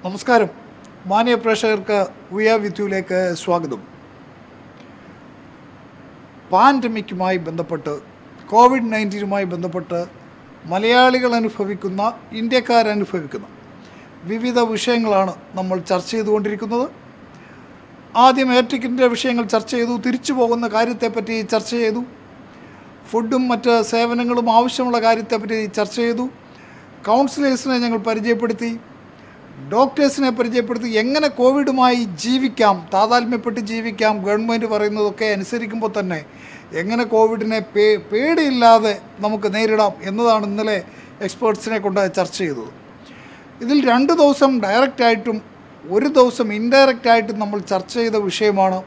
നമസ്കാരം മാന്യ പ്രേക്ഷകർക്ക് വിയ വിത്യുവിലേക്ക് സ്വാഗതം പാൻഡമിക്കുമായി ബന്ധപ്പെട്ട് കോവിഡ് നയൻറ്റീനുമായി ബന്ധപ്പെട്ട് മലയാളികൾ അനുഭവിക്കുന്ന ഇന്ത്യക്കാരനുഭവിക്കുന്ന വിവിധ വിഷയങ്ങളാണ് നമ്മൾ ചർച്ച ചെയ്തുകൊണ്ടിരിക്കുന്നത് ആദ്യം എയർ ടിക്കറ്റിൻ്റെ വിഷയങ്ങൾ ചർച്ച ചെയ്തു തിരിച്ചു പോകുന്ന കാര്യത്തെപ്പറ്റി ചർച്ച ചെയ്തു ഫുഡും മറ്റ് സേവനങ്ങളും ആവശ്യമുള്ള കാര്യത്തെപ്പറ്റി ചർച്ച ചെയ്തു കൗൺസിലേഴ്സിനെ ഞങ്ങൾ പരിചയപ്പെടുത്തി ഡോക്ടേഴ്സിനെ പരിചയപ്പെടുത്തി എങ്ങനെ കോവിഡുമായി ജീവിക്കാം താതാത്മ്യപ്പെട്ട് ജീവിക്കാം ഗവൺമെൻറ് പറയുന്നതൊക്കെ അനുസരിക്കുമ്പോൾ തന്നെ എങ്ങനെ കോവിഡിനെ പേ പേടിയില്ലാതെ നമുക്ക് നേരിടാം എന്നതാണ് ഇന്നലെ എക്സ്പേർട്സിനെ കൊണ്ട് ചർച്ച ചെയ്തത് ഇതിൽ രണ്ട് ദിവസം ഡയറക്റ്റായിട്ടും ഒരു ദിവസം ഇൻഡയറക്റ്റ് ആയിട്ടും നമ്മൾ ചർച്ച ചെയ്ത വിഷയമാണ്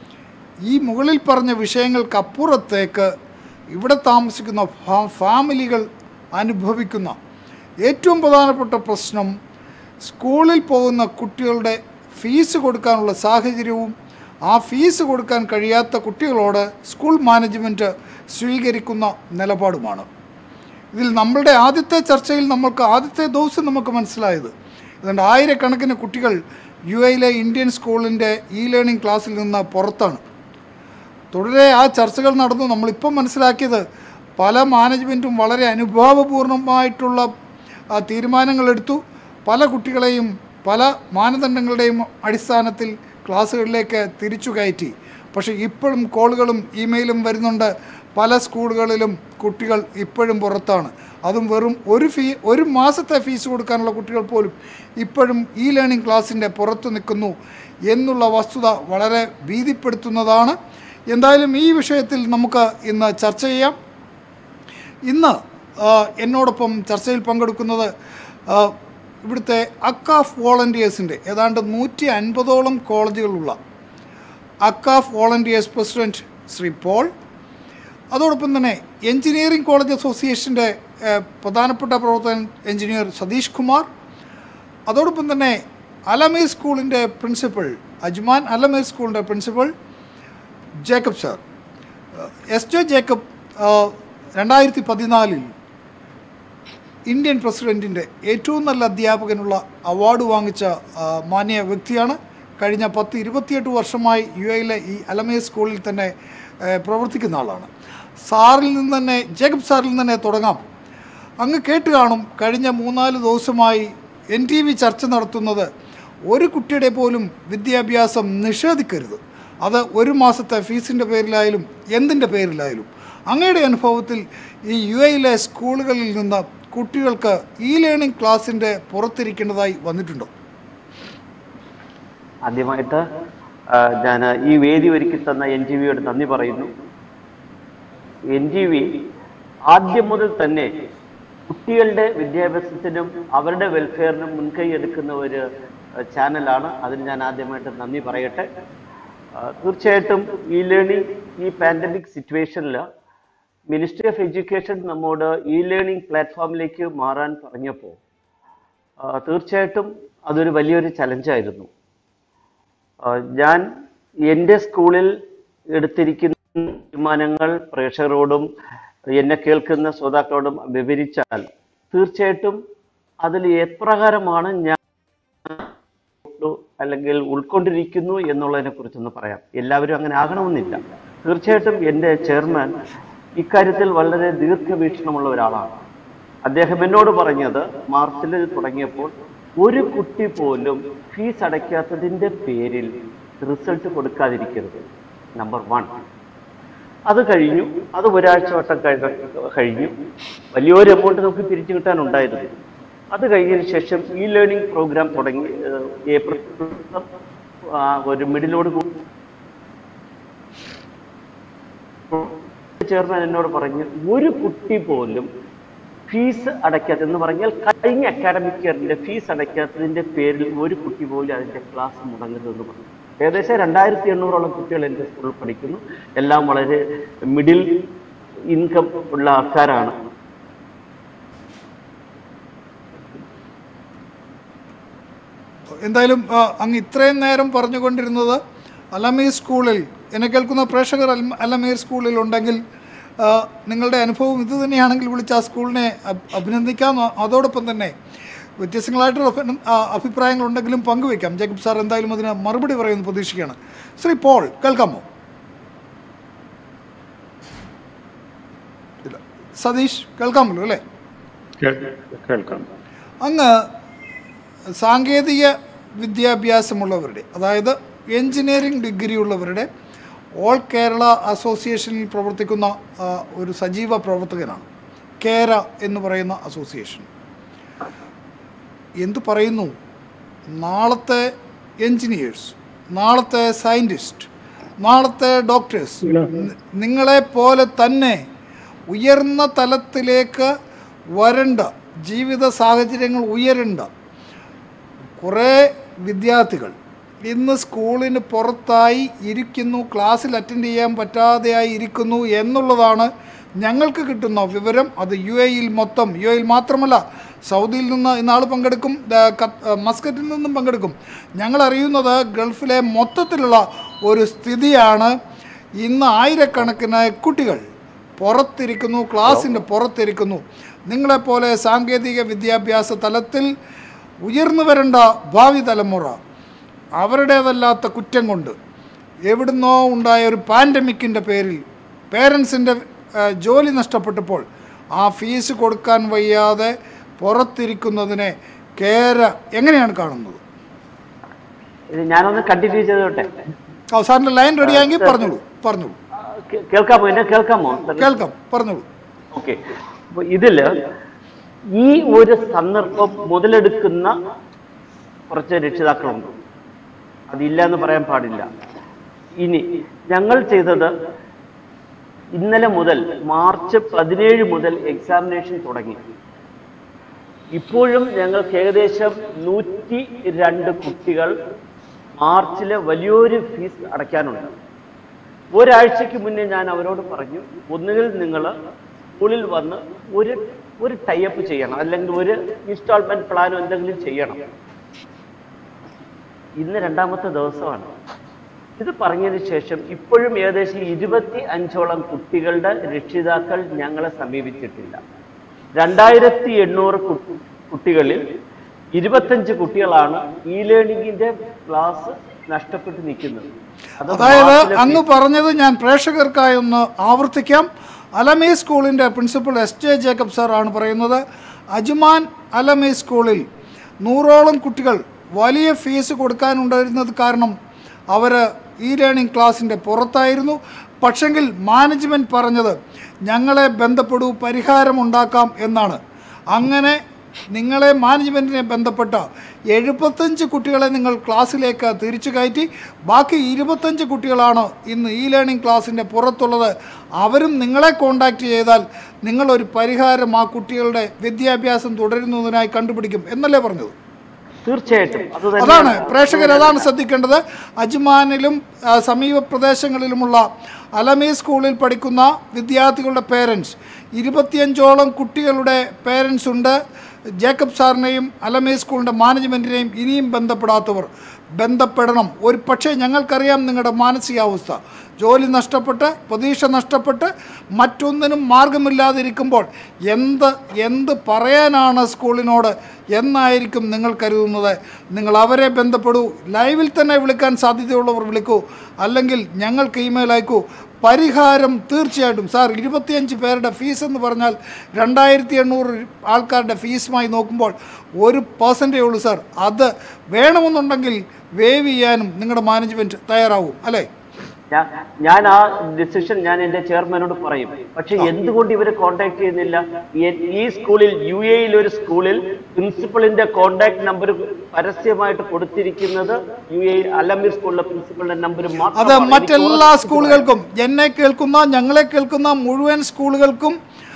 ഈ മുകളിൽ പറഞ്ഞ വിഷയങ്ങൾക്കപ്പുറത്തേക്ക് ഇവിടെ താമസിക്കുന്ന ഫാ- ഫാമിലികൾ അനുഭവിക്കുന്ന ഏറ്റവും പ്രധാനപ്പെട്ട പ്രശ്നം സ്കൂളിൽ പോകുന്ന കുട്ടികളുടെ ഫീസ് കൊടുക്കാനുള്ള സാഹചര്യവും ആ ഫീസ് കൊടുക്കാൻ കഴിയാത്ത കുട്ടികളോട് സ്കൂൾ മാനേജ്മെൻറ്റ് സ്വീകരിക്കുന്ന നിലപാടുമാണ് ഇതിൽ നമ്മളുടെ ആദ്യത്തെ ചർച്ചയിൽ നമുക്ക് ആദ്യത്തെ ദിവസം നമുക്ക് മനസ്സിലായത് അതുകൊണ്ട് ആയിരക്കണക്കിന് കുട്ടികൾ യു എയിലെ ഇന്ത്യൻ സ്കൂളിൻ്റെ ഇ ലേണിംഗ് ക്ലാസ്സിൽ നിന്ന് പുറത്താണ് തുടരെ ആ ചർച്ചകൾ നടന്നു നമ്മളിപ്പം മനസ്സിലാക്കിയത് പല മാനേജ്മെൻറ്റും വളരെ അനുഭാവപൂർണമായിട്ടുള്ള ആ, തീരുമാനങ്ങളെടുത്തു പല കുട്ടികളെയും പല മാനദണ്ഡങ്ങളുടെയും അടിസ്ഥാനത്തിൽ ക്ലാസ്സുകളിലേക്ക് തിരിച്ചു കയറ്റി പക്ഷേ ഇപ്പോഴും കോളുകളും ഇമെയിലും വരുന്നുണ്ട് പല സ്കൂളുകളിലും കുട്ടികൾ ഇപ്പോഴും പുറത്താണ് അതും വെറും ഒരു ഫീ ഒരു മാസത്തെ ഫീസ് കൊടുക്കാനുള്ള കുട്ടികൾ പോലും ഇപ്പോഴും ഇ ലേണിംഗ് ക്ലാസ്സിൻ്റെ പുറത്ത് നിൽക്കുന്നു എന്നുള്ള വസ്തുത വളരെ ഭീതിപ്പെടുത്തുന്നതാണ് എന്തായാലും ഈ വിഷയത്തിൽ നമുക്ക് ഇന്ന് ചർച്ച ചെയ്യാം ഇന്ന് ആ, എന്നോടൊപ്പം ചർച്ചയിൽ പങ്കെടുക്കുന്നത് ആ, ഇവിടുത്തെ അക്കാഫ് വോളണ്ടിയേഴ്സിൻ്റെ ഏതാണ്ട് നൂറ്റി അൻപതോളം കോളേജുകളുള്ള AKCAF volunteers president Shri Paul അതോടൊപ്പം തന്നെ എഞ്ചിനീയറിംഗ് കോളേജ് അസോസിയേഷൻ്റെ ഏഹ്, പ്രധാനപ്പെട്ട പ്രവർത്തകൻ എഞ്ചിനീയർ സതീഷ് കുമാർ അതോടൊപ്പം തന്നെ അലമീർ സ്കൂളിൻ്റെ പ്രിൻസിപ്പൽ അജ്മാൻ അലമീർ സ്കൂളിൻ്റെ principal Jacob sir S J Jacob ഏഹ്, രണ്ടായിരത്തി പതിനാലിൽ ഇന്ത്യൻ പ്രസിഡൻറ്റിൻ്റെ ഏറ്റവും നല്ല അധ്യാപകനുള്ള അവാർഡ് വാങ്ങിച്ച ആ, മാന്യ വ്യക്തിയാണ് കഴിഞ്ഞ പത്ത് ഇരുപത്തിയെട്ട് വർഷമായി യു എയിലെ ഈ അലമേ സ്കൂളിൽ തന്നെ ഏ, പ്രവർത്തിക്കുന്ന ആളാണ് സാറിൽ നിന്ന് തന്നെ ജേക്കബ് സാറിൽ നിന്ന് തന്നെ തുടങ്ങാം അങ്ങ് കേട്ട് കാണും കഴിഞ്ഞ മൂന്നാല് ദിവസമായി എൻ ടി വി ചർച്ച നടത്തുന്നത് ഒരു കുട്ടിയുടെ പോലും വിദ്യാഭ്യാസം നിഷേധിക്കരുത് അത് ഒരു മാസത്തെ ഫീസിൻ്റെ പേരിലായാലും എന്തിൻ്റെ പേരിലായാലും അങ്ങയുടെ അനുഭവത്തിൽ ഈ യു എയിലെ സ്കൂളുകളിൽ നിന്ന് കുട്ടികൾക്ക് ഇ ലേണിംഗ് ക്ലാസ്സിൻ്റെ പുറത്തിരിക്കേണ്ടതായി വന്നിട്ടുണ്ടോ ആദ്യമായിട്ട് ഞാൻ ഈ വേദി ഒരുക്കി തന്ന എൻ ജി വിയോട് നന്ദി പറയുന്നു എൻ ജി വി ആദ്യം മുതൽ തന്നെ കുട്ടികളുടെ വിദ്യാഭ്യാസത്തിനും അവരുടെ വെൽഫെയറിനും മുൻകൈ എടുക്കുന്ന ഒരു അഹ്, ചാനലാണ് അതിന് ഞാൻ ആദ്യമായിട്ട് നന്ദി പറയട്ടെ ആ, തീർച്ചയായിട്ടും ഈ ലേണിംഗ് ഈ പാൻഡമിക് സിറ്റുവേഷനിൽ മിനിസ്ട്രി ഓഫ് എഡ്യൂക്കേഷൻ നമ്മോട് ഇ ലേണിംഗ് പ്ലാറ്റ്ഫോമിലേക്ക് മാറാൻ പറഞ്ഞപ്പോൾ ആ, തീർച്ചയായിട്ടും അതൊരു വലിയൊരു ചലഞ്ചായിരുന്നു ആ, ഞാൻ എൻ്റെ സ്കൂളിൽ എടുത്തിരിക്കുന്ന തീരുമാനങ്ങൾ പ്രേക്ഷകരോടും എന്നെ കേൾക്കുന്ന ശ്രോതാക്കളോടും വിവരിച്ചാൽ തീർച്ചയായിട്ടും അതിൽ എപ്രകാരമാണ് ഞാൻ അല്ലെങ്കിൽ ഉൾക്കൊണ്ടിരിക്കുന്നു എന്നുള്ളതിനെ കുറിച്ചൊന്ന് പറയാം എല്ലാവരും അങ്ങനെ ആകണമെന്നില്ല തീർച്ചയായിട്ടും എൻ്റെ ചെയർമാൻ ഇക്കാര്യത്തിൽ വളരെ ദീർഘവീക്ഷണമുള്ള ഒരാളാണ് അദ്ദേഹം എന്നോട് പറഞ്ഞത് മാർച്ചിൽ തുടങ്ങിയപ്പോൾ ഒരു കുട്ടി പോലും ഫീസ് അടയ്ക്കാത്തതിൻ്റെ പേരിൽ റിസൾട്ട് കൊടുക്കാതിരിക്കരുത് നമ്പർ വൺ അത് കഴിഞ്ഞു അത് ഒരാഴ്ച വട്ടം കഴി- കഴിഞ്ഞു വലിയൊരു എമൗണ്ട് നമുക്ക് തിരിച്ചു കിട്ടാനുണ്ടായിരുന്നു അത് കഴിഞ്ഞതിന് ശേഷം ഇ ലേണിംഗ് പ്രോഗ്രാം തുടങ്ങി ഏഹ്, ഏപ്രിൽ ആ, ഒരു മിഡിലോട് കൂടി ചെയർമാൻ എന്നോട് പറഞ്ഞു ഒരു കുട്ടി പോലും ഫീസ് അടയ്ക്കാത്ത എന്ന് പറഞ്ഞാൽ കഴിഞ്ഞ അക്കാഡമിക് ഇയറിന്റെ ഫീസ് അടയ്ക്കാത്തതിന്റെ പേരിൽ ഒരു കുട്ടി പോലും അതിന്റെ ക്ലാസ് മുടങ്ങരുതെന്ന് പറഞ്ഞു ഏകദേശം രണ്ടായിരത്തി എണ്ണൂറോളം കുട്ടികൾ എൻ്റെ സ്കൂളിൽ പഠിക്കുന്നു എല്ലാം വളരെ മിഡിൽ ഇൻകം ഉള്ള ആൾക്കാരാണ് എന്തായാലും ആ, അങ്ങ് ഇത്രയും നേരം പറഞ്ഞുകൊണ്ടിരുന്നത് അലമീർ സ്കൂളിൽ എന്നെ കേൾക്കുന്ന പ്രേക്ഷകർ അൽ- അലമീർ സ്കൂളിൽ ഉണ്ടെങ്കിൽ ആ, നിങ്ങളുടെ അനുഭവം ഇത് തന്നെയാണെങ്കിൽ വിളിച്ച് ആ സ്കൂളിനെ അഭ്- അഭിനന്ദിക്കാം അതോടൊപ്പം തന്നെ വ്യത്യസ്തങ്ങളായിട്ടുള്ള അഭി- ആ, അഭിപ്രായങ്ങളുണ്ടെങ്കിലും പങ്കുവയ്ക്കാം ജേക്കബ് സാർ എന്തായാലും അതിന് മറുപടി പറയുമെന്ന് പ്രതീക്ഷിക്കുകയാണ് ശ്രീ പോൾ കേൾക്കാമോ ഇല്ല സതീഷ് കേൾക്കാമല്ലോ അല്ലേ കേൾ- കേൾക്കാം അങ്ങ് സാങ്കേതിക വിദ്യാഭ്യാസമുള്ളവരുടെ അതായത് എഞ്ചിനീയറിംഗ് ഡിഗ്രി ഉള്ളവരുടെ ഓൾ കേരള അസോസിയേഷനിൽ പ്രവർത്തിക്കുന്ന ആ, ഒരു സജീവ പ്രവർത്തകനാണ് കേര എന്ന് പറയുന്ന അസോസിയേഷൻ എന്തു പറയുന്നു നാളത്തെ എൻജിനീയേഴ്സ് നാളത്തെ സയൻറ്റിസ്റ്റ് നാളത്തെ ഡോക്ടേഴ്സ് നിങ്ങളെ പോലെ തന്നെ ഉയർന്ന തലത്തിലേക്ക് വരണ്ട ജീവിത സാഹചര്യങ്ങൾ ഉയരണ്ട കുറേ വിദ്യാർത്ഥികൾ ഇന്ന് സ്കൂളിന് പുറത്തായി ഇരിക്കുന്നു ക്ലാസ്സിൽ അറ്റൻഡ് ചെയ്യാൻ പറ്റാതെയായി ഇരിക്കുന്നു എന്നുള്ളതാണ് ഞങ്ങൾക്ക് കിട്ടുന്ന വിവരം അത് യു എയിൽ മൊത്തം യു എയിൽ മാത്രമല്ല സൗദിയിൽ നിന്ന് ഇന്നാൾ പങ്കെടുക്കും ദ- ഖത്ത്- ആ, മസ്കറ്റിൽ നിന്നും പങ്കെടുക്കും ഞങ്ങൾ അറിയുന്നത് ഗൾഫിലെ മൊത്തത്തിലുള്ള ഒരു സ്ഥിതിയാണ് ഇന്ന് ആയിരക്കണക്കിന് കുട്ടികൾ പുറത്തിരിക്കുന്നു ക്ലാസ്സിൻ്റെ പുറത്തിരിക്കുന്നു നിങ്ങളെപ്പോലെ സാങ്കേതിക വിദ്യാഭ്യാസ തലത്തിൽ ഉയർന്നു വരേണ്ട ഭാവി തലമുറ അവരുടേതല്ലാത്ത കുറ്റം കൊണ്ട് എവിടുന്നോ ഉണ്ടായ ഒരു പാൻഡമിക്കിൻ്റെ പേരിൽ പേരൻസിൻ്റെ ജോലി നഷ്ടപ്പെട്ടപ്പോൾ ആ ഫീസ് കൊടുക്കാൻ വയ്യാതെ പുറത്തിരിക്കുന്നതിനെ കേര എങ്ങനെയാണ് കാണുന്നത് ഇത് ഞാനൊന്ന് കണ്ടിന്യൂ ചെയ്തോട്ടെ ആ സാറിൻ്റെ ലൈൻ റെഡിയായെങ്കിൽ പറഞ്ഞോളൂ പറഞ്ഞോളൂ ആ, കേ- കേൾക്കാമോ എന്നെ കേൾക്കാമോ കേൾക്കാം പറഞ്ഞോളൂ ഓക്കെ അപ്പൊ ഇതില് ഈ ഒരു സന്ദർഭം മുതലെടുക്കുന്ന കുറച്ച് രക്ഷിതാക്കളുണ്ട് അതില്ല എന്ന് പറയാൻ പാടില്ല ഇനി ഞങ്ങൾ ചെയ്തത് ഇന്നലെ മുതൽ മാർച്ച് പതിനേഴ് മുതൽ എക്സാമിനേഷൻ തുടങ്ങി ഇപ്പോഴും ഞങ്ങൾക്ക് ഏകദേശം നൂറ്റി രണ്ട് കുട്ടികൾ മാർച്ചിലെ വലിയൊരു ഫീസ് അടയ്ക്കാനുണ്ട് ഒരാഴ്ചക്ക് മുന്നേ ഞാൻ അവരോട് പറഞ്ഞു ഒന്നുകിൽ നിങ്ങൾ സ്കൂളിൽ വന്ന് ഒരു ഒരു ടൈപ്പ് ചെയ്യണം അല്ലെങ്കിൽ ഒരു ഇൻസ്റ്റാൾമെന്റ് പ്ലാനോ എന്തെങ്കിലും ചെയ്യണം ഇന്ന് രണ്ടാമത്തെ ദിവസമാണ് ഇത് പറഞ്ഞതിന് ശേഷം ഇപ്പോഴും ഏകദേശം ഇരുപത്തി അഞ്ചോളം കുട്ടികളുടെ രക്ഷിതാക്കൾ ഞങ്ങളെ സമീപിച്ചിട്ടില്ല രണ്ടായിരത്തി എണ്ണൂറ് കു- കുട്ടികളിൽ ഇരുപത്തഞ്ച് കുട്ടികളാണ് ഇ ലേണിംഗിന്റെ ക്ലാസ് നഷ്ടപ്പെട്ട് നിൽക്കുന്നത് അത് അതായത് മാർച്ചിലെ അങ്ങ് പറഞ്ഞത് ഞാൻ പ്രേക്ഷകർക്കായി ഒന്ന് ആവർത്തിക്കാം അലമി സ്കൂളിൻ്റെ പ്രിൻസിപ്പൽ എസ് ജെ ജേക്കബ് സാറാണ് പറയുന്നത് അജ്മാൻ അലമി സ്കൂളിൽ നൂറോളം കുട്ടികൾ വലിയ ഫീസ് കൊടുക്കാനുണ്ടായിരുന്നത് കാരണം അവർ ഇ ലേണിംഗ് ക്ലാസ്സിൻ്റെ പുറത്തായിരുന്നു പക്ഷെങ്കിൽ മാനേജ്മെൻറ്റ് പറഞ്ഞത് ഞങ്ങളെ ബന്ധപ്പെടൂ പരിഹാരമുണ്ടാക്കാം എന്നാണ് അങ്ങനെ നിങ്ങളെ മാനേജ്മെൻറ്റിനെ ബന്ധപ്പെട്ട എഴുപത്തഞ്ച് കുട്ടികളെ നിങ്ങൾ ക്ലാസ്സിലേക്ക് തിരിച്ചു കയറ്റി ബാക്കി ഇരുപത്തഞ്ച് കുട്ടികളാണ് ഇന്ന് ഇ ലേണിംഗ് ക്ലാസ്സിൻ്റെ പുറത്തുള്ളത് അവരും നിങ്ങളെ കോണ്ടാക്ട് ചെയ്താൽ നിങ്ങളൊരു പരിഹാരം ആ കുട്ടികളുടെ വിദ്യാഭ്യാസം തുടരുന്നതിനായി കണ്ടുപിടിക്കും എന്നല്ലേ പറഞ്ഞത് തീർച്ചയായിട്ടും അത് അതാണ് തന്നെയാണ് പ്രേക്ഷകർ അതാണ് ശ്രദ്ധിക്കേണ്ടത് അജ്മാനിലും ആ, സമീപ പ്രദേശങ്ങളിലുമുള്ള അലമി സ്കൂളിൽ പഠിക്കുന്ന വിദ്യാർത്ഥികളുടെ പേരൻസ് ഇരുപത്തിയഞ്ചോളം കുട്ടികളുടെ പേരൻസ് ഉണ്ട് ജേക്കബ് സാറിനെയും അലമി സ്കൂളിൻ്റെ മാനേജ്മെൻറ്റിനെയും ഇനിയും ബന്ധപ്പെടാത്തവർ ബന്ധപ്പെടണം ഒരു പക്ഷേ ഞങ്ങൾക്കറിയാം നിങ്ങളുടെ മാനസികാവസ്ഥ ജോലി നഷ്ടപ്പെട്ട് പ്രതീക്ഷ നഷ്ടപ്പെട്ട് മറ്റൊന്നിനും മാർഗമില്ലാതിരിക്കുമ്പോൾ എന്ത് എന്ത് പറയാനാണ് സ്കൂളിനോട് എന്നായിരിക്കും നിങ്ങൾ കരുതുന്നത് നിങ്ങൾ അവരെ ബന്ധപ്പെടൂ ലൈവിൽ തന്നെ വിളിക്കാൻ സാധ്യതയുള്ളവർ വിളിക്കൂ അല്ലെങ്കിൽ ഞങ്ങൾക്ക് ഇമെയിൽ അയക്കൂ പരിഹാരം തീർച്ചയായിട്ടും സാർ ഇരുപത്തിയഞ്ച് പേരുടെ ഫീസ് എന്ന് പറഞ്ഞാൽ രണ്ടായിരത്തി എണ്ണൂറ് ആൾക്കാരുടെ ഫീസുമായി നോക്കുമ്പോൾ ഒരു പേഴ്സൻറ്റേ ഉള്ളൂ സാർ അത് വേണമെന്നുണ്ടെങ്കിൽ വേവ് ചെയ്യാനും നിങ്ങളുടെ മാനേജ്മെൻറ്റ് തയ്യാറാവും അല്ലേ ഞാ- ഞാൻ ആ ഡിസിഷൻ ഞാൻ എന്റെ ചെയർമാനോട് പറയും പക്ഷെ എന്തുകൊണ്ട് ഇവരെ കോണ്ടാക്ട് ചെയ്യുന്നില്ല ഈ- ഈ സ്കൂളിൽ യു എയിൽ ഒരു സ്കൂളിൽ പ്രിൻസിപ്പളിന്റെ കോണ്ടാക്ട് നമ്പർ പരസ്യമായിട്ട് കൊടുത്തിരിക്കുന്നത് യു എ അലമി സ്കൂളിലെ പ്രിൻസിപ്പളിന്റെ നമ്പർ അത് മാത്രമാണ് മറ്റെല്ലാ സ്കൂളുകൾക്കും എന്നെ കേൾക്കുന്ന ഞങ്ങളെ കേൾക്കുന്ന മുഴുവൻ സ്കൂളുകൾക്കും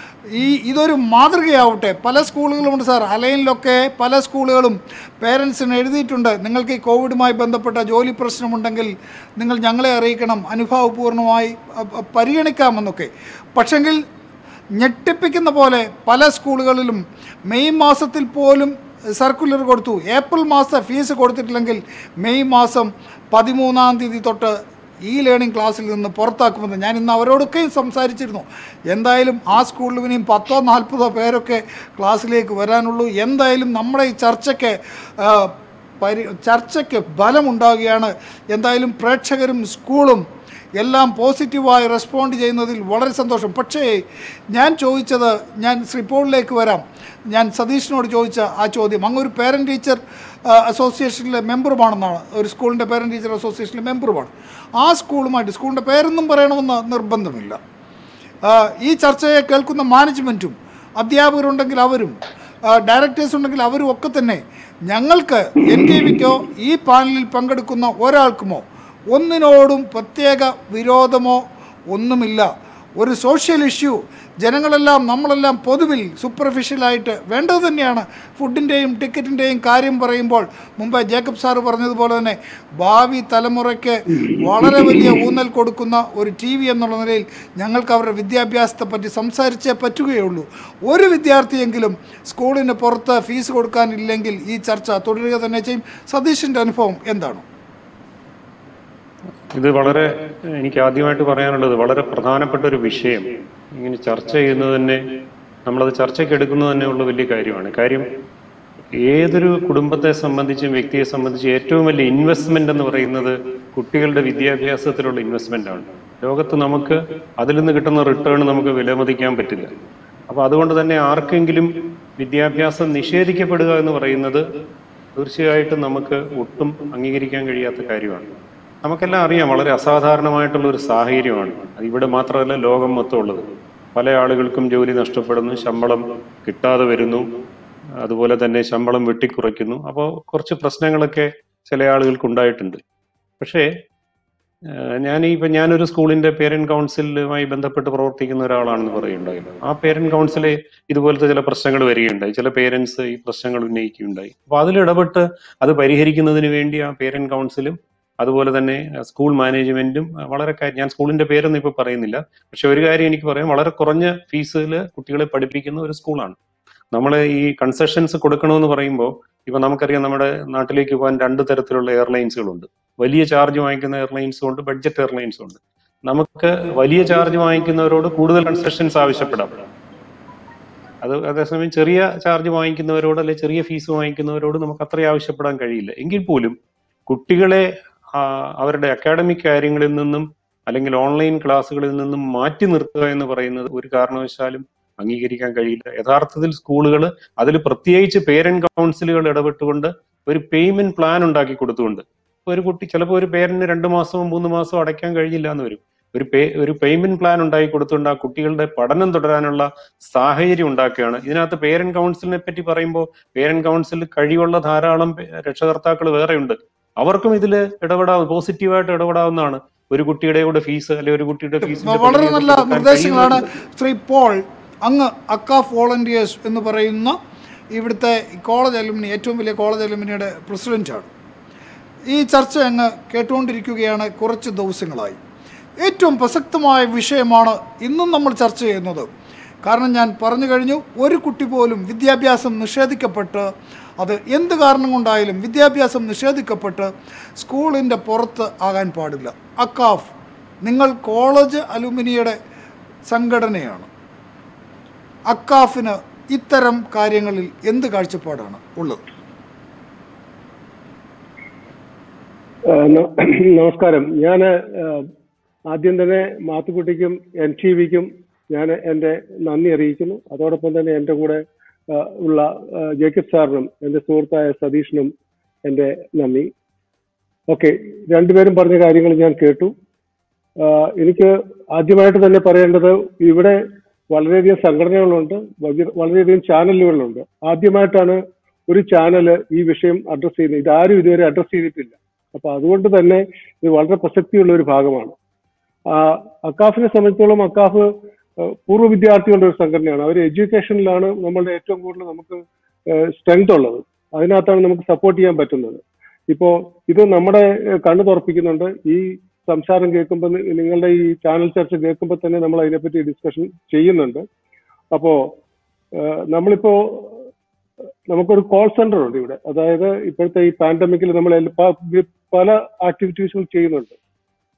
ഈ ഇതൊരു മാതൃകയാവട്ടെ പല സ്കൂളുകളുമുണ്ട് സാർ അലൈനിലൊക്കെ പല സ്കൂളുകളും പേരൻസിന് എഴുതിയിട്ടുണ്ട് നിങ്ങൾക്ക് ഈ കോവിഡുമായി ബന്ധപ്പെട്ട ജോലി പ്രശ്നമുണ്ടെങ്കിൽ നിങ്ങൾ ഞങ്ങളെ അറിയിക്കണം അനുഭാവപൂർണ്ണമായി അ, അ, പരിഗണിക്കാമെന്നൊക്കെ പക്ഷെങ്കിൽ ഞെട്ടിപ്പിക്കുന്ന പോലെ പല സ്കൂളുകളിലും മെയ് മാസത്തിൽ പോലും സർക്കുലർ കൊടുത്തു ഏപ്രിൽ മാസത്തെ ഫീസ് കൊടുത്തിട്ടില്ലെങ്കിൽ മെയ് മാസം പതിമൂന്നാം തീയതി തൊട്ട് ഈ ലേണിംഗ് ക്ലാസ്സിൽ നിന്ന് പുറത്താക്കുമെന്ന് ഞാൻ ഇന്ന് അവരോടൊക്കെയും സംസാരിച്ചിരുന്നു എന്തായാലും ആ സ്കൂളിൽ ഇനിയും പത്തോ നാൽപ്പതോ പേരൊക്കെ ക്ലാസ്സിലേക്ക് വരാനുള്ളൂ എന്തായാലും നമ്മുടെ ഈ ചർച്ചയ്ക്ക് ആ, പരി ചർച്ചയ്ക്ക് ബലമുണ്ടാകുകയാണ് എന്തായാലും പ്രേക്ഷകരും സ്കൂളും എല്ലാം പോസിറ്റീവായി റെസ്പോണ്ട് ചെയ്യുന്നതിൽ വളരെ സന്തോഷം പക്ഷേ ഞാൻ ചോദിച്ചത് ഞാൻ ശ്രീ പോളിലേക്ക് വരാം ഞാൻ സതീഷിനോട് ചോദിച്ച ആ ചോദ്യം അങ്ങ് ഒരു പേരൻറ് ടീച്ചർ അസോസിയേഷനിലെ മെമ്പറുമാണെന്നാണ് ഒരു സ്കൂളിൻ്റെ പേരൻറ് ടീച്ചർ അസോസിയേഷനിലെ മെമ്പറുമാണ് ആ സ്കൂളുമായിട്ട് സ്കൂളിൻ്റെ പേരൊന്നും പറയണമെന്ന് നിർബന്ധമില്ല ആ, ഈ ചർച്ചയെ കേൾക്കുന്ന മാനേജ്മെൻറ്റും അധ്യാപകരുണ്ടെങ്കിൽ അവരും ഡയറക്ടേഴ്സ് ഉണ്ടെങ്കിൽ അവരും ഒക്കെ തന്നെ ഞങ്ങൾക്ക് എൻ ടി വിക്കോ ഈ പാനലിൽ പങ്കെടുക്കുന്ന ഒരാൾക്കുമോ ഒന്നിനോടും പ്രത്യേക വിരോധമോ ഒന്നുമില്ല ഒരു സോഷ്യൽ ഇഷ്യൂ ജനങ്ങളെല്ലാം നമ്മളെല്ലാം പൊതുവിൽ സൂപ്പർഫിഷ്യലായിട്ട് വേണ്ടത് തന്നെയാണ് ഫുഡിൻ്റെയും ടിക്കറ്റിൻ്റെയും കാര്യം പറയുമ്പോൾ മുമ്പ് ജേക്കബ് സാറ് പറഞ്ഞതുപോലെ തന്നെ ഭാവി തലമുറയ്ക്ക് വളരെ വലിയ ഊന്നൽ കൊടുക്കുന്ന ഒരു ടി വി എന്നുള്ള നിലയിൽ ഞങ്ങൾക്ക് അവരുടെ വിദ്യാഭ്യാസത്തെ പറ്റി സംസാരിച്ചേ പറ്റുകയുള്ളൂ ഒരു വിദ്യാർത്ഥിയെങ്കിലും സ്കൂളിന് പുറത്ത് ഫീസ് കൊടുക്കാനില്ലെങ്കിൽ ഈ ചർച്ച തുടരുക തന്നെ ചെയ്യും സതീഷിൻ്റെ അനുഭവം എന്താണ് ഇത് വളരെ എനിക്ക് ആദ്യമായിട്ട് പറയാനുള്ളത് വളരെ പ്രധാനപ്പെട്ട ഒരു വിഷയം ഇങ്ങനെ ചർച്ച ചെയ്യുന്നത് തന്നെ നമ്മളത് ചർച്ചയ്ക്ക് എടുക്കുന്നത് തന്നെ ഉള്ള വലിയ കാര്യമാണ് കാര്യം ഏതൊരു കുടുംബത്തെ സംബന്ധിച്ചും വ്യക്തിയെ സംബന്ധിച്ചും ഏറ്റവും വലിയ ഇൻവെസ്റ്റ്മെന്റ് എന്ന് പറയുന്നത് കുട്ടികളുടെ വിദ്യാഭ്യാസത്തിലുള്ള ഇൻവെസ്റ്റ്മെന്റ് ആണ് ലോകത്ത് നമുക്ക് അതിൽ നിന്ന് കിട്ടുന്ന റിട്ടേൺ നമുക്ക് വിലമതിക്കാൻ പറ്റില്ല അപ്പൊ അതുകൊണ്ട് തന്നെ ആർക്കെങ്കിലും വിദ്യാഭ്യാസം നിഷേധിക്കപ്പെടുക എന്ന് പറയുന്നത് തീർച്ചയായിട്ടും നമുക്ക് ഒട്ടും അംഗീകരിക്കാൻ കഴിയാത്ത കാര്യമാണ് നമുക്കെല്ലാം അറിയാം വളരെ അസാധാരണമായിട്ടുള്ള ഒരു സാഹചര്യമാണ് അത് ഇവിടെ മാത്രമല്ല ലോകം മൊത്തം ഉള്ളത് പല ആളുകൾക്കും ജോലി നഷ്ടപ്പെടുന്നു ശമ്പളം കിട്ടാതെ വരുന്നു അതുപോലെ തന്നെ ശമ്പളം വെട്ടിക്കുറയ്ക്കുന്നു അപ്പോൾ കുറച്ച് പ്രശ്നങ്ങളൊക്കെ ചില ആളുകൾക്ക് ഉണ്ടായിട്ടുണ്ട് പക്ഷേ ഏഹ് ഞാൻ ഇപ്പൊ ഞാനൊരു സ്കൂളിന്റെ പേരന്റ് കൗൺസിലുമായി ബന്ധപ്പെട്ട് പ്രവർത്തിക്കുന്ന ഒരാളാണെന്ന് പറയുണ്ടായല്ലോ ആ പേരന്റ് കൗൺസിലെ ഇതുപോലത്തെ ചില പ്രശ്നങ്ങൾ വരികയുണ്ടായി ചില പേരൻസ് ഈ പ്രശ്നങ്ങൾ ഉന്നയിക്കുകയുണ്ടായി അപ്പൊ അതിൽ ഇടപെട്ട് അത് പരിഹരിക്കുന്നതിന് വേണ്ടി ആ പേരന്റ് കൗൺസിലും അതുപോലെ തന്നെ അഹ് സ്കൂൾ മാനേജ്മെന്റും അഹ് വളരെ കാര്യം ഞാൻ സ്കൂളിന്റെ പേരൊന്നും ഇപ്പൊ പറയുന്നില്ല പക്ഷെ ഒരു കാര്യം എനിക്ക് പറയാം വളരെ കുറഞ്ഞ ഫീസിൽ കുട്ടികളെ പഠിപ്പിക്കുന്ന ഒരു സ്കൂളാണ് നമ്മൾ ഈ കൺസെഷൻസ് കൊടുക്കണമെന്ന് പറയുമ്പോൾ ഇപ്പൊ നമുക്കറിയാം നമ്മുടെ നാട്ടിലേക്ക് പോകാൻ രണ്ട് തരത്തിലുള്ള എയർലൈൻസുകളുണ്ട് വലിയ ചാർജ് വാങ്ങിക്കുന്ന എയർലൈൻസും ഉണ്ട് ബഡ്ജറ്റ് എയർലൈൻസും ഉണ്ട് നമുക്ക് വലിയ ചാർജ് വാങ്ങിക്കുന്നവരോട് കൂടുതൽ കൺസെഷൻസ് ആവശ്യപ്പെടാം അത് അതേസമയം ചെറിയ ചാർജ് വാങ്ങിക്കുന്നവരോട് അല്ലെ ചെറിയ ഫീസ് വാങ്ങിക്കുന്നവരോട് നമുക്ക് അത്രയും ആവശ്യപ്പെടാൻ കഴിയില്ല എങ്കിൽ പോലും കുട്ടികളെ ആ, അവരുടെ അക്കാഡമിക് കാര്യങ്ങളിൽ നിന്നും അല്ലെങ്കിൽ ഓൺലൈൻ ക്ലാസ്സുകളിൽ നിന്നും മാറ്റി നിർത്തുക എന്ന് പറയുന്നത് ഒരു കാരണവശാലും അംഗീകരിക്കാൻ കഴിയില്ല യഥാർത്ഥത്തിൽ സ്കൂളുകൾ അതിൽ പ്രത്യേകിച്ച് പേരന്റ് കൗൺസിലുകൾ ഇടപെട്ടുകൊണ്ട് ഒരു പേയ്മെന്റ് പ്ലാൻ ഉണ്ടാക്കി കൊടുത്തുകൊണ്ട് ഇപ്പൊ ഒരു കുട്ടി ചിലപ്പോൾ ഒരു പേരന്റിന് രണ്ട് മാസമോ മൂന്ന് മാസമോ അടയ്ക്കാൻ കഴിഞ്ഞില്ല എന്ന് വരും ഒരു പേ ഒരു പേയ്മെന്റ് പ്ലാൻ ഉണ്ടാക്കി കൊടുത്തുകൊണ്ട് ആ കുട്ടികളുടെ പഠനം തുടരാനുള്ള സാഹചര്യം ഉണ്ടാക്കുകയാണ് ഇതിനകത്ത് പേരന്റ് കൗൺസിലിനെ പറ്റി പറയുമ്പോൾ പേരന്റ് കൗൺസിൽ കഴിവുള്ള ധാരാളം പേ- രക്ഷകർത്താക്കൾ വേറെയുണ്ട് അവർക്കും ഇതിൽ ഇടപെടാവും പോസിറ്റീവായിട്ട് ഇടപെടാവുന്നതാണ് ഒരു കുട്ടിയുടെ കൂടെ ഫീസ് അല്ലെങ്കിൽ ഒരു കുട്ടിയുടെ ഫീസ് വളരെ നല്ല നിർദ്ദേശങ്ങളാണ് ശ്രീ പോൾ അങ്ങ് അക്കാഫ് വോളണ്ടിയേഴ്സ് എന്ന് പറയുന്ന ഇവിടുത്തെ കോളേജ് അലുമിനി ഏറ്റവും വലിയ കോളേജ് അലുമിനിയുടെ പ്രസിഡന്റാണ് ഈ ചർച്ച അങ്ങ് കേട്ടുകൊണ്ടിരിക്കുകയാണ് കുറച്ച് ദിവസങ്ങളായി ഏറ്റവും പ്രസക്തമായ വിഷയമാണ് ഇന്നും നമ്മൾ ചർച്ച ചെയ്യുന്നത് കാരണം ഞാൻ പറഞ്ഞു കഴിഞ്ഞു ഒരു കുട്ടി പോലും വിദ്യാഭ്യാസം നിഷേധിക്കപ്പെട്ട് അത് എന്ത് കാരണം കൊണ്ടായാലും വിദ്യാഭ്യാസം നിഷേധിക്കപ്പെട്ട് സ്കൂളിൻ്റെ പുറത്ത് ആകാൻ പാടില്ല അക്കാഫ് നിങ്ങൾ കോളേജ് അലുമിനിയുടെ സംഘടനയാണ് അക്കാഫിന് ഇത്തരം കാര്യങ്ങളിൽ എന്ത് കാഴ്ചപ്പാടാണ് ഉള്ളത് ആ, ന- നമസ്കാരം ഞാൻ ആദ്യം തന്നെ മാത്തുക്കുട്ടിക്കും എൻ ടി വിക്കും ഞാൻ എൻ്റെ നന്ദി അറിയിക്കുന്നു അതോടൊപ്പം തന്നെ എൻ്റെ കൂടെ ആ, ഉള്ള ആ, ജേക്കബ് സാറിനും എൻ്റെ സുഹൃത്തായ സതീഷിനും എൻ്റെ നന്ദി ഓക്കെ രണ്ടുപേരും പറഞ്ഞ കാര്യങ്ങൾ ഞാൻ കേട്ടു ആ, എനിക്ക് ആദ്യമായിട്ട് തന്നെ പറയേണ്ടത് ഇവിടെ വളരെയധികം സംഘടനകളുണ്ട് വലിയ- വളരെയധികം ചാനലുകളുണ്ട് ആദ്യമായിട്ടാണ് ഒരു ചാനല് ഈ വിഷയം അഡ്രസ് ചെയ്യുന്നത് ഇതാരും ഇതുവരെ അഡ്രസ് ചെയ്തിട്ടില്ല അപ്പൊ അതുകൊണ്ട് തന്നെ ഇത് വളരെ പ്രസക്തിയുള്ള ഒരു ഭാഗമാണ് ആ, അക്കാഫിനെ സംബന്ധിച്ചോളം അക്കാഫ് ആ, പൂർവ്വ വിദ്യാർത്ഥികളുടെ ഒരു സംഘടനയാണ് അവർ എഡ്യൂക്കേഷനിലാണ് നമ്മളുടെ ഏറ്റവും കൂടുതൽ നമുക്ക് സ്ട്രെങ്ത് ഉള്ളത് അതിനകത്താണ് നമുക്ക് സപ്പോർട്ട് ചെയ്യാൻ പറ്റുന്നത് ഇപ്പോ ഇത് നമ്മുടെ ഏഹ്, കണ്ണ് തുറപ്പിക്കുന്നുണ്ട് ഈ സംസാരം കേൾക്കുമ്പോൾ നി- നിങ്ങളുടെ ഈ ചാനൽ ചർച്ച കേൾക്കുമ്പോൾ തന്നെ നമ്മൾ അതിനെപ്പറ്റി ഡിസ്കഷൻ ചെയ്യുന്നുണ്ട് അപ്പോ ഏഹ്, നമ്മളിപ്പോ നമുക്കൊരു കോൾ സെന്റർ ഉണ്ട് ഇവിടെ അതായത് ഇപ്പോഴത്തെ ഈ പാൻഡമിക്കിൽ നമ്മൾ എല്ലാ- പ- പല ആക്ടിവിറ്റീസുകൾ ചെയ്യുന്നുണ്ട്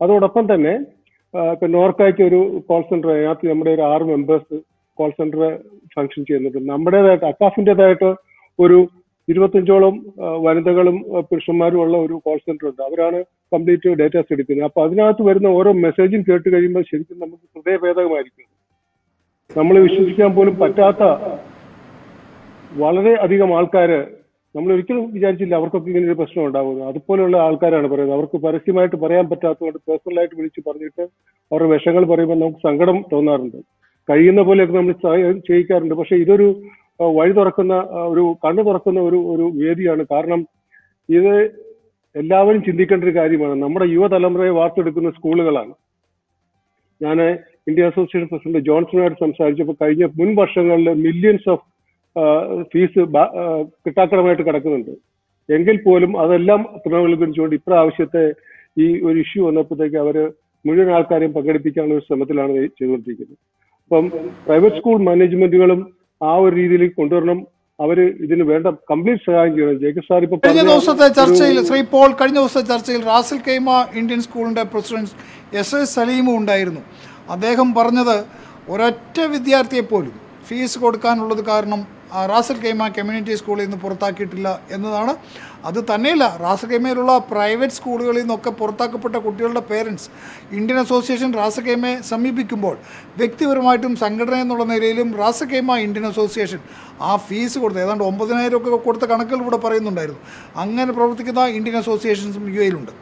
അതോടൊപ്പം തന്നെ ആ, ഇപ്പൊ നോർക്കായ്ക്ക് ഒരു കോൾ സെന്റർ അതിനകത്ത് നമ്മുടെ ഒരു ആറ് മെമ്പേഴ്സ് കോൾ സെന്റർ ഫംഗ്ഷൻ ചെയ്യുന്നുണ്ട് നമ്മുടേതായിട്ട് അക്കാഫിൻ്റെതായിട്ട് ഒരു ഇരുപത്തഞ്ചോളം ആ, വനിതകളും ആ, പുരുഷന്മാരും ഉള്ള ഒരു കോൾ സെന്റർ ഉണ്ട് അവരാണ് കംപ്ലീറ്റ് ഡേറ്റാസ് എടുക്കുന്നത് അപ്പൊ അതിനകത്ത് വരുന്ന ഓരോ മെസ്സേജും കേട്ട് കഴിയുമ്പോൾ ശരിക്കും നമുക്ക് ഹൃദയഭേദകമായിരിക്കും നമ്മൾ വിശ്വസിക്കാൻ പോലും പറ്റാത്ത വളരെ അധികം ആൾക്കാര് നമ്മൾ ഒരിക്കലും വിചാരിച്ചില്ല അവർക്കൊക്കെ ഇങ്ങനെ ഒരു പ്രശ്നം ഉണ്ടാകുന്നത് അതുപോലെയുള്ള ആൾക്കാരാണ് പറയുന്നത് അവർക്ക് പരസ്യമായിട്ട് പറയാൻ പറ്റാത്തതുകൊണ്ട് പേഴ്സണലായിട്ട് വിളിച്ച് പറഞ്ഞിട്ട് അവരുടെ വിഷങ്ങൾ പറയുമ്പോൾ നമുക്ക് സങ്കടം തോന്നാറുണ്ട് കഴിയുന്ന പോലെയൊക്കെ നമ്മൾ സഹായം ചെയ്യിക്കാറുണ്ട് പക്ഷെ ഇതൊരു ആ, വഴി തുറക്കുന്ന ആ, ഒരു കണ്ണു തുറക്കുന്ന ഒരു ഒരു വേദിയാണ് കാരണം ഇത് എല്ലാവരും ചിന്തിക്കേണ്ട ഒരു കാര്യമാണ് നമ്മുടെ യുവതലമുറയെ വാർത്തെടുക്കുന്ന സ്കൂളുകളാണ് ഞാൻ ഇന്ത്യൻ അസോസിയേഷൻ പ്രസിഡന്റ് ജോൺസണുമായിട്ട് സംസാരിച്ചപ്പോൾ കഴിഞ്ഞ മുൻ വർഷങ്ങളിൽ മില്യൺസ് ഓഫ് ഫീസ് കിട്ടാക്കടമായിട്ട് കിടക്കുന്നുണ്ട് എങ്കിൽ പോലും അതെല്ലാം പുനർവൽക്കരിച്ചുകൊണ്ട് ഇപ്രാവശ്യത്തെ ഈ ഒരു ഇഷ്യൂ വന്നപ്പോഴത്തേക്ക് അവര് മുഴുവൻ ആൾക്കാരെയും പങ്കെടുപ്പിക്കാനുള്ള ഒരു ശ്രമത്തിലാണ് ഇത് ചെയ്തുകൊണ്ടിരിക്കുന്നത് അപ്പം പ്രൈവറ്റ് സ്കൂൾ മാനേജ്മെന്റുകളും ആ ഒരു രീതിയിലേക്ക് കൊണ്ടുവരണം അവര് ഇതിന് വേണ്ട കംപ്ലീറ്റ് സഹായം ചെയ്യണം ജേക്കബ് സാർ ഇപ്പൊ കഴിഞ്ഞ പറഞ്ഞ ദിവസത്തെ ഒരു- ചർച്ചയിൽ ശ്രീ പോൾ കഴിഞ്ഞ ദിവസത്തെ ചർച്ചയിൽ റാസിൽ കൈമ ഇന്ത്യൻ സ്കൂളിന്റെ പ്രസിഡന്റ് എസ് എസ് സലീമും ഉണ്ടായിരുന്നു അദ്ദേഹം പറഞ്ഞത് ഒരൊറ്റ വിദ്യാർത്ഥിയെ പോലും ഫീസ് കൊടുക്കാനുള്ളത് കാരണം ആ, റാസൽ കൈമ കമ്മ്യൂണിറ്റി സ്കൂളിൽ നിന്ന് പുറത്താക്കിയിട്ടില്ല എന്നതാണ് അത് തന്നെയല്ല റാസൽ കൈമയിലുള്ള പ്രൈവറ്റ് സ്കൂളുകളിൽ നിന്നൊക്കെ പുറത്താക്കപ്പെട്ട കുട്ടികളുടെ പേരൻസ് ഇന്ത്യൻ അസോസിയേഷൻ റാസൽ കൈമയെ സമീപിക്കുമ്പോൾ വ്യക്തിപരമായിട്ടും സംഘടന എന്നുള്ള നിലയിലും റാസൽ കൈമ ഇന്ത്യൻ അസോസിയേഷൻ ആ ഫീസ് കൊടുത്ത് ഏതാണ്ട് ഒമ്പതിനായിരം ഒക്കെ കൊടുത്ത കണക്കുകൾ ഇവിടെ പറയുന്നുണ്ടായിരുന്നു അങ്ങനെ പ്രവർത്തിക്കുന്ന ഇന്ത്യൻ അസോസിയേഷൻസും യു എയിലുണ്ട്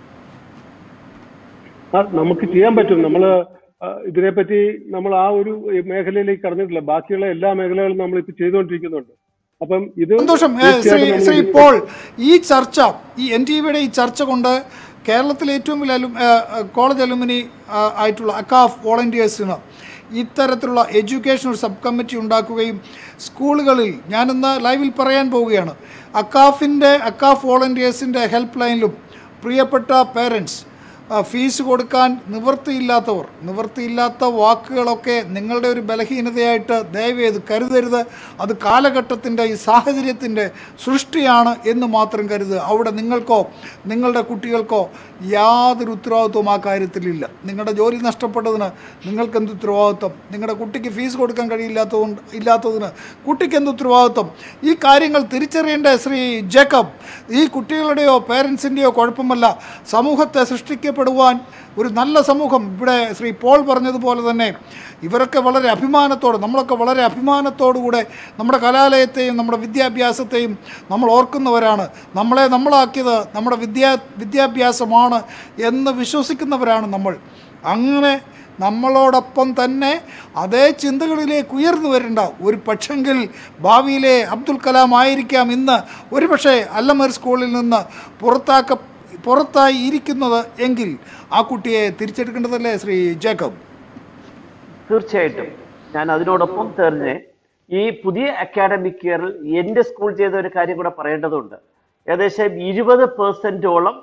ആ, നമുക്ക് ചെയ്യാൻ പറ്റും നമ്മള് ആ, ഇതിനെപ്പറ്റി നമ്മൾ ആ ഒരു മേഖലയിലേക്ക് കടന്നിട്ടില്ല ബാക്കിയുള്ള എല്ലാ മേഖലകളും നമ്മൾ ഇപ്പൊ ചെയ്തുകൊണ്ടിരിക്കുന്നുണ്ട് അപ്പം ഇത് സന്തോഷം ഏ, ശ്രീ തീർച്ചയായിട്ടും നമ്മൾ ശ്രീ പോൾ ഈ ചർച്ച ഈ എൻ ടി വിയുടെ ഈ ചർച്ച കൊണ്ട് കേരളത്തിലെ ഏറ്റവും വലിയ അലു ഏ, ഏ, കോളേജ് അലുമിനി ആ, ആയിട്ടുള്ള അക്കാഫ് വോളണ്ടിയേഴ്സിന് ഇത്തരത്തിലുള്ള എഡ്യൂക്കേഷൻ ഒരു സബ് കമ്മിറ്റി ഉണ്ടാക്കുകയും സ്കൂളുകളിൽ ഞാനിന്ന് ലൈവിൽ പറയാൻ പോവുകയാണ് അക്കാഫിൻ്റെ അക്കാഫ് വോളണ്ടിയേഴ്സിൻ്റെ ഹെൽപ്പ് ലൈനിലും പ്രിയപ്പെട്ട പേരൻസ് ആ, ഫീസ് കൊടുക്കാൻ നിവൃത്തിയില്ലാത്തവർ നിവൃത്തിയില്ലാത്ത വാക്കുകളൊക്കെ നിങ്ങളുടെ ഒരു ബലഹീനതയായിട്ട് ദയവേത് കരുതരുത് അത് കാലഘട്ടത്തിൻ്റെ ഈ സാഹചര്യത്തിൻ്റെ സൃഷ്ടിയാണ് എന്ന് മാത്രം കരുതുക അവിടെ നിങ്ങൾക്കോ നിങ്ങളുടെ കുട്ടികൾക്കോ യാതൊരു ഉത്തരവാദിത്വവും ആ കാര്യത്തിലില്ല നിങ്ങളുടെ ജോലി നഷ്ടപ്പെട്ടതിന് നിങ്ങൾക്ക് എന്ത് ഉത്തരവാദിത്വം നിങ്ങളുടെ കുട്ടിക്ക് ഫീസ് കൊടുക്കാൻ കഴിയില്ലാത്തതുകൊണ്ട് ഇല്ലാത്തതിന് കുട്ടിക്ക് എന്ത് ഉത്തരവാദിത്വം ഈ കാര്യങ്ങൾ തിരിച്ചറിയേണ്ട ശ്രീ ജേക്കബ് ഈ കുട്ടികളുടെയോ പേരൻസിൻ്റെയോ കുഴപ്പമല്ല സമൂഹത്തെ സൃഷ്ടിക്കപ്പെടുവാൻ ഒരു നല്ല സമൂഹം ഇവിടെ ശ്രീ പോൾ പറഞ്ഞതുപോലെ തന്നെ ഇവരൊക്കെ വളരെ അഭിമാനത്തോടെ നമ്മളൊക്കെ വളരെ അഭിമാനത്തോടുകൂടെ നമ്മുടെ കലാലയത്തെയും നമ്മുടെ വിദ്യാഭ്യാസത്തെയും നമ്മൾ ഓർക്കുന്നവരാണ് നമ്മളെ നമ്മളാക്കിയത് നമ്മുടെ വിദ്യാ വിദ്യാഭ്യാസമാണ് എന്ന് വിശ്വസിക്കുന്നവരാണ് നമ്മൾ അങ്ങനെ നമ്മളോടൊപ്പം തന്നെ അതേ ചിന്തകളിലേക്ക് ഉയർന്നു വരേണ്ട ഒരു പക്ഷെങ്കിൽ ഭാവിയിലെ അബ്ദുൽ കലാം ആയിരിക്കാം ഇന്ന് ഒരുപക്ഷെ അല്ലമർ സ്കൂളിൽ നിന്ന് പുറത്താക്ക പുറത്തായി ഇരിക്കുന്നത് എങ്കിൽ ആ കുട്ടിയെ തിരിച്ചെടുക്കേണ്ടതല്ലേ ശ്രീ ജേക്കബ് തീർച്ചയായിട്ടും ഞാൻ അതിനോടൊപ്പം ചേർന്ന് ഈ പുതിയ അക്കാഡമിക് ഇയറിൽ എൻ്റെ സ്കൂൾ ചെയ്ത ഒരു കാര്യം കൂടെ പറയേണ്ടതുണ്ട് ഏകദേശം ഇരുപത് പെർസെൻറ്റോളം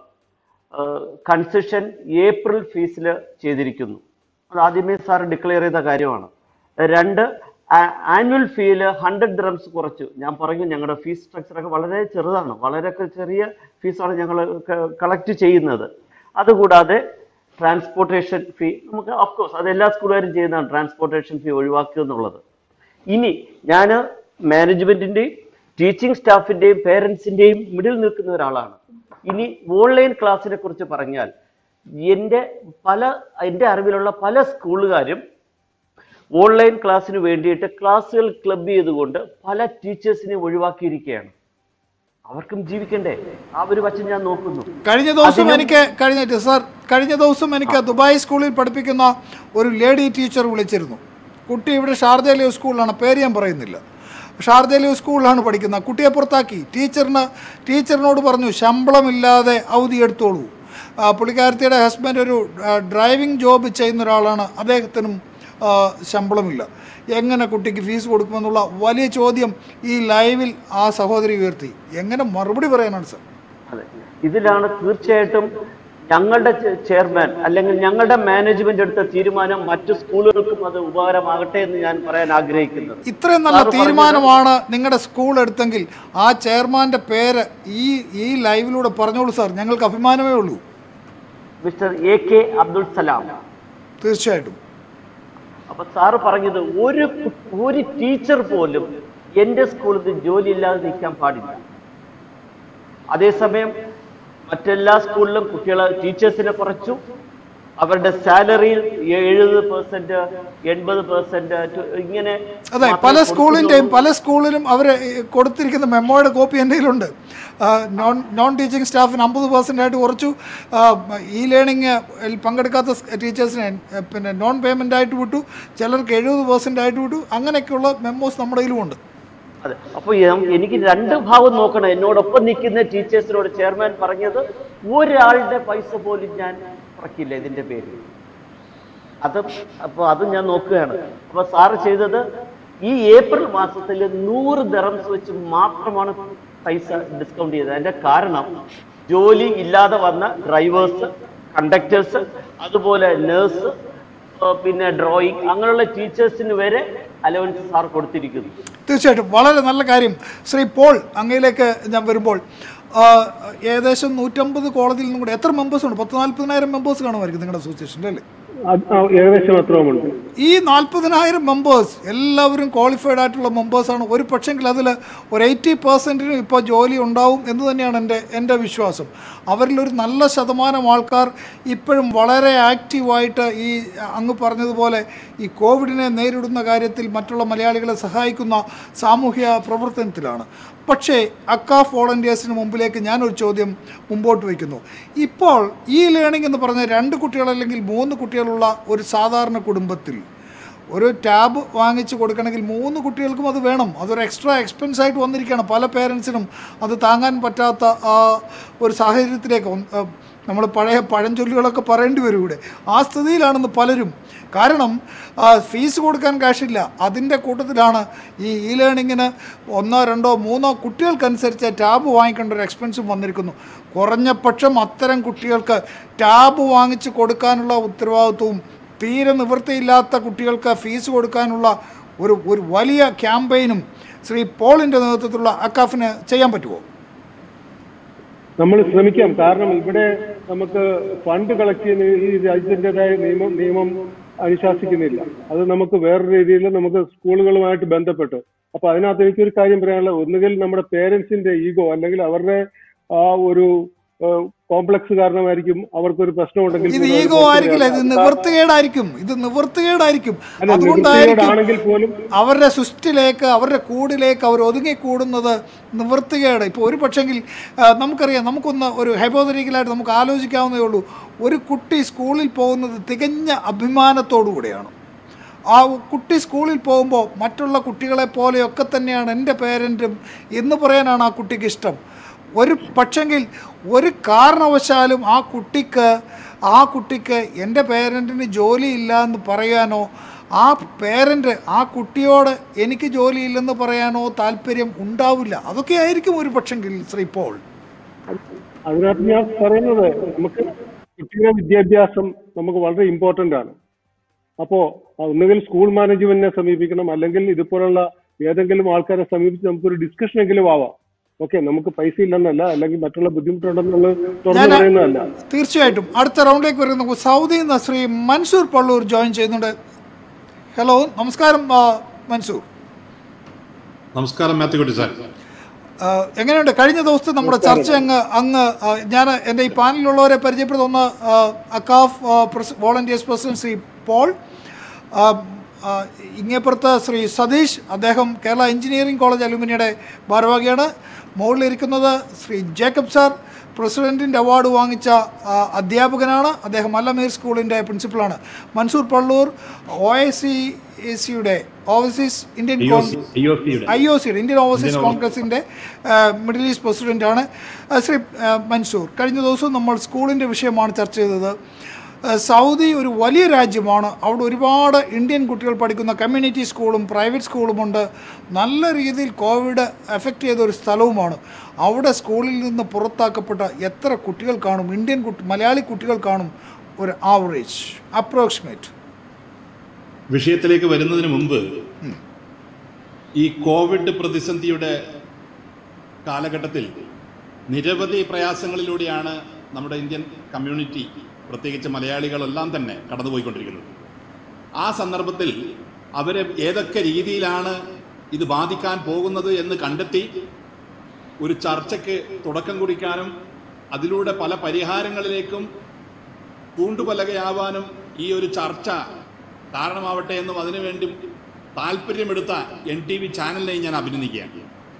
കൺസെഷൻ ഏപ്രിൽ ഫീസിൽ ചെയ്തിരിക്കുന്നു അത് ആദ്യമേ സാർ ഡിക്ലെയർ ചെയ്ത കാര്യമാണ് രണ്ട് ആനുവൽ ഫീയിൽ ഹൺഡ്രഡ് ഡ്രംസ് കുറച്ചു ഞാൻ പറഞ്ഞു ഞങ്ങളുടെ ഫീസ് സ്ട്രക്ചറൊക്കെ വളരെ ചെറുതാണ് വളരെ ചെറിയ ഫീസാണ് ഞങ്ങൾ കളക്ട് ചെയ്യുന്നത് അതുകൂടാതെ ട്രാൻസ്പോർട്ടേഷൻ ഫീ നമുക്ക് ഓഫ്കോഴ്സ് അത് എല്ലാ സ്കൂളുകാരും ചെയ്യുന്നതാണ് ട്രാൻസ്പോർട്ടേഷൻ ഫീ ഒഴിവാക്കുക എന്നുള്ളത് ഇനി ഞാൻ മാനേജ്മെന്റിന്റെയും ടീച്ചിങ് സ്റ്റാഫിന്റെയും പേരൻസിന്റെയും മിഡിൽ നിൽക്കുന്ന ഒരാളാണ് ഇനി ഓൺലൈൻ ക്ലാസ്സിനെ കുറിച്ച് പറഞ്ഞാൽ എൻ്റെ പല എൻ്റെ അറിവിലുള്ള പല സ്കൂളുകാരും ഓൺലൈൻ ക്ലാസ്സിന് വേണ്ടിയിട്ട് ക്ലാസ്സുകൾ ക്ലബ് ചെയ്തുകൊണ്ട് പല ടീച്ചേഴ്സിനെ ഒഴിവാക്കിയിരിക്കുകയാണ് അവർക്കും ജീവിക്കണ്ടേ ആ ഒരു വശം ഞാൻ നോക്കുന്നു കഴിഞ്ഞ ദിവസം അതിനും- എനിക്ക് കഴിഞ്ഞ സാർ കഴിഞ്ഞ ദിവസം എനിക്ക് ദുബായ് സ്കൂളിൽ പഠിപ്പിക്കുന്ന ഒരു ലേഡി ടീച്ചർ വിളിച്ചിരുന്നു കുട്ടി ഇവിടെ ഷാർജയിലെ സ്കൂളിലാണ് പേര് ഞാൻ പറയുന്നില്ല ഷാർജയിലെ സ്കൂളിലാണ് പഠിക്കുന്നത് കുട്ടിയെ പുറത്താക്കി ടീച്ചറിന് ടീച്ചറിനോട് പറഞ്ഞു ശമ്പളമില്ലാതെ അവധി എടുത്തോളൂ ആ, പുള്ളിക്കാരത്തിയുടെ ഹസ്ബൻഡ് ഒരു ആ, ഡ്രൈവിംഗ് ജോബ് ചെയ്യുന്ന ഒരാളാണ് അദ്ദേഹത്തിനും ആ, ശമ്പളമില്ല എങ്ങനെ കുട്ടിക്ക് ഫീസ് കൊടുക്കുമെന്നുള്ള വലിയ ചോദ്യം ഈ ലൈവിൽ ആ സഹോദരി ഉയർത്തി എങ്ങനെ മറുപടി പറയാനാണ് സാർ അതെ ഇതിലാണ് തീർച്ചയായിട്ടും ഞങ്ങളുടെ ചെ- ചെയർമാൻ അല്ലെങ്കിൽ ഞങ്ങളുടെ മാനേജ്മെന്റ് എടുത്ത തീരുമാനം മറ്റു സ്കൂളുകൾക്കും അത് ഉപകാരമാകട്ടെ എന്ന് ഞാൻ പറയാൻ ആഗ്രഹിക്കുന്നത് ഇത്രയും നല്ല സാറ് പറഞ്ഞത് തീരുമാനമാണ് നിങ്ങളുടെ സ്കൂൾ എടുത്തെങ്കിൽ ആ ചെയർമാന്റെ പേര് ഈ ഈ ലൈവിലൂടെ പറഞ്ഞോളൂ സാർ ഞങ്ങൾക്ക് അഭിമാനമേ ഉള്ളൂ mister A K Abdul Salam തീർച്ചയായിട്ടും അപ്പൊ സാറ് പറഞ്ഞത് ഒരു കു- ഒരു ടീച്ചർ പോലും എന്റെ സ്കൂളിൽ നിന്ന് ജോലി ഇല്ലാതെ നിൽക്കാൻ പാടില്ല അതേസമയം മറ്റെല്ലാ സ്കൂളിലും കുട്ടികളെ ടീച്ചേഴ്സിനെ കുറച്ചു അവരുടെ സാലറിയിൽ എഴുപത് പെർസെന്റ് എൺപത് പെർസെന്റ് ഇങ്ങനെ അതെ മാത്രമേ പല സ്കൂളിൻ്റെയും കൊടുക്കുന്നുള്ളൂ. പല സ്കൂളിലും അവർ കൊടുത്തിരിക്കുന്ന മെമ്മോയുടെ കോപ്പി എൻ്റെ കയ്യിലുണ്ട് ആ, നോൺ നോൺ ടീച്ചിങ് സ്റ്റാഫിന് അമ്പത് പെർസെൻ്റ് ആയിട്ട് കുറച്ചു ആ, ഇ ലേണിംഗ് പങ്കെടുക്കാത്ത സ് ടീച്ചേഴ്സിനെ ആ, പിന്നെ നോൺ പേയ്മെൻ്റ് ആയിട്ട് വിട്ടു ചിലർക്ക് എഴുപത് പെർസെൻ്റ് ആയിട്ട് വിട്ടു അങ്ങനെയൊക്കെയുള്ള മെമ്മോസ് നമ്മുടെ കയ്യിലുമുണ്ട് അതെ അപ്പൊ എ- എനിക്ക് രണ്ട് ഭാഗം നോക്കണം എന്നോടൊപ്പം നിൽക്കുന്ന ടീച്ചേഴ്സിനോട് ചെയർമാൻ പറഞ്ഞത് ഒരാളുടെ പൈസ പോലും ഞാൻ കുറയ്ക്കില്ല ഇതിന്റെ പേരിൽ അത് അപ്പൊ അത് ഞാൻ നോക്കുകയാണ് അപ്പൊ സാറ് ചെയ്തത് ഈ ഏപ്രിൽ മാസത്തിൽ നൂറ് ദറംസ് വെച്ച് മാത്രമാണ് പൈസ ഡിസ്കൗണ്ട് ചെയ്തത് അതിന്റെ കാരണം ജോലി ഇല്ലാതെ വന്ന ഡ്രൈവേഴ്സ് കണ്ടക്ടേഴ്സ് അതുപോലെ നേഴ്സ് പിന്നെ ഡ്രോയിങ് അങ്ങനെയുള്ള ടീച്ചേഴ്സിന് വരെ അലവൻസ് സാർ കൊടുത്തിരിക്കുന്നു തീർച്ചയായിട്ടും വളരെ നല്ല കാര്യം ശ്രീ പോൾ അങ്ങയിലേക്ക് ഞാൻ വരുമ്പോൾ ആ, ഏകദേശം നൂറ്റമ്പത് കോളേജിൽ നിന്നും കൂടെ എത്ര മെമ്പേഴ്സ് ഉണ്ട് പത്ത് നാൽപ്പതിനായിരം മെമ്പേഴ്സ് കാണുമായിരിക്കും നിങ്ങളുടെ അസോസിയേഷൻ്റെ അല്ലേ അത് ആ, ഏകദേശം അത്രയുമുണ്ട് ഈ നാൽപ്പതിനായിരം മെമ്പേഴ്സ് എല്ലാവരും ക്വാളിഫൈഡ് ആയിട്ടുള്ള മെമ്പേഴ്സാണ് ഒരു പക്ഷെങ്കിൽ അതിൽ ഒരു എയ്റ്റി പെർസെൻറ്റിനും ഇപ്പോൾ ജോലി ഉണ്ടാവും എന്ന് തന്നെയാണ് എൻ്റെ എൻ്റെ വിശ്വാസം അവരിലൊരു നല്ല ശതമാനം ആൾക്കാർ ഇപ്പോഴും വളരെ ആക്റ്റീവായിട്ട് ഈ അങ്ങ് പറഞ്ഞതുപോലെ ഈ കോവിഡിനെ നേരിടുന്ന കാര്യത്തിൽ മറ്റുള്ള മലയാളികളെ സഹായിക്കുന്ന സാമൂഹ്യ പ്രവർത്തനത്തിലാണ് പക്ഷേ അക്കാഫ് വോളണ്ടിയേഴ്സിന് മുമ്പിലേക്ക് ഞാനൊരു ചോദ്യം മുമ്പോട്ട് വയ്ക്കുന്നു ഇപ്പോൾ ഈ ലേണിംഗ് എന്ന് പറഞ്ഞ രണ്ട് കുട്ടികൾ അല്ലെങ്കിൽ മൂന്ന് കുട്ടികളുള്ള ഒരു സാധാരണ കുടുംബത്തിൽ ഒരു ടാബ് വാങ്ങിച്ച് കൊടുക്കണമെങ്കിൽ മൂന്ന് കുട്ടികൾക്കും അത് വേണം അതൊരു എക്സ്ട്രാ എക്സ്പെൻസ് ആയിട്ട് വന്നിരിക്കുകയാണ് പല പേരൻസിനും അത് താങ്ങാൻ പറ്റാത്ത ആ ഒരു സാഹചര്യത്തിലേക്ക് ഒന്ന്, ആ, നമ്മൾ പഴയ പഴഞ്ചൊല്ലുകളൊക്കെ പറയേണ്ടി വരും ഇവിടെ ആ സ്ഥിതിയിലാണെന്ന് പലരും കാരണം ആ, ഫീസ് കൊടുക്കാൻ കാശില്ല അതിൻ്റെ കൂട്ടത്തിലാണ് ഈ ഇ ലേണിങ്ങിന് ഒന്നോ രണ്ടോ മൂന്നോ കുട്ടികൾക്കനുസരിച്ച് ടാബ് വാങ്ങിക്കേണ്ട ഒരു എക്സ്പെൻസും വന്നിരിക്കുന്നു കുറഞ്ഞ പക്ഷം അത്തരം കുട്ടികൾക്ക് ടാബ് വാങ്ങിച്ച് കൊടുക്കാനുള്ള ഉത്തരവാദിത്വവും തീരെ നിവൃത്തിയില്ലാത്ത കുട്ടികൾക്ക് ഫീസ് കൊടുക്കാനുള്ള ഒരു ഒരു വലിയ ക്യാമ്പയിനും ശ്രീ പോളിൻ്റെ നേതൃത്വത്തിലുള്ള അക്കാഫിന് ചെയ്യാൻ പറ്റുമോ നമ്മൾ ശ്രമിക്കാം കാരണം ഇവിടെ നമുക്ക് ഫണ്ട് കളക്ട് ചെയ്യുന്ന ഈ രാജ്യത്തിൻ്റെതായ നിയമം നിയമം അനുശാസിക്കുന്നില്ല അത് നമുക്ക് വേറൊരു രീതിയിൽ നമുക്ക് സ്കൂളുകളുമായിട്ട് ബന്ധപ്പെട്ട് അപ്പൊ അതിനകത്ത് എനിക്കൊരു കാര്യം പറയാനുള്ളത് ഒന്നുകിൽ നമ്മുടെ പേരൻസിന്റെ ഈഗോ അല്ലെങ്കിൽ അവരുടെ ആ ഒരു കോംപ്ലക്സ് കാരണമായിരിക്കും അവർക്കൊരു പ്രശ്നമുണ്ടെങ്കിൽ ഇത് പോലും അത് ഈഗോ ആയിരിക്കില്ല ഇത് പുറത്തുവിടാത്ത- നിവൃത്തികേടായിരിക്കും ഇത് നിവൃത്തികേടായിരിക്കും അല്ല, അതുകൊണ്ടായിരിക്കും നിവൃത്തികേടാണെങ്കിൽ പോലും അവരുടെ സുഷ്ടിലേക്ക് അവരുടെ കൂടിലേക്ക് അവർ ഒതുങ്ങിക്കൂടുന്നത് നിവൃത്തികേട് ഇപ്പോൾ ഒരു പക്ഷെങ്കിൽ ആ, നമുക്കറിയാം നമുക്കൊന്ന് ഒരു ഹൈപ്പോതറ്റിക്കലായിട്ട് നമുക്ക് ആലോചിക്കാവുന്നതേ ഉള്ളൂ ഒരു കുട്ടി സ്കൂളിൽ പോകുന്നത് തികഞ്ഞ അഭിമാനത്തോടു കൂടെയാണ് ആ കുട്ടി സ്കൂളിൽ പോകുമ്പോൾ മറ്റുള്ള കുട്ടികളെ പോലെയൊക്കെ തന്നെയാണ് എൻ്റെ പേരൻറ്റും എന്ന് പറയാനാണ് ആ കുട്ടിക്ക് ഇഷ്ടം ഒരു പക്ഷെങ്കിൽ ഒരു കാരണവശാലും ആ കുട്ടിക്ക് ആ കുട്ടിക്ക് എൻ്റെ പേരൻറ്റിന് ജോലിയില്ല എന്ന് പറയാനോ ആ പേരൻ്റ് ആ കുട്ടിയോട് എനിക്ക് ജോലിയില്ലെന്ന് പറയാനോ താല്പര്യം ഉണ്ടാവില്ല അതൊക്കെ ആയിരിക്കും ഒരു പക്ഷെങ്കിൽ ശ്രീ പോൾ അതിനകത്ത് ഞാൻ പറയുന്നത് നമുക്ക് കുട്ടികളുടെ വിദ്യാഭ്യാസം നമുക്ക് വളരെ ഇമ്പോർട്ടന്റ് ആണ് അപ്പോ ഒന്നുകിൽ സ്കൂൾ മാനേജ്മെന്റിനെ സമീപിക്കണം അല്ലെങ്കിൽ ഇതുപോലുള്ള ഏതെങ്കിലും ആൾക്കാരെ സമീപിച്ച് നമുക്കൊരു ഡിസ്കഷൻ എങ്കിലും ആവാം ഓക്കെ നമുക്ക് പൈസ ഇല്ലെന്നല്ല അല്ലെങ്കിൽ മറ്റുള്ള ബുദ്ധിമുട്ടുണ്ടെന്നുള്ളത് തുറന്നു ഞാൻ- പറയുന്നതല്ല തീർച്ചയായിട്ടും അടുത്ത റൗണ്ടിലേക്ക് വരുന്ന സൗദിയിൽ നിന്ന് ശ്രീ മൻസൂർ പള്ളൂർ ജോയിൻ ചെയ്യുന്നുണ്ട് ഹലോ നമസ്കാരം ആ, മൻസൂർ നമസ്കാരം മാത്യുക്കുട്ടി സാർ ആ, എങ്ങനെയുണ്ട് കഴിഞ്ഞ ദിവസത്തെ നമ്മുടെ ചർച്ച അങ്ങ് അങ്ങ് ഞാൻ എൻ്റെ ഈ പാനലിലുള്ളവരെ പരിചയപ്പെടുത്തുന്ന ആ, അക്കാഫ് ആ, press volunteers president Shri Paul ആ, ആ, ഇങ്ങേപ്പുറത്ത് ശ്രീ സതീഷ് അദ്ദേഹം കേരള എഞ്ചിനീയറിംഗ് കോളേജ് അലുമിനിയുടെ ഭാരവാഹിയാണ് മുകളിലിരിക്കുന്നത് ശ്രീ ജേക്കബ് സാർ പ്രസിഡന്റിൻ്റെ അവാർഡ് വാങ്ങിച്ച ആ, അധ്യാപകനാണ് അദ്ദേഹം അല്ലമീർ സ്കൂളിൻ്റെ പ്രിൻസിപ്പളാണ് Mansoor Palloor O I C A സിയുടെ ഓവർസീസ് ഇന്ത്യൻ കോൺ- ഐ ഒ സിയുടെ ഇന്ത്യൻ ഓവർസീസ് കോൺഗ്രസിൻ്റെ മിഡിൽ ഈസ്റ്റ് പ്രസിഡന്റാണ് ആ, ശ്രീ ആ, മൻസൂർ കഴിഞ്ഞ ദിവസം നമ്മൾ സ്കൂളിൻ്റെ വിഷയമാണ് ചർച്ച ചെയ്തത് ആ, സൗദി ഒരു വലിയ രാജ്യമാണ് അവിടെ ഒരുപാട് ഇന്ത്യൻ കുട്ടികൾ പഠിക്കുന്ന കമ്മ്യൂണിറ്റി സ്കൂളും പ്രൈവറ്റ് സ്കൂളുമുണ്ട് നല്ല രീതിയിൽ കോവിഡ് എഫക്റ്റ് ചെയ്ത ഒരു സ്ഥലവുമാണ് അവിടെ സ്കൂളിൽ നിന്ന് പുറത്താക്കപ്പെട്ട എത്ര കുട്ടികൾ കാണും ഇന്ത്യൻ കുട്ടി മലയാളി കുട്ടികൾ കാണും ഒരു ആവറേജ് അപ്രോക്സിമേറ്റ് വിഷയത്തിലേക്ക് വരുന്നതിന് മുമ്പ് ഈ കോവിഡ് പ്രതിസന്ധിയുടെ കാലഘട്ടത്തിൽ നിരവധി പ്രയാസങ്ങളിലൂടെയാണ് നമ്മുടെ ഇന്ത്യൻ കമ്മ്യൂണിറ്റി പ്രത്യേകിച്ച് മലയാളികളെല്ലാം തന്നെ കടന്നുപോയിക്കൊണ്ടിരിക്കുന്നത് ആ സന്ദർഭത്തിൽ അവർ ഏതൊക്കെ രീതിയിലാണ് ഇത് ബാധിക്കാൻ പോകുന്നത് എന്ന് കണ്ടെത്തി ഒരു ചർച്ചയ്ക്ക് തുടക്കം കുറിക്കാനും അതിലൂടെ പല പരിഹാരങ്ങളിലേക്കും പൂണ്ടുപലകയാവാനും ഈ ഒരു ചർച്ച കാരണമാവട്ടെ എന്നും അതിനുവേണ്ടി താല്പര്യമെടുത്ത എൻ ടി വി ചാനലിനെ ഞാൻ അഭിനന്ദിക്കുകയാണ്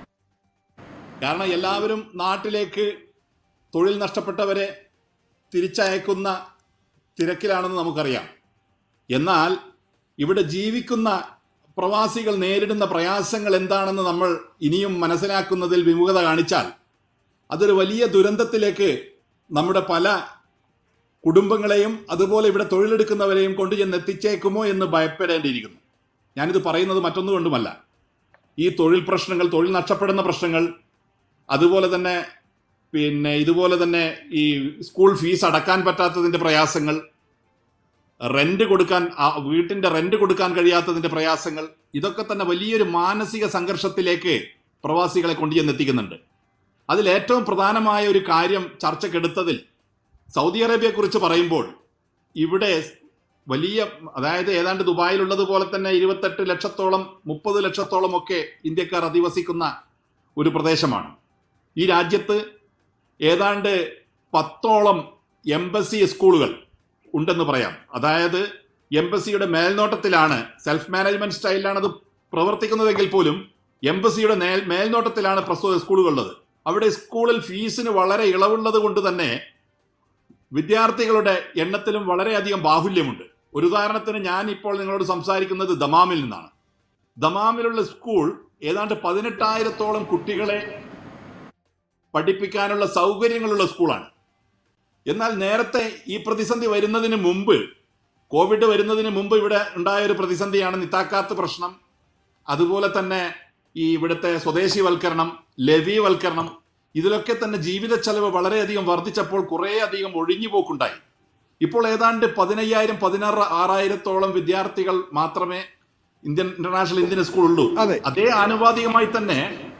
കാരണം എല്ലാവരും നാട്ടിലേക്ക് തൊഴിൽ നഷ്ടപ്പെട്ടവരെ തിരിച്ചയക്കുന്ന തിരക്കിലാണെന്ന് നമുക്കറിയാം എന്നാൽ ഇവിടെ ജീവിക്കുന്ന പ്രവാസികൾ നേരിടുന്ന പ്രയാസങ്ങൾ എന്താണെന്ന് നമ്മൾ ഇനിയും മനസ്സിലാക്കുന്നതിൽ വിമുഖത കാണിച്ചാൽ അതൊരു വലിയ ദുരന്തത്തിലേക്ക് നമ്മുടെ പല കുടുംബങ്ങളെയും അതുപോലെ ഇവിടെ തൊഴിലെടുക്കുന്നവരെയും കൊണ്ടുചെന്ന് എത്തിച്ചേക്കുമോ എന്ന് ഭയപ്പെടേണ്ടിയിരിക്കുന്നു ഞാനിത് പറയുന്നത് മറ്റൊന്നുകൊണ്ടുമല്ല ഈ തൊഴിൽ പ്രശ്നങ്ങൾ തൊഴിൽ നഷ്ടപ്പെടുന്ന പ്രശ്നങ്ങൾ അതുപോലെ തന്നെ പിന്നെ ഇതുപോലെ തന്നെ ഈ സ്കൂൾ ഫീസ് അടക്കാൻ പറ്റാത്തതിൻ്റെ പ്രയാസങ്ങൾ റെന്റ് കൊടുക്കാൻ ആ വീട്ടിന്റെ റെന്റ് കൊടുക്കാൻ കഴിയാത്തതിന്റെ പ്രയാസങ്ങൾ ഇതൊക്കെ തന്നെ വലിയൊരു മാനസിക സംഘർഷത്തിലേക്ക് പ്രവാസികളെ കൊണ്ടുചെന്നെത്തിക്കുന്നുണ്ട് അതിൽ ഏറ്റവും പ്രധാനമായ ഒരു കാര്യം ചർച്ചക്കെടുത്തതിൽ സൗദി അറേബ്യയെക്കുറിച്ച് പറയുമ്പോൾ ഇവിടെ വലിയ അതായത് ഏതാണ്ട് ദുബായിലുള്ളത് പോലെ തന്നെ ഇരുപത്തെട്ട് ലക്ഷത്തോളം മുപ്പത് ലക്ഷത്തോളം ഒക്കെ ഇന്ത്യക്കാർ അധിവസിക്കുന്ന ഒരു പ്രദേശമാണ് ഈ രാജ്യത്ത് ഏതാണ്ട് പത്തോളം എംബസി സ്കൂളുകൾ ഉണ്ടെന്ന് പറയാം അതായത് എംബസിയുടെ മേൽനോട്ടത്തിലാണ് സെൽഫ് മാനേജ്മെന്റ് സ്റ്റൈലിലാണ് അത് പ്രവർത്തിക്കുന്നതെങ്കിൽ പോലും എംബസിയുടെ മേൽ മേൽനോട്ടത്തിലാണ് പ്രസ്തുത സ്കൂളുകളുള്ളത് അവിടെ സ്കൂളിൽ ഫീസിന് വളരെ ഇളവുള്ളത് കൊണ്ട് തന്നെ വിദ്യാർത്ഥികളുടെ എണ്ണത്തിലും വളരെയധികം ബാഹുല്യമുണ്ട് ഒരു ഉദാഹരണത്തിന് ഞാൻ ഇപ്പോൾ നിങ്ങളോട് സംസാരിക്കുന്നത് ദമാമിൽ നിന്നാണ് ദമാമിലുള്ള സ്കൂൾ ഏതാണ്ട് പതിനെട്ടായിരത്തോളം കുട്ടികളെ പഠിപ്പിക്കാനുള്ള സൗകര്യങ്ങളുള്ള സ്കൂളാണ് എന്നാൽ നേരത്തെ ഈ പ്രതിസന്ധി വരുന്നതിന് മുമ്പ് കോവിഡ് വരുന്നതിന് മുമ്പ് ഇവിടെ ഉണ്ടായ ഒരു പ്രതിസന്ധിയാണ് നിത്താക്കാത്ത പ്രശ്നം അതുപോലെ തന്നെ ഈ ഇവിടുത്തെ സ്വദേശിവൽക്കരണം ലഘുവൽക്കരണം ഇതിലൊക്കെ തന്നെ ജീവിത ചെലവ് വളരെയധികം വർദ്ധിച്ചപ്പോൾ കുറേ അധികം ഒഴിഞ്ഞുപോക്കുണ്ടായി ഇപ്പോൾ ഏതാണ്ട് പതിനയ്യായിരം പതിനാറ് ആറായിരത്തോളം വിദ്യാർത്ഥികൾ മാത്രമേ ഇന്ത്യൻ ഇന്റർനാഷണൽ ഇന്ത്യൻ സ്കൂൾ ഉള്ളൂ അതെ. അതേ ആനുപാതികമായി തന്നെ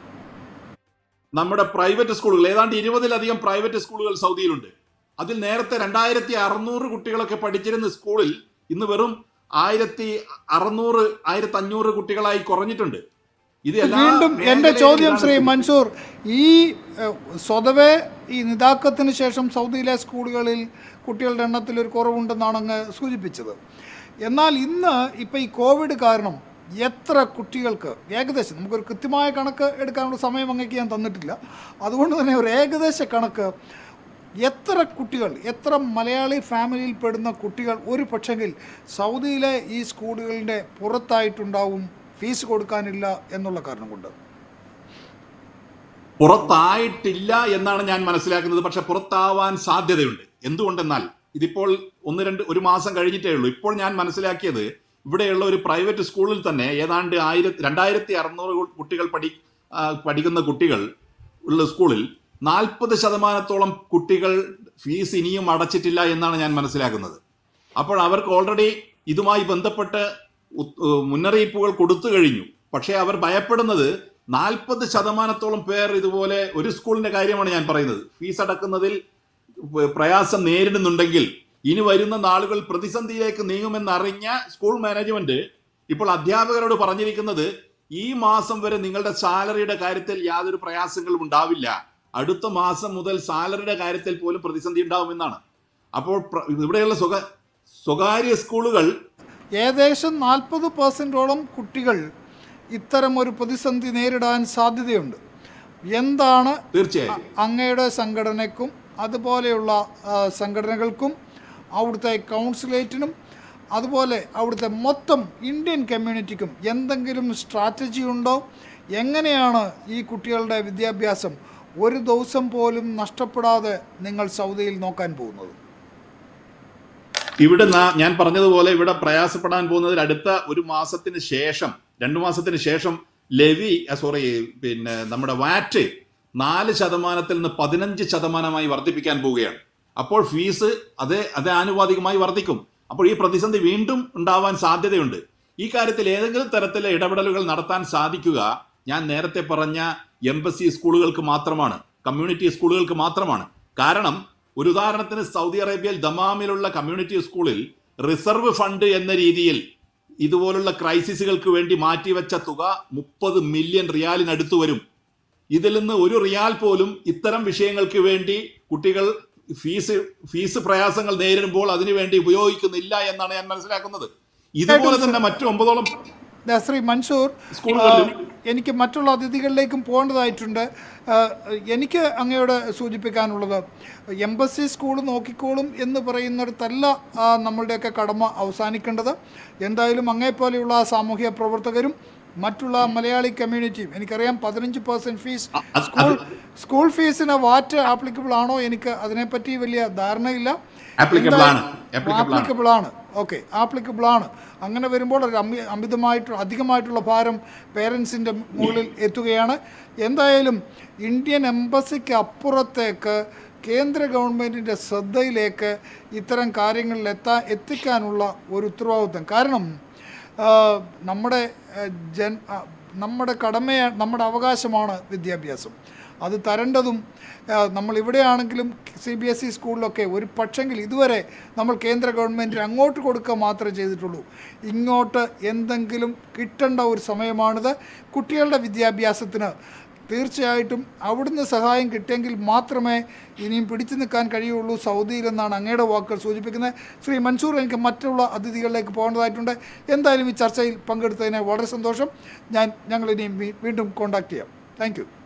നമ്മുടെ പ്രൈവറ്റ് സ്കൂളുകൾ ഏതാണ്ട് ഇരുപതിലധികം പ്രൈവറ്റ് സ്കൂളുകൾ സൗദിയിലുണ്ട് അതിൽ നേരത്തെ രണ്ടായിരത്തി അറുന്നൂറ് കുട്ടികളൊക്കെ പഠിച്ചിരുന്ന സ്കൂളിൽ ഇന്ന് വെറും ആയിരത്തി അറുന്നൂറ് ആയിരത്തി അഞ്ഞൂറ് കുട്ടികളായി കുറഞ്ഞിട്ടുണ്ട് ഇത് എല്ലാ വീണ്ടും എൻ്റെ മേഖലയിലും ചോദ്യം ഇതാണ് ശ്രീ മൻസൂർ ഈ ഏഹ്, സ്വതവേ ഈ നിതാക്കത്തിന് ശേഷം സൗദിയിലെ സ്കൂളുകളിൽ കുട്ടികളുടെ എണ്ണത്തിൽ ഒരു കുറവുണ്ടെന്നാണ് അങ്ങ് സൂചിപ്പിച്ചത് എന്നാൽ ഇന്ന് ഇപ്പം ഈ കോവിഡ് കാരണം എത്ര കുട്ടികൾക്ക് ഏകദേശം നമുക്കൊരു കൃത്യമായ കണക്ക് എടുക്കാനുള്ള സമയം അങ്ങേക്ക് ഞാൻ തന്നിട്ടില്ല അതുകൊണ്ട് തന്നെ ഒരു ഏകദേശ കണക്ക് എത്ര കുട്ടികൾ എത്ര മലയാളി ഫാമിലിയിൽ പെടുന്ന കുട്ടികൾ ഒരു പക്ഷെങ്കിൽ സൗദിയിലെ ഈ സ്കൂളുകളുടെ പുറത്തായിട്ടുണ്ടാവും ഫീസ് കൊടുക്കാനില്ല എന്നുള്ള കാരണം കൊണ്ട് പുറത്തായിട്ടില്ല എന്നാണ് ഞാൻ മനസ്സിലാക്കുന്നത് പക്ഷെ പുറത്താവാൻ സാധ്യതയുണ്ട് എന്തുകൊണ്ടെന്നാൽ ഇതിപ്പോൾ ഒന്ന് രണ്ട് ഒരു മാസം കഴിഞ്ഞിട്ടേ ഉള്ളൂ ഇപ്പോൾ ഞാൻ മനസ്സിലാക്കിയത് ഇവിടെയുള്ള ഒരു പ്രൈവറ്റ് സ്കൂളിൽ തന്നെ ഏതാണ്ട് ആയിരത്തി രണ്ടായിരത്തി അറുന്നൂറ് കുട്ടികൾ പഠി ആ, പഠിക്കുന്ന കുട്ടികൾ ഉള്ള സ്കൂളിൽ നാൽപ്പത് ശതമാനത്തോളം കുട്ടികൾ ഫീസ് ഇനിയും അടച്ചിട്ടില്ല എന്നാണ് ഞാൻ മനസ്സിലാക്കുന്നത് അപ്പോൾ അവർക്ക് ഓൾറെഡി ഇതുമായി ബന്ധപ്പെട്ട് ഉത്- ഏഹ് മുന്നറിയിപ്പുകൾ കൊടുത്തു കഴിഞ്ഞു പക്ഷേ അവർ ഭയപ്പെടുന്നത് നാൽപ്പത് ശതമാനത്തോളം പേർ ഇതുപോലെ ഒരു സ്കൂളിന്റെ കാര്യമാണ് ഞാൻ പറയുന്നത് ഫീസ് അടക്കുന്നതിൽ പ- പ്രയാസം നേരിടുന്നുണ്ടെങ്കിൽ ഇനി വരുന്ന നാളുകൾ പ്രതിസന്ധിയിലേക്ക് നീങ്ങുമെന്നറിഞ്ഞ സ്കൂൾ മാനേജ്മെന്റ് ഇപ്പോൾ അധ്യാപകരോട് പറഞ്ഞിരിക്കുന്നത് ഈ മാസം വരെ നിങ്ങളുടെ സാലറിയുടെ കാര്യത്തിൽ യാതൊരു പ്രയാസങ്ങളും ഉണ്ടാവില്ല അടുത്ത മാസം മുതൽ സാലറിയുടെ കാര്യത്തിൽ പോലും പ്രതിസന്ധി ഉണ്ടാവുമെന്നാണ് അപ്പോൾ പ്ര- ഇവിടെയുള്ള സ്വക സ്വകാര്യ സ്കൂളുകൾ ഏകദേശം നാൽപ്പത് പെർസെൻറ്റോളം കുട്ടികൾ ഇത്തരം ഒരു പ്രതിസന്ധി നേരിടാൻ സാധ്യതയുണ്ട് എന്താണ് തീർച്ചയായും അ- അങ്ങയുടെ സംഘടനയ്ക്കും അതുപോലെയുള്ള ആ, സംഘടനകൾക്കും അവിടുത്തെ കൗൺസിലേറ്റിനും അതുപോലെ അവിടുത്തെ മൊത്തം ഇന്ത്യൻ കമ്മ്യൂണിറ്റിക്കും എന്തെങ്കിലും സ്ട്രാറ്റജി ഉണ്ടോ എങ്ങനെയാണ് ഈ കുട്ടികളുടെ വിദ്യാഭ്യാസം ഒരു ദിവസം പോലും നഷ്ടപ്പെടാതെ നിങ്ങൾ സൗദിയിൽ നോക്കാൻ പോകുന്നത് ഇവിടെ നാ- ഞാൻ പറഞ്ഞതുപോലെ ഇവിടെ പ്രയാസപ്പെടാൻ പോകുന്നതിൽ അടുത്ത ഒരു മാസത്തിന് ശേഷം രണ്ടു മാസത്തിന് ശേഷം ലെവി സോറി പിന്നെ നമ്മുടെ വാറ്റ് നാല് ശതമാനത്തിൽ നിന്ന് പതിനഞ്ച് ശതമാനമായി വർദ്ധിപ്പിക്കാൻ പോവുകയാണ് അപ്പോൾ ഫീസ് അതേ അതേ ആനുപാതികമായി വർദ്ധിക്കും അപ്പോൾ ഈ പ്രതിസന്ധി വീണ്ടും ഉണ്ടാവാൻ സാധ്യതയുണ്ട് ഈ കാര്യത്തിൽ ഏതെങ്കിലും തരത്തിലെ ഇടപെടലുകൾ നടത്താൻ സാധിക്കുക ഞാൻ നേരത്തെ പറഞ്ഞ എംബസി സ്കൂളുകൾക്ക് മാത്രമാണ് കമ്മ്യൂണിറ്റി സ്കൂളുകൾക്ക് മാത്രമാണ് കാരണം ഒരു ഉദാഹരണത്തിന് സൗദി അറേബ്യയിൽ ദമാമിലുള്ള കമ്മ്യൂണിറ്റി സ്കൂളിൽ റിസർവ് ഫണ്ട് എന്ന രീതിയിൽ ഇതുപോലുള്ള ക്രൈസിസുകൾക്ക് വേണ്ടി മാറ്റിവെച്ച തുക മുപ്പത് മില്യൺ റിയാലിനടുത്ത് വരും ഇതിൽ നിന്ന് ഒരു റിയാൽ പോലും ഇത്തരം വിഷയങ്ങൾക്ക് വേണ്ടി കുട്ടികൾ ഫീസ് ഫീസ് പ്രയാസങ്ങൾ നേരിടുമ്പോൾ അതിനുവേണ്ടി ഉപയോഗിക്കുന്നില്ല എന്നാണ് ഞാൻ മനസ്സിലാക്കുന്നത് ഇതുപോലെ തന്നെ മറ്റു ഒമ്പതോളം ദാ ശ്രീ മൻസൂർ സ്കൂളുകളിലും ആ, എനിക്ക് മറ്റുള്ള അതിഥികളിലേക്കും പോകേണ്ടതായിട്ടുണ്ട് ആ, എനിക്ക് അങ്ങയോട് സൂചിപ്പിക്കാനുള്ളത് എംബസി സ്കൂൾ നോക്കിക്കോളും എന്ന് പറയുന്നിടത്തല്ല ആ, നമ്മളുടെയൊക്കെ കടമ അവസാനിക്കേണ്ടത് എന്തായാലും അങ്ങേപ്പോലെയുള്ള സാമൂഹ്യ പ്രവർത്തകരും മറ്റുള്ള മലയാളി കമ്മ്യൂണിറ്റിയും എനിക്കറിയാം പതിനഞ്ച് പെർസെൻറ്റ് ഫീസ് അത് സ്കൂൾ സ്കൂൾ ഫീസിന് വാറ്റ് ആപ്ലിക്കബിൾ ആണോ എനിക്ക് അതിനെപ്പറ്റി വലിയ ധാരണയില്ല Applicable ആണ്. Applicable ആണ്. ആപ്ലിക്കബിൾ ആണ് ഓക്കെ ആപ്ലിക്കബിൾ ആണ് അങ്ങനെ വരുമ്പോൾ ഒരു അമി അമിതമായിട്ട് അധികമായിട്ടുള്ള ഭാരം പേരൻസിൻ്റെ മുകളിൽ എത്തുകയാണ് എന്തായാലും ഇന്ത്യൻ എംബസിക്ക് അപ്പുറത്തേക്ക് കേന്ദ്ര ഗവൺമെൻറ്റിൻ്റെ ശ്രദ്ധയിലേക്ക് ഇത്തരം കാര്യങ്ങളിൽ എത്താ എത്തിക്കാനുള്ള ഒരു ഉത്തരവാദിത്വം കാരണം ആ, നമ്മുടെ ആ, ജൻ ആ, നമ്മുടെ കടമയ നമ്മുടെ അവകാശമാണ് വിദ്യാഭ്യാസം അത് തരേണ്ടതും ആ, നമ്മൾ ഇവിടെയാണെങ്കിലും സി ബി എസ് ഇ സ്കൂളിലൊക്കെ ഒരു പക്ഷെങ്കിൽ ഇതുവരെ നമ്മൾ കേന്ദ്ര ഗവൺമെൻറ്റിന് അങ്ങോട്ട് കൊടുക്കുക മാത്രമേ ചെയ്തിട്ടുള്ളൂ ഇങ്ങോട്ട് എന്തെങ്കിലും കിട്ടേണ്ട ഒരു സമയമാണിത് കുട്ടികളുടെ വിദ്യാഭ്യാസത്തിന് തീർച്ചയായിട്ടും അവിടുന്ന് സഹായം കിട്ടിയെങ്കിൽ മാത്രമേ ഇനിയും പിടിച്ചു നിൽക്കാൻ കഴിയുള്ളൂ സൗദിയിൽ എന്നാണ് അങ്ങയുടെ വാക്കുകൾ സൂചിപ്പിക്കുന്നത് ശ്രീ മൻസൂർ എനിക്ക് മറ്റുള്ള അതിഥികളിലേക്ക് പോകേണ്ടതായിട്ടുണ്ട് എന്തായാലും ഈ ചർച്ചയിൽ പങ്കെടുത്തതിന് വളരെ സന്തോഷം ഞാൻ ഞങ്ങൾ ഇനിയും വീ- വീണ്ടും കോൺടാക്ട് ചെയ്യാം താങ്ക് യു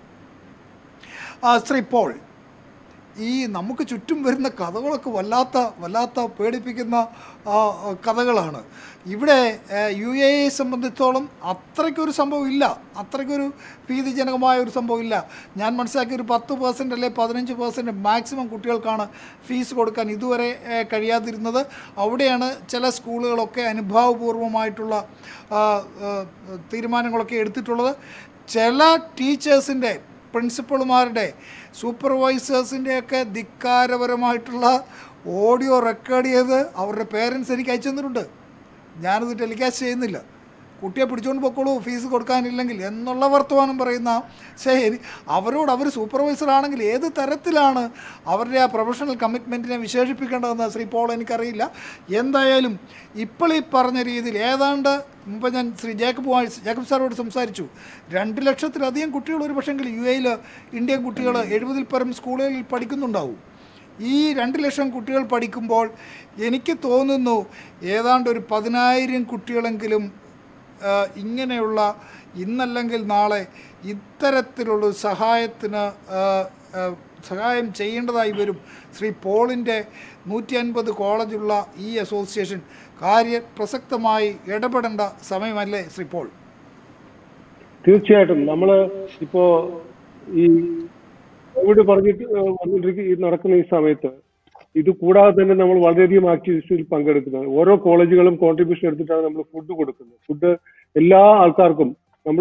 ശ്രീ പോൾ ഈ നമുക്ക് ചുറ്റും വരുന്ന കഥകളൊക്കെ വല്ലാത്ത വല്ലാത്ത പേടിപ്പിക്കുന്ന ആ, ആ, കഥകളാണ് ഇവിടെ യു എ എ സംബന്ധിച്ചോളം അത്രയ്ക്കൊരു സംഭവം ഇല്ല അത്രയ്ക്കൊരു ഭീതിജനകമായ ഒരു സംഭവം ഇല്ല ഞാൻ മനസ്സിലാക്കിയ ഒരു പത്ത് പേഴ്സൻ്റ് അല്ലെ പതിനഞ്ച് പേഴ്സൻറ്റ് മാക്സിമം കുട്ടികൾക്കാണ് ഫീസ് കൊടുക്കാൻ ഇതുവരെ ഏ, കഴിയാതിരുന്നത് അവിടെയാണ് ചില സ്കൂളുകളൊക്കെ അനുഭാവപൂർവമായിട്ടുള്ള ആ, ആ, തീരുമാനങ്ങളൊക്കെ എടുത്തിട്ടുള്ളത് ചില ടീച്ചേഴ്സിൻ്റെ പ്രിൻസിപ്പൾമാരുടെ സൂപ്പർവൈസേഴ്സിൻ്റെയൊക്കെ ധിക്കാരപരമായിട്ടുള്ള ഓഡിയോ റെക്കോർഡ് ചെയ്ത് അവരുടെ പേരൻസ് എനിക്ക് അയച്ചു തന്നിട്ടുണ്ട് ഞാനത് ടെലികാസ്റ്റ് ചെയ്യുന്നില്ല കുട്ടിയെ പിടിച്ചുകൊണ്ട് പൊക്കോളൂ ഫീസ് കൊടുക്കാനില്ലെങ്കിൽ എന്നുള്ള വർത്തമാനം പറയുന്ന ശരി അവരോട് അവർ സൂപ്പർവൈസർ ആണെങ്കിൽ ഏത് തരത്തിലാണ് അവരുടെ ആ പ്രൊഫഷണൽ കമ്മിറ്റ്മെൻറ്റിനെ വിശേഷിപ്പിക്കേണ്ടതെന്ന് ശ്രീ പോൾ എനിക്കറിയില്ല എന്തായാലും ഇപ്പോൾ ഈ പറഞ്ഞ രീതിയിൽ ഏതാണ്ട് മുമ്പ് ഞാൻ ശ്രീ ജേക്കബുമായി ജേക്കബ് സാറോട് സംസാരിച്ചു രണ്ട് ലക്ഷത്തിലധികം കുട്ടികൾ ഒരു പക്ഷെങ്കിൽ യു എയിൽ ഇന്ത്യൻ കുട്ടികൾ എഴുപതിൽ പരം സ്കൂളുകളിൽ പഠിക്കുന്നുണ്ടാവും ഈ രണ്ട് ലക്ഷം കുട്ടികൾ പഠിക്കുമ്പോൾ എനിക്ക് തോന്നുന്നു ഏതാണ്ട് ഒരു പതിനായിരം കുട്ടികളെങ്കിലും ആ, ഇങ്ങനെയുള്ള ഇന്നല്ലെങ്കിൽ നാളെ ഇത്തരത്തിലുള്ള ഒരു സഹായത്തിന് ആ, ആ, സഹായം ചെയ്യേണ്ടതായി വരും ശ്രീ പോളിൻ്റെ നൂറ്റി അൻപത് കോളേജുള്ള ഈ അസോസിയേഷൻ കാര്യ പ്രസക്തമായി ഇടപെടേണ്ട സമയമല്ലേ ശ്രീ പോൾ തീർച്ചയായിട്ടും നമ്മള് ഇപ്പോ ഈ കോവിഡ് പറഞ്ഞിട്ട് ഏഹ് വന്നിട്ടിരിക്കുന്ന ഈ നടക്കുന്ന ഈ സമയത്ത് ഇത് കൂടാതെ തന്നെ നമ്മൾ വളരെയധികം ആക്ടിവിറ്റീസിൽ പങ്കെടുക്കുന്നത് ഓരോ കോളേജുകളും കോൺട്രിബ്യൂഷൻ എടുത്തിട്ടാണ് നമ്മൾ ഫുഡ് കൊടുക്കുന്നത് ഫുഡ് എല്ലാ ആൾക്കാർക്കും നമ്മൾ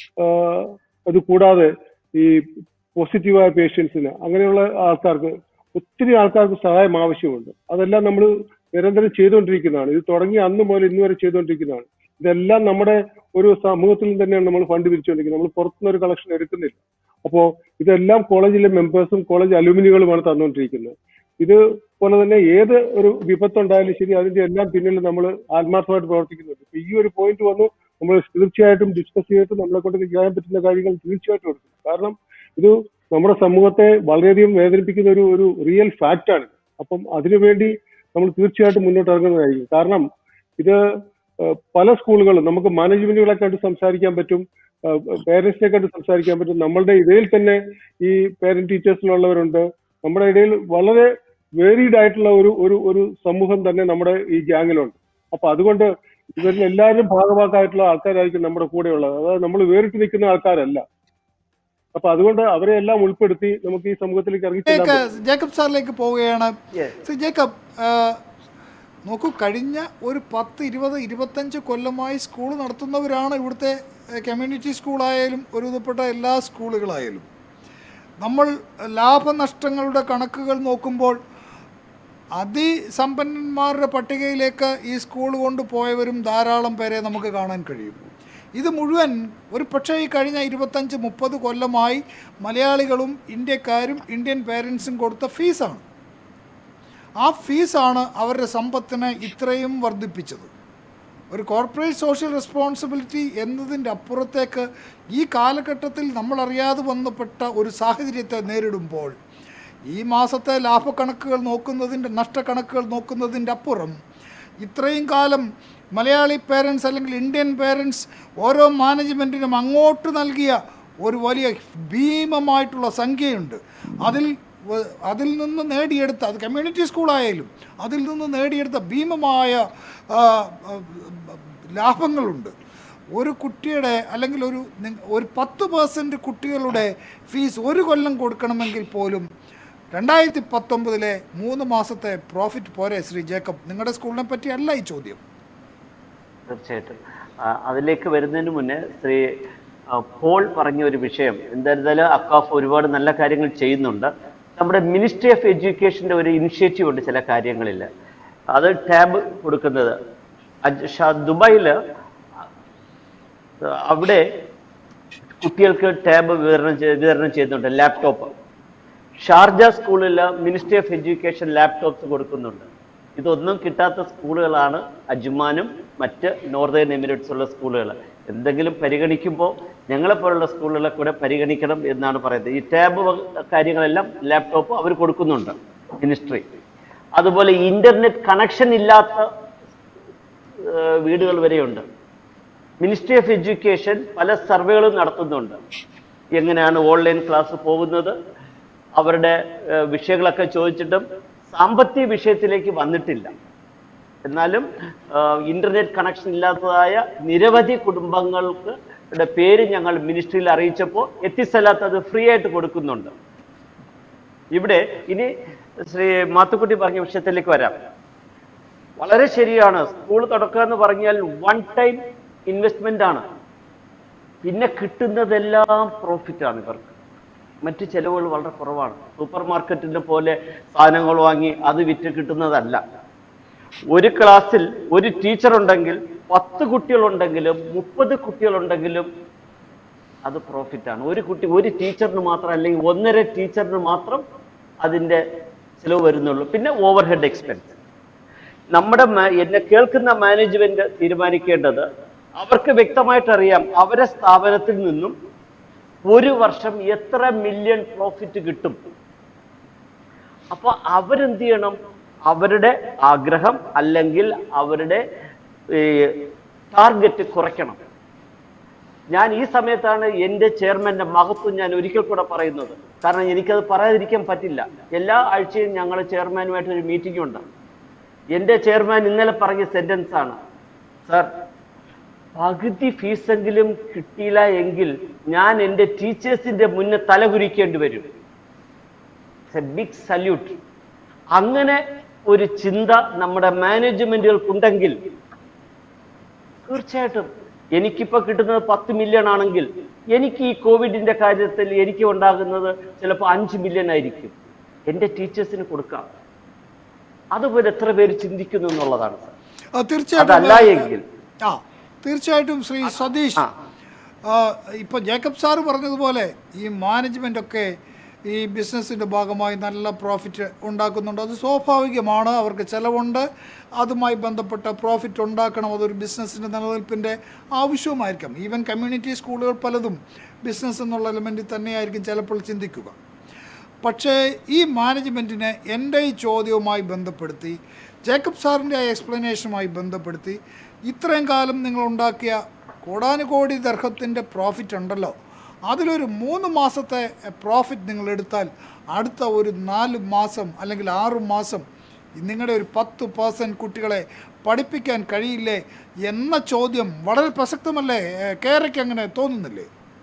അത് കൂടാതെ ഈ പോസിറ്റീവായ പേഷ്യൻസിന് അങ്ങനെയുള്ള ആൾക്കാർക്ക് ഒത്തിരി ആൾക്കാർക്ക് സഹായം ആവശ്യമുണ്ട് അതെല്ലാം നമ്മൾ നിരന്തരം ചെയ്തുകൊണ്ടിരിക്കുന്നതാണ് ഇത് തുടങ്ങി അന്ന് മുതൽ ഇന്ന് വരെ ചെയ്തുകൊണ്ടിരിക്കുന്നതാണ് ഇതെല്ലാം നമ്മുടെ ഒരു സമൂഹത്തിൽ തന്നെയാണ് നമ്മൾ ഫണ്ട് പിരിച്ചുകൊണ്ടിരിക്കുന്നത് നമ്മൾ പുറത്തുനിന്ന് ഒരു കളക്ഷൻ എടുക്കുന്നില്ല അപ്പോ ഇതെല്ലാം കോളേജിലെ മെമ്പേഴ്സും കോളേജ് അലുമിനികളുമാണ് തന്നുകൊണ്ടിരിക്കുന്നത് ഇത് പോലെ തന്നെ ഏത് ഒരു വിപത്തുണ്ടായാലും ശരി അതിന്റെ എല്ലാം പിന്നിൽ നമ്മൾ ആത്മാർത്ഥമായിട്ട് പ്രവർത്തിക്കുന്നുണ്ട് ഇപ്പൊ ഈ ഒരു പോയിന്റ് വന്ന് നമ്മൾ തീർച്ചയായിട്ടും ഡിസ്കസ് ചെയ്തിട്ട് നമ്മളെ കൊണ്ട് ചെയ്യാൻ പറ്റുന്ന കാര്യങ്ങൾ തീർച്ചയായിട്ടും എടുക്കും കാരണം ഇത് നമ്മുടെ സമൂഹത്തെ വളരെയധികം വേദനിപ്പിക്കുന്ന ഒരു ഒരു റിയൽ ഫാക്റ്റ് ആണ് അപ്പം അതിനുവേണ്ടി നമ്മൾ തീർച്ചയായിട്ടും മുന്നോട്ട് ഇറങ്ങുന്നതായിരിക്കും കാരണം ഇത് ഏഹ്, പല സ്കൂളുകളും നമുക്ക് മാനേജ്മെന്റുകളെ കണ്ട് സംസാരിക്കാൻ പറ്റും പേരൻസിനെ കണ്ട് സംസാരിക്കാൻ പറ്റും നമ്മളുടെ ഇടയിൽ തന്നെ ഈ പേരന്റ് ടീച്ചേഴ്സിലുള്ളവരുണ്ട് നമ്മുടെ ഇടയിൽ വളരെ വേരീഡ് ആയിട്ടുള്ള ഒരു ഒരു ഒരു സമൂഹം തന്നെ നമ്മുടെ ഈ ഗ്യാങ്ങിലുണ്ട് അപ്പൊ അതുകൊണ്ട് ഇവരിൽ എല്ലാവരും ഭാഗഭാക്കായിട്ടുള്ള ആൾക്കാരായിരിക്കും നമ്മുടെ കൂടെയുള്ളത് അതായത് നമ്മൾ വേറിട്ട് നിൽക്കുന്ന ആൾക്കാരല്ല അപ്പൊ അതുകൊണ്ട് അവരെ എല്ലാം ഉൾപ്പെടുത്തി നമുക്ക് ഈ സമൂഹത്തിലേക്ക് ഇറങ്ങി ചെല്ലാൻ ജേക്ക- പറ്റും. ജേക്കബ് സാറിലേക്ക് പോവുകയാണ് ശ്രീ ജേക്കബ് ആ, നോക്കൂ കഴിഞ്ഞ ഒരു പത്ത് ഇരുപത് ഇരുപത്തഞ്ച് കൊല്ലമായി സ്കൂൾ നടത്തുന്നവരാണ് ഇവിടുത്തെ എഹ്, കമ്മ്യൂണിറ്റി സ്കൂളായാലും ഒരു വിധപ്പെട്ട എല്ലാ സ്കൂളുകളായാലും നമ്മൾ ലാഭനഷ്ടങ്ങളുടെ കണക്കുകൾ നോക്കുമ്പോൾ അതിസമ്പന്നന്മാരുടെ പട്ടികയിലേക്ക് ഈ സ്കൂൾ കൊണ്ട് പോയവരും ധാരാളം പേരെ നമുക്ക് കാണാൻ കഴിയും ഇത് മുഴുവൻ ഒരു പക്ഷേ ഈ കഴിഞ്ഞ ഇരുപത്തഞ്ച് മുപ്പത് കൊല്ലമായി മലയാളികളും ഇന്ത്യക്കാരും ഇന്ത്യൻ പേരൻസും കൊടുത്ത ഫീസാണ് ആ ഫീസാണ് അവരുടെ സമ്പത്തിനെ ഇത്രയും വർദ്ധിപ്പിച്ചത് ഒരു കോർപ്പറേറ്റ് സോഷ്യൽ റെസ്പോൺസിബിലിറ്റി എന്നതിൻ്റെ അപ്പുറത്തേക്ക് ഈ കാലഘട്ടത്തിൽ നമ്മളറിയാതെ വന്നപ്പെട്ട ഒരു സാഹചര്യത്തെ നേരിടുമ്പോൾ ഈ മാസത്തെ ലാഭക്കണക്കുകൾ നോക്കുന്നതിൻ്റെ നഷ്ടക്കണക്കുകൾ നോക്കുന്നതിൻ്റെ അപ്പുറം ഇത്രയും കാലം മലയാളി പേരൻസ് അല്ലെങ്കിൽ ഇന്ത്യൻ പേരൻസ് ഓരോ മാനേജ്മെൻറ്റിനും അങ്ങോട്ട് നൽകിയ ഒരു വലിയ ഭീമമായിട്ടുള്ള സംഖ്യയുണ്ട് അതിൽ വ- അതിൽ നിന്ന് നേടിയെടുത്ത അത് കമ്മ്യൂണിറ്റി സ്കൂളായാലും അതിൽ നിന്ന് നേടിയെടുത്ത ഭീമമായ ആ, ആ, ലാഭങ്ങളുണ്ട് ഒരു കുട്ടിയുടെ അല്ലെങ്കിൽ ഒരു നി- ഒരു പത്ത് പേഴ്സൻറ്റ് കുട്ടികളുടെ ഫീസ് ഒരു കൊല്ലം കൊടുക്കണമെങ്കിൽ പോലും രണ്ടായിരത്തി പത്തൊമ്പതിലെ മൂന്ന് മാസത്തെ പ്രോഫിറ്റ് പോരെ ശ്രീ ജേക്കബ് നിങ്ങളുടെ സ്കൂളിനെ പറ്റിയല്ല ഈ ചോദ്യം തീർച്ചയായിട്ടും ആ, അതിലേക്ക് വരുന്നതിന് മുന്നേ ശ്രീ ആ, പോൾ പറഞ്ഞ ഒരു വിഷയം എന്തായിരുന്നാലും അക്കാഫ് ഒരുപാട് നല്ല കാര്യങ്ങൾ ചെയ്യുന്നുണ്ട് നമ്മുടെ മിനിസ്ട്രി ഓഫ് എഡ്യൂക്കേഷന്റെ ഒരു ഇനിഷ്യേറ്റീവ് ഉണ്ട് ചില കാര്യങ്ങളിൽ അത് ടാബ് കൊടുക്കുന്നത് അജ് ഷാ- ദുബായില് അവിടെ കുട്ടികൾക്ക് ടാബ് വിതരണം ചെയ്- വിതരണം ചെയ്യുന്നുണ്ട് ലാപ്ടോപ്പ് ഷാർജ സ്കൂളിൽ മിനിസ്ട്രി ഓഫ് എഡ്യൂക്കേഷൻ ലാപ്ടോപ്സ് കൊടുക്കുന്നുണ്ട് ഇതൊന്നും കിട്ടാത്ത സ്കൂളുകളാണ് അജ്മാനും മറ്റ് നോർത്തേൺ എമിറേറ്റ്സ് ഉള്ള സ്കൂളുകൾ എന്തെങ്കിലും പരിഗണിക്കുമ്പോൾ ഞങ്ങളെപ്പോലുള്ള സ്കൂളുകളെ കൂടെ പരിഗണിക്കണം എന്നാണ് പറയുന്നത് ഈ ടാബ് വക- കാര്യങ്ങളെല്ലാം ലാപ്ടോപ്പ് അവർ കൊടുക്കുന്നുണ്ട് മിനിസ്ട്രി അതുപോലെ ഇന്റർനെറ്റ് കണക്ഷൻ ഇല്ലാത്ത ഏഹ്, വീടുകൾ വരെയുണ്ട് മിനിസ്ട്രി ഓഫ് എഡ്യൂക്കേഷൻ പല സർവേകളും നടത്തുന്നുണ്ട് എങ്ങനെയാണ് ഓൺലൈൻ ക്ലാസ് പോകുന്നത് അവരുടെ ഏഹ്, വിഷയങ്ങളൊക്കെ ചോദിച്ചിട്ടും സാമ്പത്തിക വിഷയത്തിലേക്ക് വന്നിട്ടില്ല എന്നാലും ഏഹ്, ഇന്റർനെറ്റ് കണക്ഷൻ ഇല്ലാത്തതായ നിരവധി കുടുംബങ്ങൾക്ക് ടെ പേര് ഞങ്ങൾ മിനിസ്ട്രിയിൽ അറിയിച്ചപ്പോൾ എത്തിസ്ഥലത്ത് അത് ഫ്രീ ആയിട്ട് കൊടുക്കുന്നുണ്ട് ഇവിടെ ഇനി ശ്രീ മാത്തുക്കുട്ടി പറഞ്ഞ വിഷയത്തിലേക്ക് വരാം വളരെ ശരിയാണ് സ്കൂൾ തുടക്കുക എന്ന് പറഞ്ഞാൽ വൺ ടൈം ഇൻവെസ്റ്റ്മെന്റ് ആണ് പിന്നെ കിട്ടുന്നതെല്ലാം പ്രോഫിറ്റ് ആണ് ഇവർക്ക് മറ്റ് ചെലവുകൾ വളരെ കുറവാണ് സൂപ്പർ മാർക്കറ്റിനെ പോലെ സാധനങ്ങൾ വാങ്ങി അത് വിറ്റ് കിട്ടുന്നതല്ല ഒരു ക്ലാസ്സിൽ ഒരു ടീച്ചർ ഉണ്ടെങ്കിൽ പത്ത് കുട്ടികളുണ്ടെങ്കിലും മുപ്പത് കുട്ടികളുണ്ടെങ്കിലും അത് പ്രോഫിറ്റ് ആണ് ഒരു കുട്ടി ഒരു ടീച്ചറിന് മാത്രം അല്ലെങ്കിൽ ഒന്നര ടീച്ചറിന് മാത്രം അതിന്റെ ചിലവ് വരുന്നുള്ളൂ പിന്നെ ഓവർ ഹെഡ് എക്സ്പെൻസ് നമ്മുടെ മാ- എന്നെ കേൾക്കുന്ന മാനേജ്മെന്റ് തീരുമാനിക്കേണ്ടത് അവർക്ക് വ്യക്തമായിട്ട് അറിയാം അവരെ സ്ഥാപനത്തിൽ നിന്നും ഒരു വർഷം എത്ര മില്യൺ പ്രോഫിറ്റ് കിട്ടും അപ്പൊ അവരെന്ത് ചെയ്യണം അവരുടെ ആഗ്രഹം അല്ലെങ്കിൽ അവരുടെ ടാർഗറ്റ് കുറയ്ക്കണം ഞാൻ ഈ സമയത്താണ് എൻ്റെ ചെയർമാന്റെ മഹത്വം ഞാൻ ഒരിക്കൽ കൂടെ പറയുന്നത് കാരണം എനിക്കത് പറയാതിരിക്കാൻ പറ്റില്ല എല്ലാ ആഴ്ചയും ഞങ്ങൾ ചെയർമാനുമായിട്ട് ഒരു മീറ്റിംഗ് ഉണ്ട് എൻ്റെ ചെയർമാൻ ഇന്നലെ പറഞ്ഞ സെന്റൻസ് ആണ് സർ പകുതി ഫീസെങ്കിലും കിട്ടിയില്ല എങ്കിൽ ഞാൻ എൻ്റെ ടീച്ചേഴ്സിന്റെ മുന്നേ തലകുരിക്കേണ്ടി വരും ബിഗ് സല്യൂട്ട് അങ്ങനെ ഒരു ചിന്ത നമ്മുടെ മാനേജ്മെന്റുകൾക്കുണ്ടെങ്കിൽ തീർച്ചയായിട്ടും എനിക്കിപ്പോ കിട്ടുന്നത് പത്ത് മില്യൺ ആണെങ്കിൽ എനിക്ക് ഈ കോവിഡിന്റെ കാര്യത്തിൽ എനിക്ക് ഉണ്ടാകുന്നത് ചിലപ്പോൾ അഞ്ച് മില്യൺ ആയിരിക്കും എൻ്റെ ടീച്ചേഴ്സിന് കൊടുക്കാം അതുപോലെ എത്ര പേര് ചിന്തിക്കുന്നു എന്നുള്ളതാണ് സർ ആ, തീർച്ചയായിട്ടും അതല്ല എങ്കിൽ ആ തീർച്ചയായിട്ടും ശ്രീ സതീഷ് ആ, ഇപ്പൊ ജേക്കബ് സാറ് പറഞ്ഞതുപോലെ ഈ മാനേജ്മെന്റ് ഒക്കെ ഈ ബിസിനസ്സിൻ്റെ ഭാഗമായി നല്ല പ്രോഫിറ്റ് ഉണ്ടാക്കുന്നുണ്ട് അത് സ്വാഭാവികമാണ് അവർക്ക് ചിലവുണ്ട് അതുമായി ബന്ധപ്പെട്ട പ്രോഫിറ്റ് ഉണ്ടാക്കണം അതൊരു ബിസിനസ്സിൻ്റെ നിലനിൽപ്പിൻ്റെ ആവശ്യവുമായിരിക്കാം ഈവൻ കമ്മ്യൂണിറ്റി സ്കൂളുകൾ പലതും ബിസിനസ് എന്നുള്ള എലമെൻറ്റിൽ തന്നെയായിരിക്കും ചിലപ്പോൾ ചിന്തിക്കുക പക്ഷേ ഈ മാനേജ്മെൻറ്റിനെ എൻ്റെ ഈ ചോദ്യവുമായി ബന്ധപ്പെടുത്തി ജേക്കബ് സാറിൻ്റെ ആ എക്സ്പ്ലനേഷനുമായി ബന്ധപ്പെടുത്തി ഇത്രയും കാലം നിങ്ങൾ ഉണ്ടാക്കിയ കോടാനുകോടി ദർഹത്തിൻ്റെ പ്രോഫിറ്റ് ഉണ്ടല്ലോ അതിലൊരു മൂന്ന് മാസത്തെ പ്രോഫിറ്റ് നിങ്ങൾ എടുത്താൽ അടുത്ത ഒരു നാല് മാസം അല്ലെങ്കിൽ ആറ് മാസം നിങ്ങളുടെ ഒരു പത്ത് പേഴ്സൻറ്റ് കുട്ടികളെ പഠിപ്പിക്കാൻ കഴിയില്ലേ എന്ന ചോദ്യം വളരെ പ്രസക്തമല്ലേ കേരയ്ക്ക് അങ്ങനെ തോന്നുന്നില്ലേ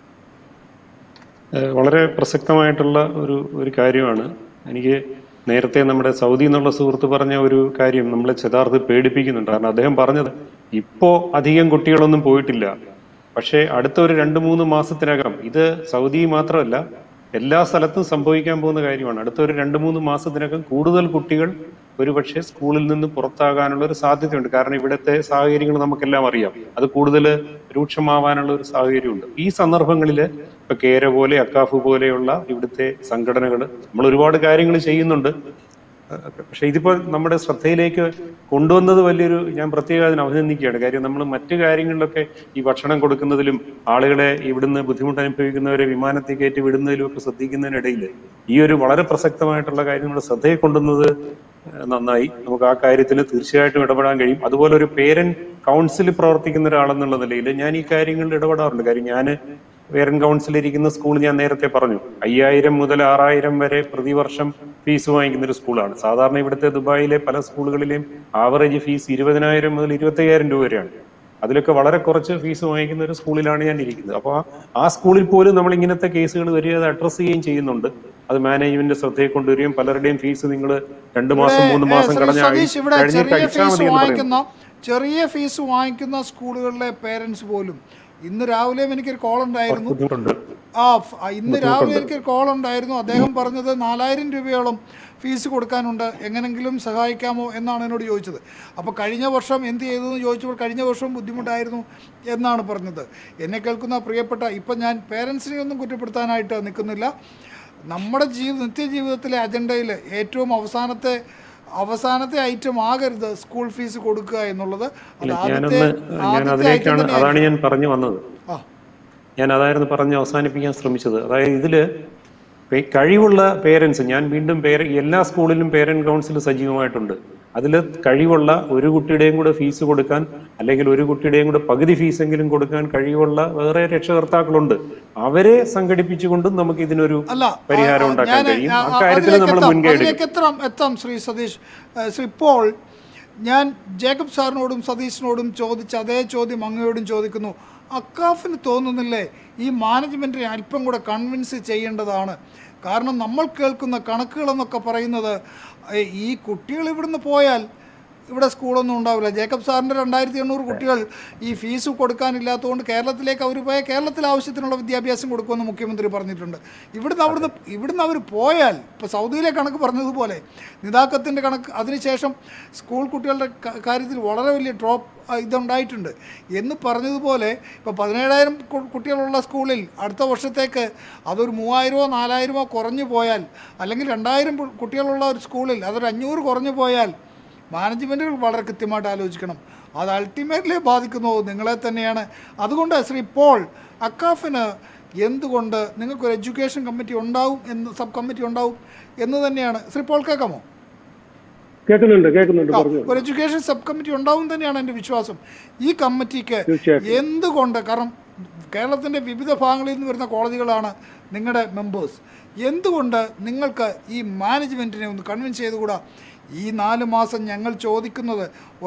ഏഹ് വളരെ പ്രസക്തമായിട്ടുള്ള ഒരു ഒരു കാര്യമാണ് എനിക്ക് നേരത്തെ നമ്മുടെ സൗദി എന്നുള്ള സുഹൃത്ത് പറഞ്ഞ ഒരു കാര്യം നമ്മളെ യഥാർത്ഥത്തിൽ പേടിപ്പിക്കുന്നുണ്ട് കാരണം അദ്ദേഹം പറഞ്ഞത് ഇപ്പോ അധികം കുട്ടികളൊന്നും പോയിട്ടില്ല പക്ഷേ അടുത്ത ഒരു രണ്ട് മൂന്ന് മാസത്തിനകം ഇത് സൗദി മാത്രമല്ല എല്ലാ സ്ഥലത്തും സംഭവിക്കാൻ പോകുന്ന കാര്യമാണ് അടുത്ത ഒരു രണ്ട് മൂന്ന് മാസത്തിനകം കൂടുതൽ കുട്ടികൾ ഒരുപക്ഷെ സ്കൂളിൽ നിന്ന് പുറത്താകാനുള്ള ഒരു സാധ്യതയുണ്ട് കാരണം ഇവിടുത്തെ സാഹചര്യങ്ങൾ നമുക്കെല്ലാം അറിയാം അത് കൂടുതൽ രൂക്ഷമാവാനുള്ള ഒരു സാഹചര്യമുണ്ട് ഈ സന്ദർഭങ്ങളിൽ ഇപ്പൊ കേര പോലെ അക്കാഫ് പോലെയുള്ള ഇവിടുത്തെ സംഘടനകൾ നമ്മൾ ഒരുപാട് കാര്യങ്ങൾ ചെയ്യുന്നുണ്ട് പക്ഷെ ഇതിപ്പോ നമ്മുടെ ശ്രദ്ധയിലേക്ക് കൊണ്ടുവന്നത് വലിയൊരു ഞാൻ പ്രത്യേകം അതിന് അഭിനന്ദിക്കുകയാണ് കാര്യം നമ്മൾ മറ്റു കാര്യങ്ങളിലൊക്കെ ഈ ഭക്ഷണം കൊടുക്കുന്നതിലും ആളുകളെ ഇവിടുന്ന് ബുദ്ധിമുട്ട് അനുഭവിക്കുന്നവരെ വിമാനത്തിൽ കയറ്റി വിടുന്നതിലും ഒക്കെ ശ്രദ്ധിക്കുന്നതിനിടയിൽ ഈ ഒരു വളരെ പ്രസക്തമായിട്ടുള്ള കാര്യം നമ്മുടെ ശ്രദ്ധയിൽ കൊണ്ടുവന്നത് ഏഹ് നന്നായി നമുക്ക് ആ കാര്യത്തിൽ തീർച്ചയായിട്ടും ഇടപെടാൻ കഴിയും അതുപോലെ ഒരു പേരന്റ് കൗൺസിൽ പ്രവർത്തിക്കുന്ന ഒരാളെന്നുള്ള നിലയിൽ ഞാൻ ഈ കാര്യങ്ങളിൽ ഇടപെടാറുണ്ട് കാര്യം ഞാൻ പേരന്റ് കൗൺസിൽ ഇരിക്കുന്ന സ്കൂൾ ഞാൻ നേരത്തെ പറഞ്ഞു അയ്യായിരം മുതൽ ആറായിരം വരെ പ്രതിവർഷം ഫീസ് വാങ്ങിക്കുന്ന ഒരു സ്കൂളാണ് സാധാരണ ഇവിടുത്തെ ദുബായിലെ പല സ്കൂളുകളിലെയും ആവറേജ് ഫീസ് ഇരുപതിനായിരം മുതൽ ഇരുപത്തി അയ്യായിരം രൂപ വരെയാണ് അതിലൊക്കെ വളരെ കുറച്ച് ഫീസ് വാങ്ങിക്കുന്ന ഒരു സ്കൂളിലാണ് ഞാൻ ഇരിക്കുന്നത് അപ്പോൾ ആ സ്കൂളിൽ പോലും നമ്മൾ ഇങ്ങനത്തെ കേസുകൾ വരിക അത് അഡ്രസ് ചെയ്യുകയും ചെയ്യുന്നുണ്ട് അത് മാനേജ്മെന്റ് ശ്രദ്ധയിൽ കൊണ്ടുവരികയും പലരുടെയും ഫീസ് നിങ്ങൾ രണ്ട് മാസം മൂന്ന് മാസം ശ്രീ കടഞ്ഞ സതീഷ് ഇവിടെ കഴിഞ്ഞിട്ട് ചെറിയ അടിച്ചാൽ ഫീസ് മതി എന്ന് പറയുന്നു വാങ്ങിക്കുന്ന ചെറിയ ഫീസ് വാങ്ങിക്കുന്ന സ്കൂളുകളിലെ പേരൻസ് പോലും ഇന്ന് രാവിലെയും എനിക്കൊരു കോൾ ഉണ്ടായിരുന്നു ബുദ്ധിമുട്ടുണ്ട് ആ ഫ്- ആ, ഇന്ന് രാവിലെ എനിക്കൊരു കോൾ ഉണ്ടായിരുന്നു അദ്ദേഹം പറഞ്ഞത് നാലായിരം രൂപയോളം ഫീസ് കൊടുക്കാനുണ്ട് എങ്ങനെങ്കിലും സഹായിക്കാമോ എന്നാണ് എന്നോട് ചോദിച്ചത് അപ്പോൾ കഴിഞ്ഞ വർഷം എന്ത് ചെയ്തു എന്ന് ചോദിച്ചപ്പോൾ കഴിഞ്ഞ വർഷം ബുദ്ധിമുട്ടായിരുന്നു എന്നാണ് പറഞ്ഞത് എന്നെ കേൾക്കുന്ന പ്രിയപ്പെട്ട ഇപ്പം ഞാൻ പേരൻസിനെ ഒന്നും കുറ്റപ്പെടുത്താനായിട്ട് നിൽക്കുന്നില്ല നമ്മുടെ ജീവിത നിത്യജീവിതത്തിലെ അജണ്ടയിൽ ഏറ്റവും അവസാനത്തെ അവസാനത്തെ ഐറ്റം ആകരുത് സ്കൂൾ ഫീസ് കൊടുക്കുക എന്നുള്ളത് അത് ആദ്യത്തെ ഞാനൊന്ന് ഞാൻ ആദ്യത്തെ ഐറ്റം അതിലേക്കാണ് തന്നെയായിരിക്കും. അതാണ് ഞാൻ പറഞ്ഞു വന്നത് ആ ഞാൻ അതായിരുന്നു പറഞ്ഞ് അവസാനിപ്പിക്കാൻ ശ്രമിച്ചത് അതായത് ഇതില് പേ- കഴിവുള്ള പേരൻസ് ഞാൻ വീണ്ടും പേര എല്ലാ സ്കൂളിലും പേരന്റ് കൗൺസിൽ സജീവമായിട്ടുണ്ട് അതിൽ കഴിവുള്ള ഒരു കുട്ടിയുടെയും കൂടെ ഫീസ് കൊടുക്കാൻ അല്ലെങ്കിൽ ഒരു കുട്ടിയുടെയും കൂടെ പകുതി ഫീസെങ്കിലും കൊടുക്കാൻ കഴിവുള്ള വേറെ രക്ഷകർത്താക്കളുണ്ട് അവരെ സംഘടിപ്പിച്ചുകൊണ്ടും നമുക്ക് ഇതിനൊരു അല്ല പരിഹാരം ആ, ഉണ്ടാക്കാൻ ഞാൻ കഴിയും ആ, ആ ആ, കാര്യത്തിൽ അതിലേക്ക് നമ്മൾ എത്താം. മുൻകൈ എടുക്കും അതിലേക്ക് എത്താം എത്താം ശ്രീ സതീഷ് ഏ, ശ്രീ പോൾ ഞാൻ ജേക്കബ് സാറിനോടും സതീഷിനോടും ചോദിച്ച അതേ ചോദ്യം അങ്ങയോടും ചോദിക്കുന്നു അക്കാഫിന് തോന്നുന്നില്ലേ ഈ മാനേജ്മെന്റിനെ അല്പം കൂടെ കൺവിൻസ് ചെയ്യേണ്ടതാണ് കാരണം നമ്മൾ കേൾക്കുന്ന കണക്കുകളെന്നൊക്കെ പറയുന്നത് ഏ, ഈ കുട്ടികൾ ഇവിടുന്ന് പോയാൽ ഇവിടെ സ്കൂളൊന്നും ഉണ്ടാവില്ല ജേക്കബ് സാറിൻ്റെ രണ്ടായിരത്തി എണ്ണൂറ് കുട്ടികൾ ഈ ഫീസ് കൊടുക്കാനില്ലാത്തതുകൊണ്ട് കേരളത്തിലേക്ക് അവർ പോയാൽ കേരളത്തിൽ ആവശ്യത്തിനുള്ള വിദ്യാഭ്യാസം കൊടുക്കുമെന്ന് മുഖ്യമന്ത്രി പറഞ്ഞിട്ടുണ്ട് ഇവിടുന്ന് അവിടുന്ന് ഇവിടുന്ന് അവർ പോയാൽ ഇപ്പോൾ സൗദിയിലെ കണക്ക് പറഞ്ഞതുപോലെ നിതാക്കത്തിൻ്റെ കണക്ക് അതിനുശേഷം സ്കൂൾ കുട്ടികളുടെ ക- കാര്യത്തിൽ വളരെ വലിയ ഡ്രോപ്പ് ഇതുണ്ടായിട്ടുണ്ട് എന്ന് പറഞ്ഞതുപോലെ ഇപ്പോൾ പതിനേഴായിരം കു- കുട്ടികളുള്ള സ്കൂളിൽ അടുത്ത വർഷത്തേക്ക് അതൊരു മൂവായിരമോ നാലായിരമോ കുറഞ്ഞു പോയാൽ അല്ലെങ്കിൽ രണ്ടായിരം പു- കുട്ടികളുള്ള ഒരു സ്കൂളിൽ അതൊരു അഞ്ഞൂറ് കുറഞ്ഞു പോയാൽ മാനേജ്മെൻറ്റുകൾ വളരെ കൃത്യമായിട്ട് ആലോചിക്കണം അത് അൾട്ടിമേറ്റ്ലി ബാധിക്കുന്നത് നിങ്ങളെ തന്നെയാണ് അതുകൊണ്ട് ശ്രീ പോൾ അക്കാഫിന് എന്തുകൊണ്ട് നിങ്ങൾക്കൊരു എഡ്യൂക്കേഷൻ കമ്മിറ്റി ഉണ്ടാവും എന്ന് സബ് കമ്മിറ്റി ഉണ്ടാവും എന്ന് തന്നെയാണ് ശ്രീ പോൾ കേൾക്കാമോ കേൾക്കുന്നുണ്ട് കേൾക്കുന്നുണ്ട് ആ, പറഞ്ഞു ഒരു എഡ്യൂക്കേഷൻ സബ് കമ്മിറ്റി ഉണ്ടാവും തന്നെയാണ് എൻ്റെ വിശ്വാസം ഈ കമ്മിറ്റിക്ക് തീർച്ചയായിട്ടും. എന്തുകൊണ്ട് കാരണം കേരളത്തിൻ്റെ വിവിധ ഭാഗങ്ങളിൽ നിന്ന് വരുന്ന കോളേജുകളാണ് നിങ്ങളുടെ മെമ്പേഴ്സ് എന്തുകൊണ്ട് നിങ്ങൾക്ക് ഈ മാനേജ്മെൻറ്റിനെ ഒന്ന് കൺവിൻസ് ചെയ്തുകൂടാ ഈ നാല് മാസം ഞങ്ങൾ ചോദിക്കുന്നത്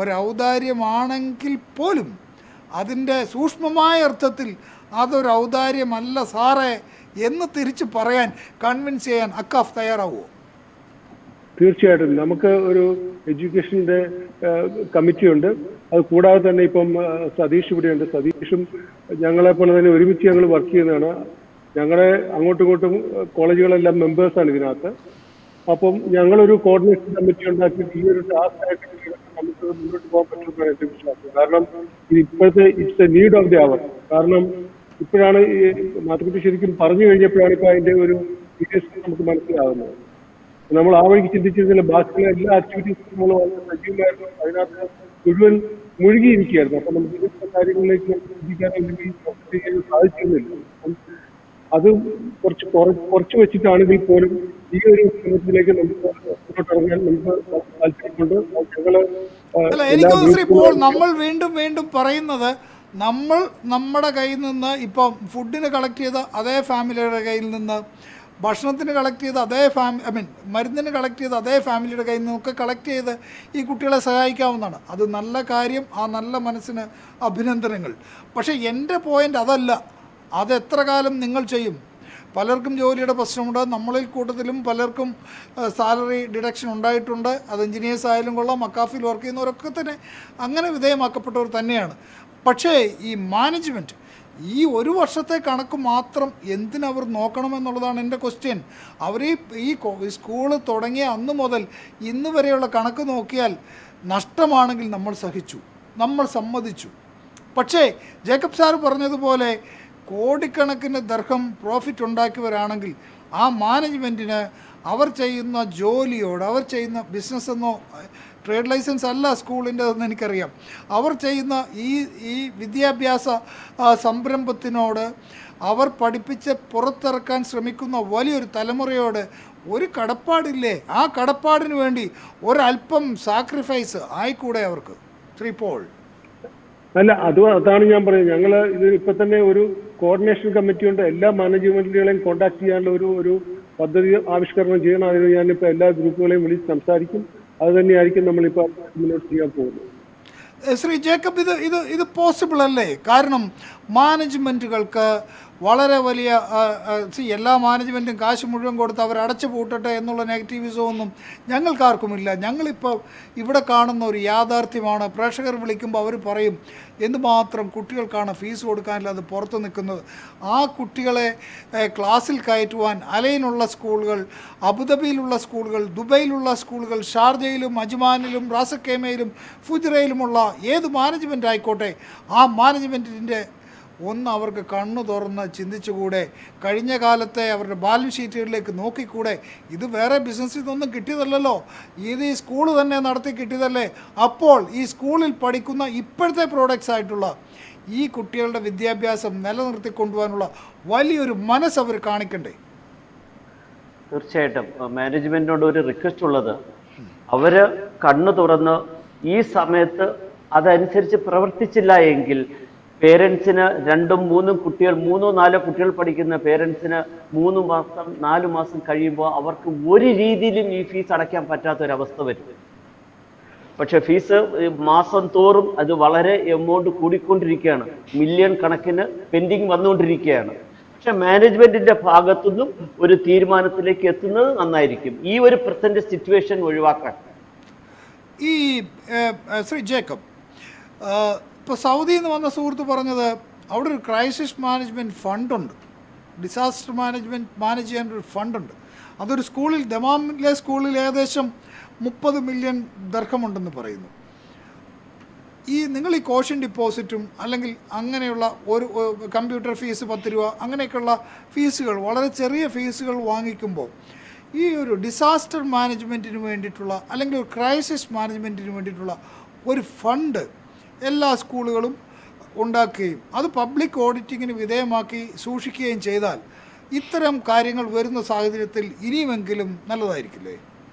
ഒരൗദാര്യമാണെങ്കിൽ പോലും അതിൻ്റെ സൂക്ഷ്മമായ അർത്ഥത്തിൽ അതൊരു ഔദാര്യമല്ല സാറേ എന്ന് തിരിച്ച് പറയാൻ കൺവിൻസ് ചെയ്യാൻ അക്കാഫ് തയ്യാറാവുമോ തീർച്ചയായിട്ടും നമുക്ക് ഒരു എഡ്യൂക്കേഷന്റെ കമ്മിറ്റി ഉണ്ട് അത് കൂടാതെ തന്നെ ഇപ്പം ആ, സതീഷ് ഇവിടെയുണ്ട് സതീഷും ഞങ്ങളെ പോലെ തന്നെ ഒരുമിച്ച് ഞങ്ങൾ വർക്ക് ചെയ്യുന്നതാണ് ഞങ്ങളെ അങ്ങോട്ടും ഇങ്ങോട്ടും ആ, കോളേജുകളെല്ലാം മെമ്പേഴ്സാണ് ഇതിനകത്ത് അപ്പം ഞങ്ങളൊരു കോർഡിനേഷൻ കമ്മിറ്റി ഉണ്ടാക്കിയിട്ട് ഈ ഒരു ടാസ്ക് ആയിട്ട് നമുക്ക് മുന്നോട്ട് പോകാൻ പറ്റുമെന്നാണ് എന്റെ വിശ്വാസം കാരണം ഇത് ഇപ്പോഴത്തെ it's a need of the അവർ കാരണം ഇപ്പോഴാണ് ഈ മാത്തുക്കുട്ടി ശരിക്കും പറഞ്ഞു കഴിഞ്ഞപ്പോഴാണ് ഇപ്പൊ അതിന്റെ ഒരു സീരിയസ്നെസ് നമുക്ക് മനസ്സിലാകുന്നത് നമ്മൾ ആ വഴിക്ക് ചിന്തിച്ചിരുന്നില്ല ബാക്കിയുള്ള എല്ലാ ആക്ടിവിറ്റീസും നമ്മൾ വളരെ സജീവമായിരുന്നു അതിനകത്ത് മുഴുവൻ മുഴുകിയിരിക്കുകയായിരുന്നു അപ്പൊ നമുക്ക് ഇങ്ങനത്തെ കാര്യങ്ങളിലേക്ക് നമുക്ക് ചിന്തിക്കാൻ അല്ലെങ്കിൽ ഫോക്കസ് ചെയ്യാൻ സാധിച്ചിരുന്നില്ല അപ്പം അത് കുറച്ച് കുറ- കുറച്ച് വെച്ചിട്ടാണെങ്കിൽ പോലും ഈ ഒരു ശ്രമത്തിലേക്ക് നമുക്ക് മുന്നോട്ട് ഇറങ്ങാൻ നമുക്ക് താല്പര്യമുണ്ട് ഞങ്ങള് ആ, അല്ല എല്ലാ എനിക്ക് തോന്നുന്നു ശ്രീ പോൾ ഗ്രൂപ്പുകളും നമ്മൾ വീണ്ടും വീണ്ടും പറയുന്നത് നമ്മൾ നമ്മുടെ കയ്യിൽ നിന്ന് ഇപ്പം ഫുഡിന് കളക്ട് ചെയ്ത അതേ ഫാമിലിയുടെ കയ്യിൽ നിന്ന് ഭക്ഷണത്തിന് കളക്ട് ചെയ്ത അതേ ഫാമി ഐ മീൻ മരുന്നിന് കളക്ട് ചെയ്ത അതേ ഫാമിലിയുടെ കയ്യിൽ നിന്നൊക്കെ കളക്ട് ചെയ്ത് ഈ കുട്ടികളെ സഹായിക്കാവുന്നതാണ് അത് നല്ല കാര്യം ആ നല്ല മനസ്സിന് അഭിനന്ദനങ്ങൾ പക്ഷേ എൻ്റെ പോയിൻ്റ് അതല്ല അത് എത്ര കാലം നിങ്ങൾ ചെയ്യും പലർക്കും ജോലിയുടെ പ്രശ്നമുണ്ട് നമ്മളിൽ കൂട്ടത്തിലും പലർക്കും സാലറി ഡിഡക്ഷൻ ഉണ്ടായിട്ടുണ്ട് അത് എഞ്ചിനീയേഴ്സ് ആയാലും കൊള്ളാം മക്കാഫിൽ വർക്ക് ചെയ്യുന്നവരൊക്കെ തന്നെ അങ്ങനെ വിധേയമാക്കപ്പെട്ടവർ തന്നെയാണ് പക്ഷേ ഈ മാനേജ്മെൻറ്റ് ഈ ഒരു വർഷത്തെ കണക്ക് മാത്രം എന്തിനവർ നോക്കണമെന്നുള്ളതാണ് എൻ്റെ ക്വസ്റ്റ്യൻ അവർ ഈ ഈ കൊ- ഈ സ്കൂള് തുടങ്ങിയ അന്ന് മുതൽ ഇന്ന് വരെയുള്ള കണക്ക് നോക്കിയാൽ നഷ്ടമാണെങ്കിൽ നമ്മൾ സഹിച്ചു നമ്മൾ സമ്മതിച്ചു പക്ഷേ ജേക്കബ് സാർ പറഞ്ഞതുപോലെ കോടിക്കണക്കിന് ദർഹം പ്രോഫിറ്റ് ഉണ്ടാക്കിയവരാണെങ്കിൽ ആ മാനേജ്മെൻറ്റിന് അവർ ചെയ്യുന്ന ജോലിയോട് അവർ ചെയ്യുന്ന ബിസിനസ് എന്നോ ട്രേഡ് ലൈസൻസ് അല്ല സ്കൂളിൻ്റെതെന്ന് എനിക്കറിയാം അവർ ചെയ്യുന്ന ഈ ഈ വിദ്യാഭ്യാസ ആ, സംരംഭത്തിനോട് അവർ പഠിപ്പിച്ച് പുറത്തിറക്കാൻ ശ്രമിക്കുന്ന വലിയൊരു തലമുറയോട് ഒരു കടപ്പാടില്ലേ ആ കടപ്പാടിന് വേണ്ടി ഒരല്പം സാക്രിഫൈസ് ആയിക്കൂടെ അവർക്ക് ശ്രീ പോൾ അല്ല അത് അതാണ് ഞാൻ പറയുന്നത് ഞങ്ങൾ ഇത് ഇപ്പൊ തന്നെ ഒരു കോർഡിനേഷൻ കമ്മിറ്റി ഉണ്ട് എല്ലാ മാനേജ്മെന്റുകളെയും കോൺടാക്ട് ചെയ്യാനുള്ള ഒരു ഒരു പദ്ധതി ആവിഷ്കരണം ചെയ്യണം അതിന് ഞാനിപ്പോ എല്ലാ ഗ്രൂപ്പുകളെയും വിളിച്ച് സംസാരിക്കും അത് തന്നെയായിരിക്കും നമ്മളിപ്പോ മുന്നോട്ട് ചെയ്യാൻ പോകുന്നത് ഏ, ശ്രീ ജേക്കബ് ഇത് ഇത് ഇത് പോസിബിൾ അല്ലേ കാരണം മാനേജ്മെൻറ്റുകൾക്ക് വളരെ വലിയ ആ, ആ, see, എല്ലാ മാനേജ്മെൻറ്റും കാശ് മുഴുവൻ കൊടുത്ത് അവർ അടച്ചു പൂട്ടട്ടെ എന്നുള്ള നെഗറ്റീവിസം ഒന്നും ഞങ്ങൾക്കാർക്കുമില്ല ഞങ്ങളിപ്പോൾ ഇവിടെ കാണുന്ന ഒരു യാഥാർത്ഥ്യമാണ് പ്രേക്ഷകർ വിളിക്കുമ്പോൾ അവർ പറയും എന്തുമാത്രം കുട്ടികൾക്കാണ് ഫീസ് കൊടുക്കാനില്ലാതെ പുറത്ത് നിൽക്കുന്നത് ആ കുട്ടികളെ ഏ, ക്ലാസ്സിൽ കയറ്റുവാൻ അലയിലുള്ള സ്കൂളുകൾ അബുദാബിയിലുള്ള സ്കൂളുകൾ ദുബൈയിലുള്ള സ്കൂളുകൾ ഷാർജയിലും അജ്മാനിലും റാസക്കേമയിലും ഫുജിറയിലുമുള്ള ഏത് മാനേജ്മെൻ്റ് ആയിക്കോട്ടെ ആ മാനേജ്മെൻറ്റിൻ്റെ ഒന്ന് അവർക്ക് കണ്ണു തുറന്ന് ചിന്തിച്ചുകൂടെ കഴിഞ്ഞ കാലത്തെ അവരുടെ ബാലൻസ് ഷീറ്റുകളിലേക്ക് നോക്കിക്കൂടെ ഇത് വേറെ ബിസിനസ്സിൽ നിന്നൊന്നും കിട്ടിയതല്ലല്ലോ ഇത് ഈ സ്കൂൾ തന്നെ നടത്തി കിട്ടിയതല്ലേ അപ്പോൾ ഈ സ്കൂളിൽ പഠിക്കുന്ന ഇപ്പോഴത്തെ പ്രോഡക്റ്റ്സ് ആയിട്ടുള്ള ഈ കുട്ടികളുടെ വിദ്യാഭ്യാസം നിലനിർത്തി കൊണ്ടുപോകാനുള്ള വലിയൊരു മനസ്സ് അവർ കാണിക്കണ്ടേ തീർച്ചയായിട്ടും മാനേജ്മെന്റിനോട് ഒരു റിക്വസ്റ്റ് ഉള്ളത് അവര് കണ്ണു തുറന്ന് ഈ സമയത്ത് അതനുസരിച്ച് പ്രവർത്തിച്ചില്ല എങ്കിൽ പേരൻസിന് രണ്ടും മൂന്നും കുട്ടികൾ മൂന്നോ നാലോ കുട്ടികൾ പഠിക്കുന്ന പേരൻസിന് മൂന്ന് മാസം നാല് മാസം കഴിയുമ്പോൾ അവർക്ക് ഒരു രീതിയിലും ഈ ഫീസ് അടയ്ക്കാൻ പറ്റാത്ത ഒരു അവസ്ഥ വരും പക്ഷെ ഫീസ് മാസം തോറും അത് വളരെ എമൗണ്ട് കൂടിക്കൊണ്ടിരിക്കുകയാണ് മില്യൺ കണക്കിന് പെൻഡിങ് വന്നുകൊണ്ടിരിക്കുകയാണ് പക്ഷെ മാനേജ്മെന്റിന്റെ ഭാഗത്തുനിന്നും ഒരു തീരുമാനത്തിലേക്ക് എത്തുന്നത് നന്നായിരിക്കും ഈ ഒരു പ്രസന്റ് സിറ്റുവേഷൻ ഒഴിവാക്കാൻ ഈ ഏഹ്, ഏഹ്, ശ്രീ ജേക്കബ് ഇപ്പോൾ സൗദിയിൽ നിന്ന് വന്ന സുഹൃത്ത് പറഞ്ഞത് അവിടെ ഒരു ക്രൈസിസ് മാനേജ്മെൻറ്റ് ഫണ്ടുണ്ട് ഡിസാസ്റ്റർ മാനേജ്മെൻറ്റ് മാനേജ് ചെയ്യാൻ ഒരു ഫണ്ടുണ്ട് അതൊരു സ്കൂളിൽ ദമാമിലെ സ്കൂളിൽ ഏകദേശം മുപ്പത് മില്യൺ ദർഹമുണ്ടെന്ന് പറയുന്നു ഈ നിങ്ങൾ ഈ കോഷൻ ഡിപ്പോസിറ്റും അല്ലെങ്കിൽ അങ്ങനെയുള്ള ഒരു ഒരു കമ്പ്യൂട്ടർ ഫീസ് പത്ത് രൂപ അങ്ങനെയൊക്കെയുള്ള ഫീസുകൾ വളരെ ചെറിയ ഫീസുകൾ വാങ്ങിക്കുമ്പോൾ ഈ ഒരു ഡിസാസ്റ്റർ മാനേജ്മെൻറ്റിന് വേണ്ടിയിട്ടുള്ള അല്ലെങ്കിൽ ഒരു ക്രൈസിസ് മാനേജ്മെൻറ്റിന് വേണ്ടിയിട്ടുള്ള ഒരു ഫണ്ട് എല്ലാ സ്കൂളുകളും ഉണ്ടാക്കുകയും അത് പബ്ലിക് ഓഡിറ്റിങ്ങിന് വിധേയമാക്കി സൂക്ഷിക്കുകയും ചെയ്താൽ ഇത്തരം കാര്യങ്ങൾ വരുന്ന സാഹചര്യത്തിൽ ഇനിയുമെങ്കിലും നല്ലതായിരിക്കില്ലേ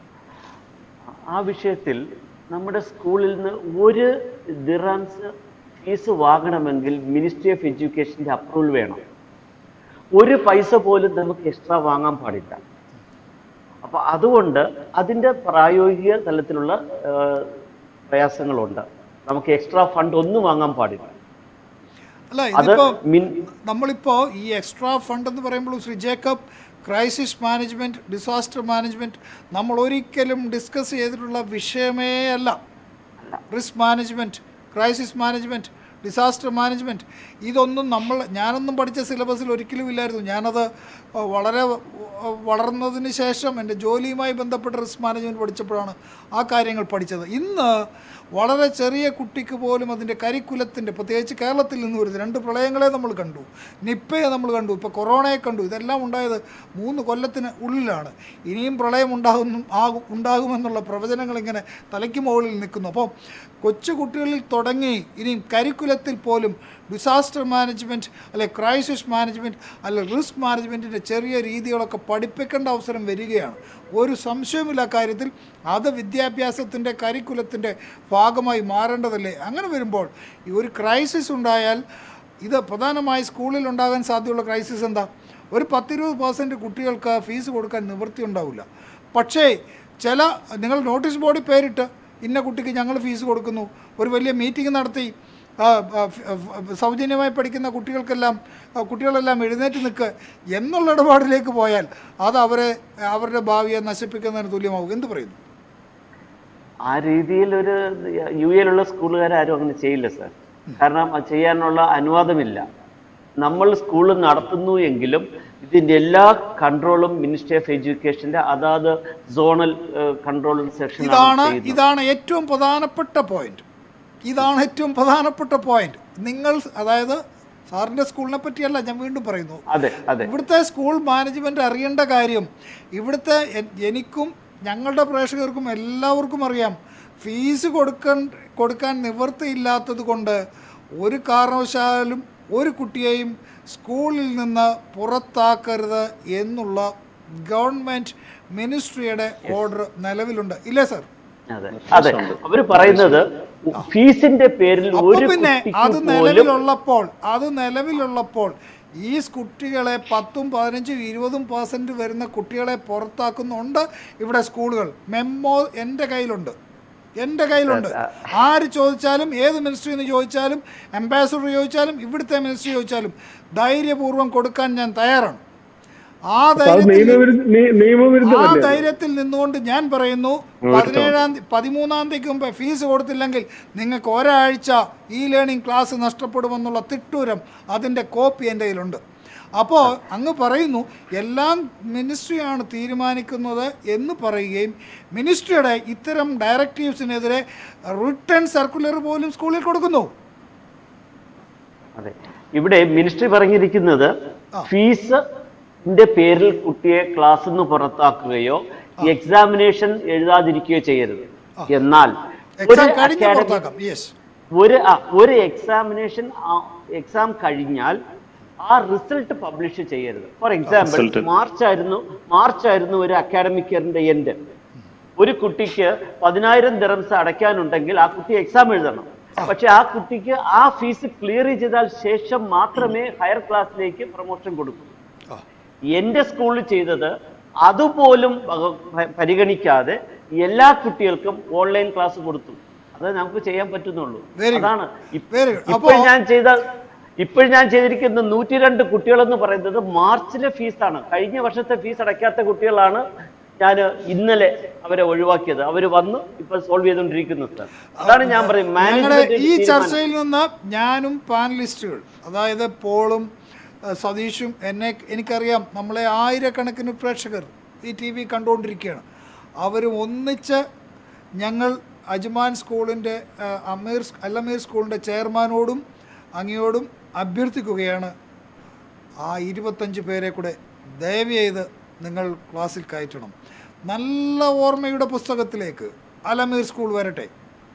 ആ വിഷയത്തിൽ നമ്മുടെ സ്കൂളിൽ നിന്ന് ഒരു ദിറാംസ് ഫീസ് വാങ്ങണമെങ്കിൽ മിനിസ്ട്രി ഓഫ് എഡ്യൂക്കേഷന്റെ അപ്രൂവൽ വേണം ഒരു പൈസ പോലും നമുക്ക് എക്സ്ട്രാ വാങ്ങാൻ പാടില്ല അപ്പൊ അതുകൊണ്ട് അതിന്റെ പ്രായോഗിക തലത്തിലുള്ള ആ, പ്രയാസങ്ങളുണ്ട് നമുക്ക് എക്സ്ട്രാ ഫണ്ട് ഒന്നും വാങ്ങാൻ പാടില്ല അല്ല അത് ഇതിപ്പോൾ മിൻ നമ്മളിപ്പോൾ ഈ എക്സ്ട്രാ ഫണ്ട് എന്ന് പറയുമ്പോൾ Shri Jacob crisis management disaster management നമ്മൾ ഒരിക്കലും ഡിസ്കസ് ചെയ്തിട്ടുള്ള വിഷയമേ അല്ല risk management crisis management disaster management ഇതൊന്നും നമ്മൾ ഞാനൊന്നും പഠിച്ച സിലബസിൽ ഒരിക്കലും ഇല്ലായിരുന്നു ഞാനത് അഹ്, വളരെ അഹ്, വളർന്നതിന് ശേഷം എൻ്റെ ജോലിയുമായി ബന്ധപ്പെട്ട റിസ്ക് മാനേജ്മെൻറ്റ് പഠിച്ചപ്പോഴാണ് ആ കാര്യങ്ങൾ പഠിച്ചത് ഇന്ന് വളരെ ചെറിയ കുട്ടിക്ക് പോലും അതിൻ്റെ കരിക്കുലത്തിൻ്റെ പ്രത്യേകിച്ച് കേരളത്തിൽ നിന്ന് വരുന്നത് രണ്ട് പ്രളയങ്ങളെ നമ്മൾ കണ്ടു നിപ്പയെ നമ്മൾ കണ്ടു ഇപ്പോൾ കൊറോണയെ കണ്ടു ഇതെല്ലാം ഉണ്ടായത് മൂന്ന് കൊല്ലത്തിന് ഉള്ളിലാണ് ഇനിയും പ്രളയം ഉണ്ടാകുന്നു ആകും ഉണ്ടാകുമെന്നുള്ള പ്രവചനങ്ങൾ ഇങ്ങനെ തലയ്ക്ക് മുകളിൽ നിൽക്കുന്നു അപ്പോൾ കൊച്ചു കുട്ടികളിൽ തുടങ്ങി ഇനിയും കരിക്കുലത്തിൽ പോലും ഡിസാസ്റ്റർ മാനേജ്മെൻറ്റ് അല്ലെ ക്രൈസിസ് മാനേജ്മെൻറ്റ് അല്ലെ റിസ്ക് മാനേജ്മെൻറ്റിൻ്റെ ചെറിയ രീതികളൊക്കെ പഠിപ്പിക്കേണ്ട അവസരം വരികയാണ് ഒരു സംശയമില്ല കാര്യത്തിൽ അത് വിദ്യാഭ്യാസത്തിൻ്റെ കരിക്കുലത്തിൻ്റെ ഭാഗമായി മാറേണ്ടതല്ലേ അങ്ങനെ വരുമ്പോൾ ഈ ഒരു ക്രൈസിസ് ഉണ്ടായാൽ ഇത് പ്രധാനമായി സ്കൂളിൽ ഉണ്ടാകാൻ സാധ്യതയുള്ള ക്രൈസിസ് എന്താ ഒരു പത്തിരുപത് പേഴ്സൻറ്റ് കുട്ടികൾക്ക് ഫീസ് കൊടുക്കാൻ നിവൃത്തി ഉണ്ടാവില്ല പക്ഷേ ചില നിങ്ങൾ നോട്ടീസ് ബോർഡിൽ പേരിട്ട് ഇന്ന കുട്ടിക്ക് ഞങ്ങൾ ഫീസ് കൊടുക്കുന്നു ഒരു വലിയ മീറ്റിംഗ് നടത്തി ആ, ആ, ഫ്- ഫ്- സൗജന്യമായി പഠിക്കുന്ന കുട്ടികൾക്കെല്ലാം ആ, കുട്ടികളെല്ലാം എഴുന്നേറ്റ് നിൽക്കുക എന്നുള്ള ഇടപാടിലേക്ക് പോയാൽ അത് അവരെ അവരുടെ ഭാവിയെ നശിപ്പിക്കുന്നതിന് തുല്യമാവും എന്ത് പറയുന്നു ആ രീതിയിൽ ഒരു യു എയിലുള്ള സ്കൂളുകാരും അങ്ങനെ ചെയ്യില്ല സർ കാരണം അത് ചെയ്യാനുള്ള അനുവാദമില്ല നമ്മൾ സ്കൂൾ നടത്തുന്നു എങ്കിലും ഇതിന്റെ എല്ലാ കൺട്രോളും മിനിസ്ട്രി ഓഫ് എഡ്യൂക്കേഷന്റെ അതാത് സോണൽ കൺട്രോൾ സെക്ഷൻ ഇതാണ് ഇതാണ് ഏറ്റവും പ്രധാനപ്പെട്ട പോയിന്റ് ഇതാണ് ഏറ്റവും പ്രധാനപ്പെട്ട പോയിന്റ് നിങ്ങൾ അതായത് സാറിൻ്റെ സ്കൂളിനെ പറ്റിയല്ല ഞാൻ വീണ്ടും പറയുന്നു അതെ അതെ ഇവിടുത്തെ സ്കൂൾ മാനേജ്മെന്റ് അറിയേണ്ട കാര്യം ഇവിടുത്തെ എ- എനിക്കും ഞങ്ങളുടെ പ്രേക്ഷകർക്കും എല്ലാവർക്കും അറിയാം ഫീസ് കൊടുക്കാൻ കൊടുക്കാൻ നിവൃത്തിയില്ലാത്തത് കൊണ്ട് ഒരു കാരണവശാലും ഒരു കുട്ടിയെയും സ്കൂളിൽ നിന്ന് പുറത്താക്കരുത് എന്നുള്ള ഗവൺമെൻറ് മിനിസ്ട്രിയുടെ ഓർഡർ നിലവിലുണ്ട് ഇല്ലേ സർ അതെ അതെ അവര് പറയുന്നത് ഫീസിന്റെ പേരിൽ അപ്പൊ ഒരു പിന്നെ കുട്ടിക്ക് അത് പോലും നിലവിലുള്ളപ്പോൾ അത് നിലവിലുള്ളപ്പോൾ ഈ കുട്ടികളെ പത്തും പതിനഞ്ചും ഇരുപതും പെർസെൻറ്റ് വരുന്ന കുട്ടികളെ പുറത്താക്കുന്നുണ്ട് ഇവിടെ സ്കൂളുകൾ മെമ്മോ എൻ്റെ കയ്യിലുണ്ട് എൻ്റെ കയ്യിലുണ്ട് ആര് ചോദിച്ചാലും ഏത് മിനിസ്ട്രി എന്ന് ചോദിച്ചാലും അംബാസഡർ ചോദിച്ചാലും ഇവിടുത്തെ മിനിസ്ട്രി ചോദിച്ചാലും ധൈര്യപൂർവ്വം കൊടുക്കാൻ ഞാൻ തയ്യാറാണ് ആ അത് ധൈര്യത്തിൽ നിയമവിരുദ്ധ നീ- ആ നിയമവിരുദ്ധമല്ലേ ധൈര്യത്തിൽ നിന്നുകൊണ്ട് ഞാൻ പറയുന്നു പതിനേഴാം തീയതി പതിമൂന്നാം തീയതിക്ക് മുമ്പ് ഫീസ് കൊടുത്തില്ലെങ്കിൽ നിങ്ങൾക്ക് ഒരാഴ്ച ഇ ലേണിംഗ് ക്ലാസ് നഷ്ടപ്പെടുമെന്നുള്ള തിട്ടൂരം അതിൻ്റെ കോപ്പി എൻ്റെ കയ്യിലുണ്ട് അപ്പോൾ അങ്ങ് പറയുന്നു എല്ലാം മിനിസ്ട്രിയാണ് തീരുമാനിക്കുന്നത് എന്ന് പറയുകയും മിനിസ്ട്രിയുടെ ഇത്തരം ഡയറക്റ്റീവ്സിനെതിരെ റിട്ടേൺ സർക്കുലർ പോലും സ്കൂളിൽ കൊടുക്കുന്നു അതെ ഇവിടെ മിനിസ്ട്രി പറഞ്ഞിരിക്കുന്നത് ഫീസിന്റെ പേരിൽ കുട്ടിയെ ക്ലാസ്സിൽ നിന്ന് പുറത്താക്കുകയോ എക്സാമിനേഷൻ എഴുതാതിരിക്കുകയോ ചെയ്യരുത് എന്നാൽ ഒരു എക്സാം കഴിഞ്ഞ് academic- പുറത്താക്കാം യെസ് ഒരു ആ, ഒരു എക്സാമിനേഷൻ എക്സാം കഴിഞ്ഞാൽ ആ റിസൾട്ട് പബ്ലിഷ് ചെയ്യരുത് ഫോർ എക്സാമ്പിൾ Result. മാർച്ച് ആയിരുന്നു മാർച്ച് ആയിരുന്നു ഒരു അക്കാഡമിക് ഇയറിന്റെ എൻഡ് ഒരു കുട്ടിക്ക് പതിനായിരം ദിറംസ് അടയ്ക്കാനുണ്ടെങ്കിൽ ആ കുട്ടി എക്സാം എഴുതണം പക്ഷെ ആ കുട്ടിക്ക് ആ ഫീസ് ക്ലിയർ ചെയ്താൽ ശേഷം മാത്രമേ ഹയർ ക്ലാസ്സിലേക്ക് പ്രൊമോഷൻ കൊടുക്കൂ എന്റെ സ്കൂളിൽ ചെയ്തത് അതുപോലും വക- പ- പരിഗണിക്കാതെ എല്ലാ കുട്ടികൾക്കും ഓൺലൈൻ ക്ലാസ് കൊടുത്തു അത് നമുക്ക് ചെയ്യാൻ പറ്റുന്നുള്ളൂ Very good. അതാണ് Very good. ഇപ്പോൾ അപ്പോ- ഞാൻ ചെയ്ത ഇപ്പോൾ ഞാൻ ചെയ്തിരിക്കുന്ന നൂറ്റി രണ്ട് കുട്ടികൾ എന്ന് പറയുന്നത് മാർച്ചിലെ ഫീസാണ് കഴിഞ്ഞ വർഷത്തെ ഫീസ് അടയ്ക്കാത്ത കുട്ടികളാണ് ഞാൻ ഇന്നലെ അവരെ ഒഴിവാക്കിയത് അവര് വന്ന് ഇപ്പൊ സോൾവ് ചെയ്തുകൊണ്ടിരിക്കുന്നത് സാർ അതാണ് ഞാൻ പറയുന്നത് ഞങ്ങളുടെ മാനേജ്മെന്റ് ഈ തീരുമാനം. ചർച്ചയിൽ നിന്ന് ഞാനും പാനലിസ്റ്റുകൾ അതായത് പോളും അഹ് സതീഷും എന്നെ എനിക്കറിയാം നമ്മളെ ആയിരക്കണക്കിന് പ്രേക്ഷകർ ഈ ടി വി കണ്ടുകൊണ്ടിരിക്കുകയാണ് അവർ ഒന്നിച്ച് ഞങ്ങൾ അജ്മാൻ സ്കൂളിൻ്റെ അഹ് അമീർ അല്ലമീർ സ്കൂളിൻ്റെ ചെയർമാനോടും അങ്ങയോടും അഭ്യർത്ഥിക്കുകയാണ് ആ ഇരുപത്തഞ്ച് പേരെ കൂടെ ദയവ് ചെയ്ത് നിങ്ങൾ ക്ലാസ്സിൽ കയറ്റണം നല്ല ഓർമ്മയുടെ പുസ്തകത്തിലേക്ക് അലമീർ സ്കൂൾ വരട്ടെ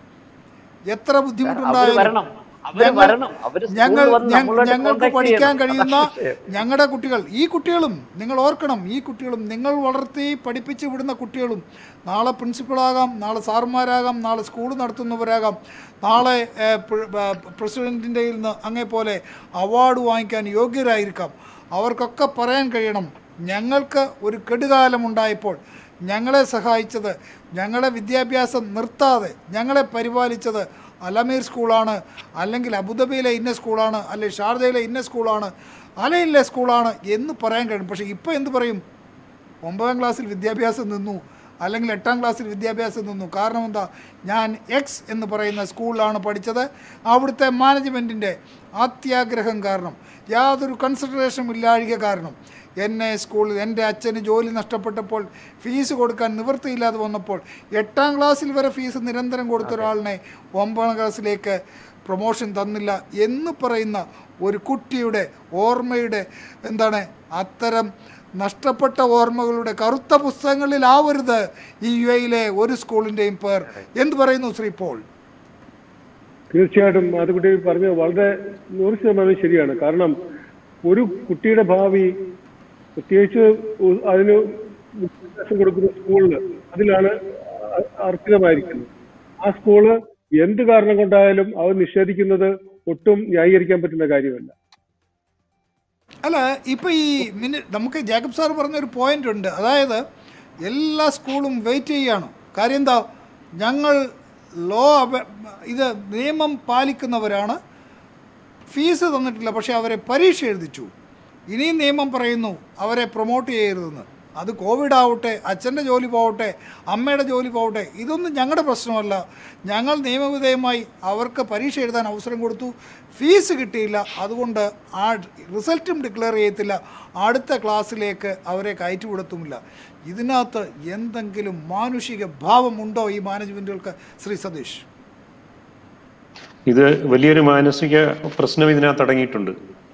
എത്ര അവര് ബുദ്ധിമുട്ടുണ്ടായാലും വരണം അവര് ഞങ്ങൾ- വരണം അവര് സ്കൂളിൽ ഞങ്ങൾ വന്ന് ഞങ്ങ- നമ്മളോട് ഞങ്ങൾക്ക് contact പഠിക്കാൻ ചെയ്യണം. കഴിയുന്ന അതാണ് വിഷയം. ഞങ്ങളുടെ കുട്ടികൾ ഈ കുട്ടികളും നിങ്ങൾ ഓർക്കണം ഈ കുട്ടികളും നിങ്ങൾ വളർത്തി പഠിപ്പിച്ച് വിടുന്ന കുട്ടികളും നാളെ പ്രിൻസിപ്പളാകാം നാളെ സാറുമാരാകാം നാളെ സ്കൂൾ നടത്തുന്നവരാകാം നാളെ ഏഹ്, പ്ര- ഏഹ്, പ്രസിഡന്റിൻ്റെ കയ്യിൽ നിന്ന് അങ്ങേ പോലെ അവാർഡ് വാങ്ങിക്കാൻ യോഗ്യരായിരിക്കാം അവർക്കൊക്കെ പറയാൻ കഴിയണം ഞങ്ങൾക്ക് ഒരു കെടുകാലമുണ്ടായപ്പോൾ ഞങ്ങളെ സഹായിച്ചത് ഞങ്ങളെ വിദ്യാഭ്യാസം നിർത്താതെ ഞങ്ങളെ പരിപാലിച്ചത് അലമീർ സ്കൂളാണ് അല്ലെങ്കിൽ അബുദാബിയിലെ ഇന്ന സ്കൂളാണ് അല്ലെങ്കിൽ ഷാർജയിലെ ഇന്ന സ്കൂളാണ് അലയിലെ സ്കൂളാണ് എന്ന് പറയാൻ കഴിയും പക്ഷേ ഇപ്പോൾ എന്ത് പറയും ഒമ്പതാം ക്ലാസ്സിൽ വിദ്യാഭ്യാസം നിന്നു അല്ലെങ്കിൽ എട്ടാം ക്ലാസ്സിൽ വിദ്യാഭ്യാസം നിന്നു കാരണം എന്താ ഞാൻ എക്സ് എന്ന് പറയുന്ന സ്കൂളിലാണ് പഠിച്ചത് അവിടുത്തെ മാനേജ്മെൻറ്റിൻ്റെ അത്യാഗ്രഹം കാരണം യാതൊരു കൺസിഡറേഷനും ഇല്ലാഴിക കാരണം എന്നെ സ്കൂളിൽ എൻ്റെ അച്ഛന് ജോലി നഷ്ടപ്പെട്ടപ്പോൾ ഫീസ് കൊടുക്കാൻ നിവൃത്തിയില്ലാതെ വന്നപ്പോൾ എട്ടാം ക്ലാസ്സിൽ വരെ ഫീസ് നിരന്തരം കൊടുത്ത ഒരാളിനെ ഒമ്പതാം ക്ലാസ്സിലേക്ക് പ്രൊമോഷൻ തന്നില്ല എന്ന് പറയുന്ന ഒരു കുട്ടിയുടെ ഓർമ്മയുടെ എന്താണ് അത്തരം നഷ്ടപ്പെട്ട ഓർമ്മകളുടെ കറുത്ത പുസ്തകങ്ങളിലാവരുത് ഈ യു എയിലെ ഒരു സ്കൂളിൻ്റെയും പേർ എന്ത് പറയുന്നു ശ്രീ പോൾ തീർച്ചയായിട്ടും അതുകുട്ടി പറഞ്ഞത് വളരെ നൂറ് ശതമാനം ശരിയാണ് കാരണം ഒരു കുട്ടിയുടെ ഭാവി പ്രത്യേകിച്ച് ഉ- അതിന് വിദ്യാഭ്യാസം കൊടുക്കുന്ന സ്കൂളിൽ അതിലാണ് അ- അർപ്പിതമായിരിക്കുന്നത് ആ സ്കൂള് എന്ത് കാരണം കൊണ്ടായാലും അത് നിഷേധിക്കുന്നത് ഒട്ടും ന്യായീകരിക്കാൻ പറ്റുന്ന കാര്യമല്ല അല്ല ഇപ്പോൾ ഈ മിനി നമുക്ക് ജേക്കബ് സാർ പറഞ്ഞൊരു പോയിന്റ് ഉണ്ട് അതായത് എല്ലാ സ്കൂളും വെയിറ്റ് ചെയ്യാണ് കാര്യം എന്താ ഞങ്ങൾ ലോ അപ- ഇത് നിയമം പാലിക്കുന്നവരാണ് ഫീസ് തന്നിട്ടില്ല പക്ഷേ അവരെ പരീക്ഷ എഴുതിച്ചു ഇനിയും നിയമം പറയുന്നു അവരെ പ്രൊമോട്ട് ചെയ്യരുതെന്ന് അത് കോവിഡ് ആവട്ടെ അച്ഛൻ്റെ ജോലി പോവട്ടെ അമ്മയുടെ ജോലി പോവട്ടെ ഇതൊന്നും ഞങ്ങളുടെ പ്രശ്നമല്ല ഞങ്ങൾ നിയമവിധേയമായി അവർക്ക് പരീക്ഷ എഴുതാൻ അവസരം കൊടുത്തു ഫീസ് കിട്ടിയില്ല അതുകൊണ്ട് ആ റിസൾട്ടും ഡിക്ലെയർ ചെയ്യത്തില്ല അടുത്ത ക്ലാസ്സിലേക്ക് അവരെ കയറ്റിവിടത്തുമില്ല ഇതിനകത്ത് എന്തെങ്കിലും മാനുഷിക ഭാവമുണ്ടോ ഈ മാനേജ്മെൻറ്റുകൾക്ക് ശ്രീ സതീഷ് ഇത് വലിയൊരു മാനസിക പ്രശ്നം ഇതിനകത്ത് അടങ്ങിയിട്ടുണ്ട്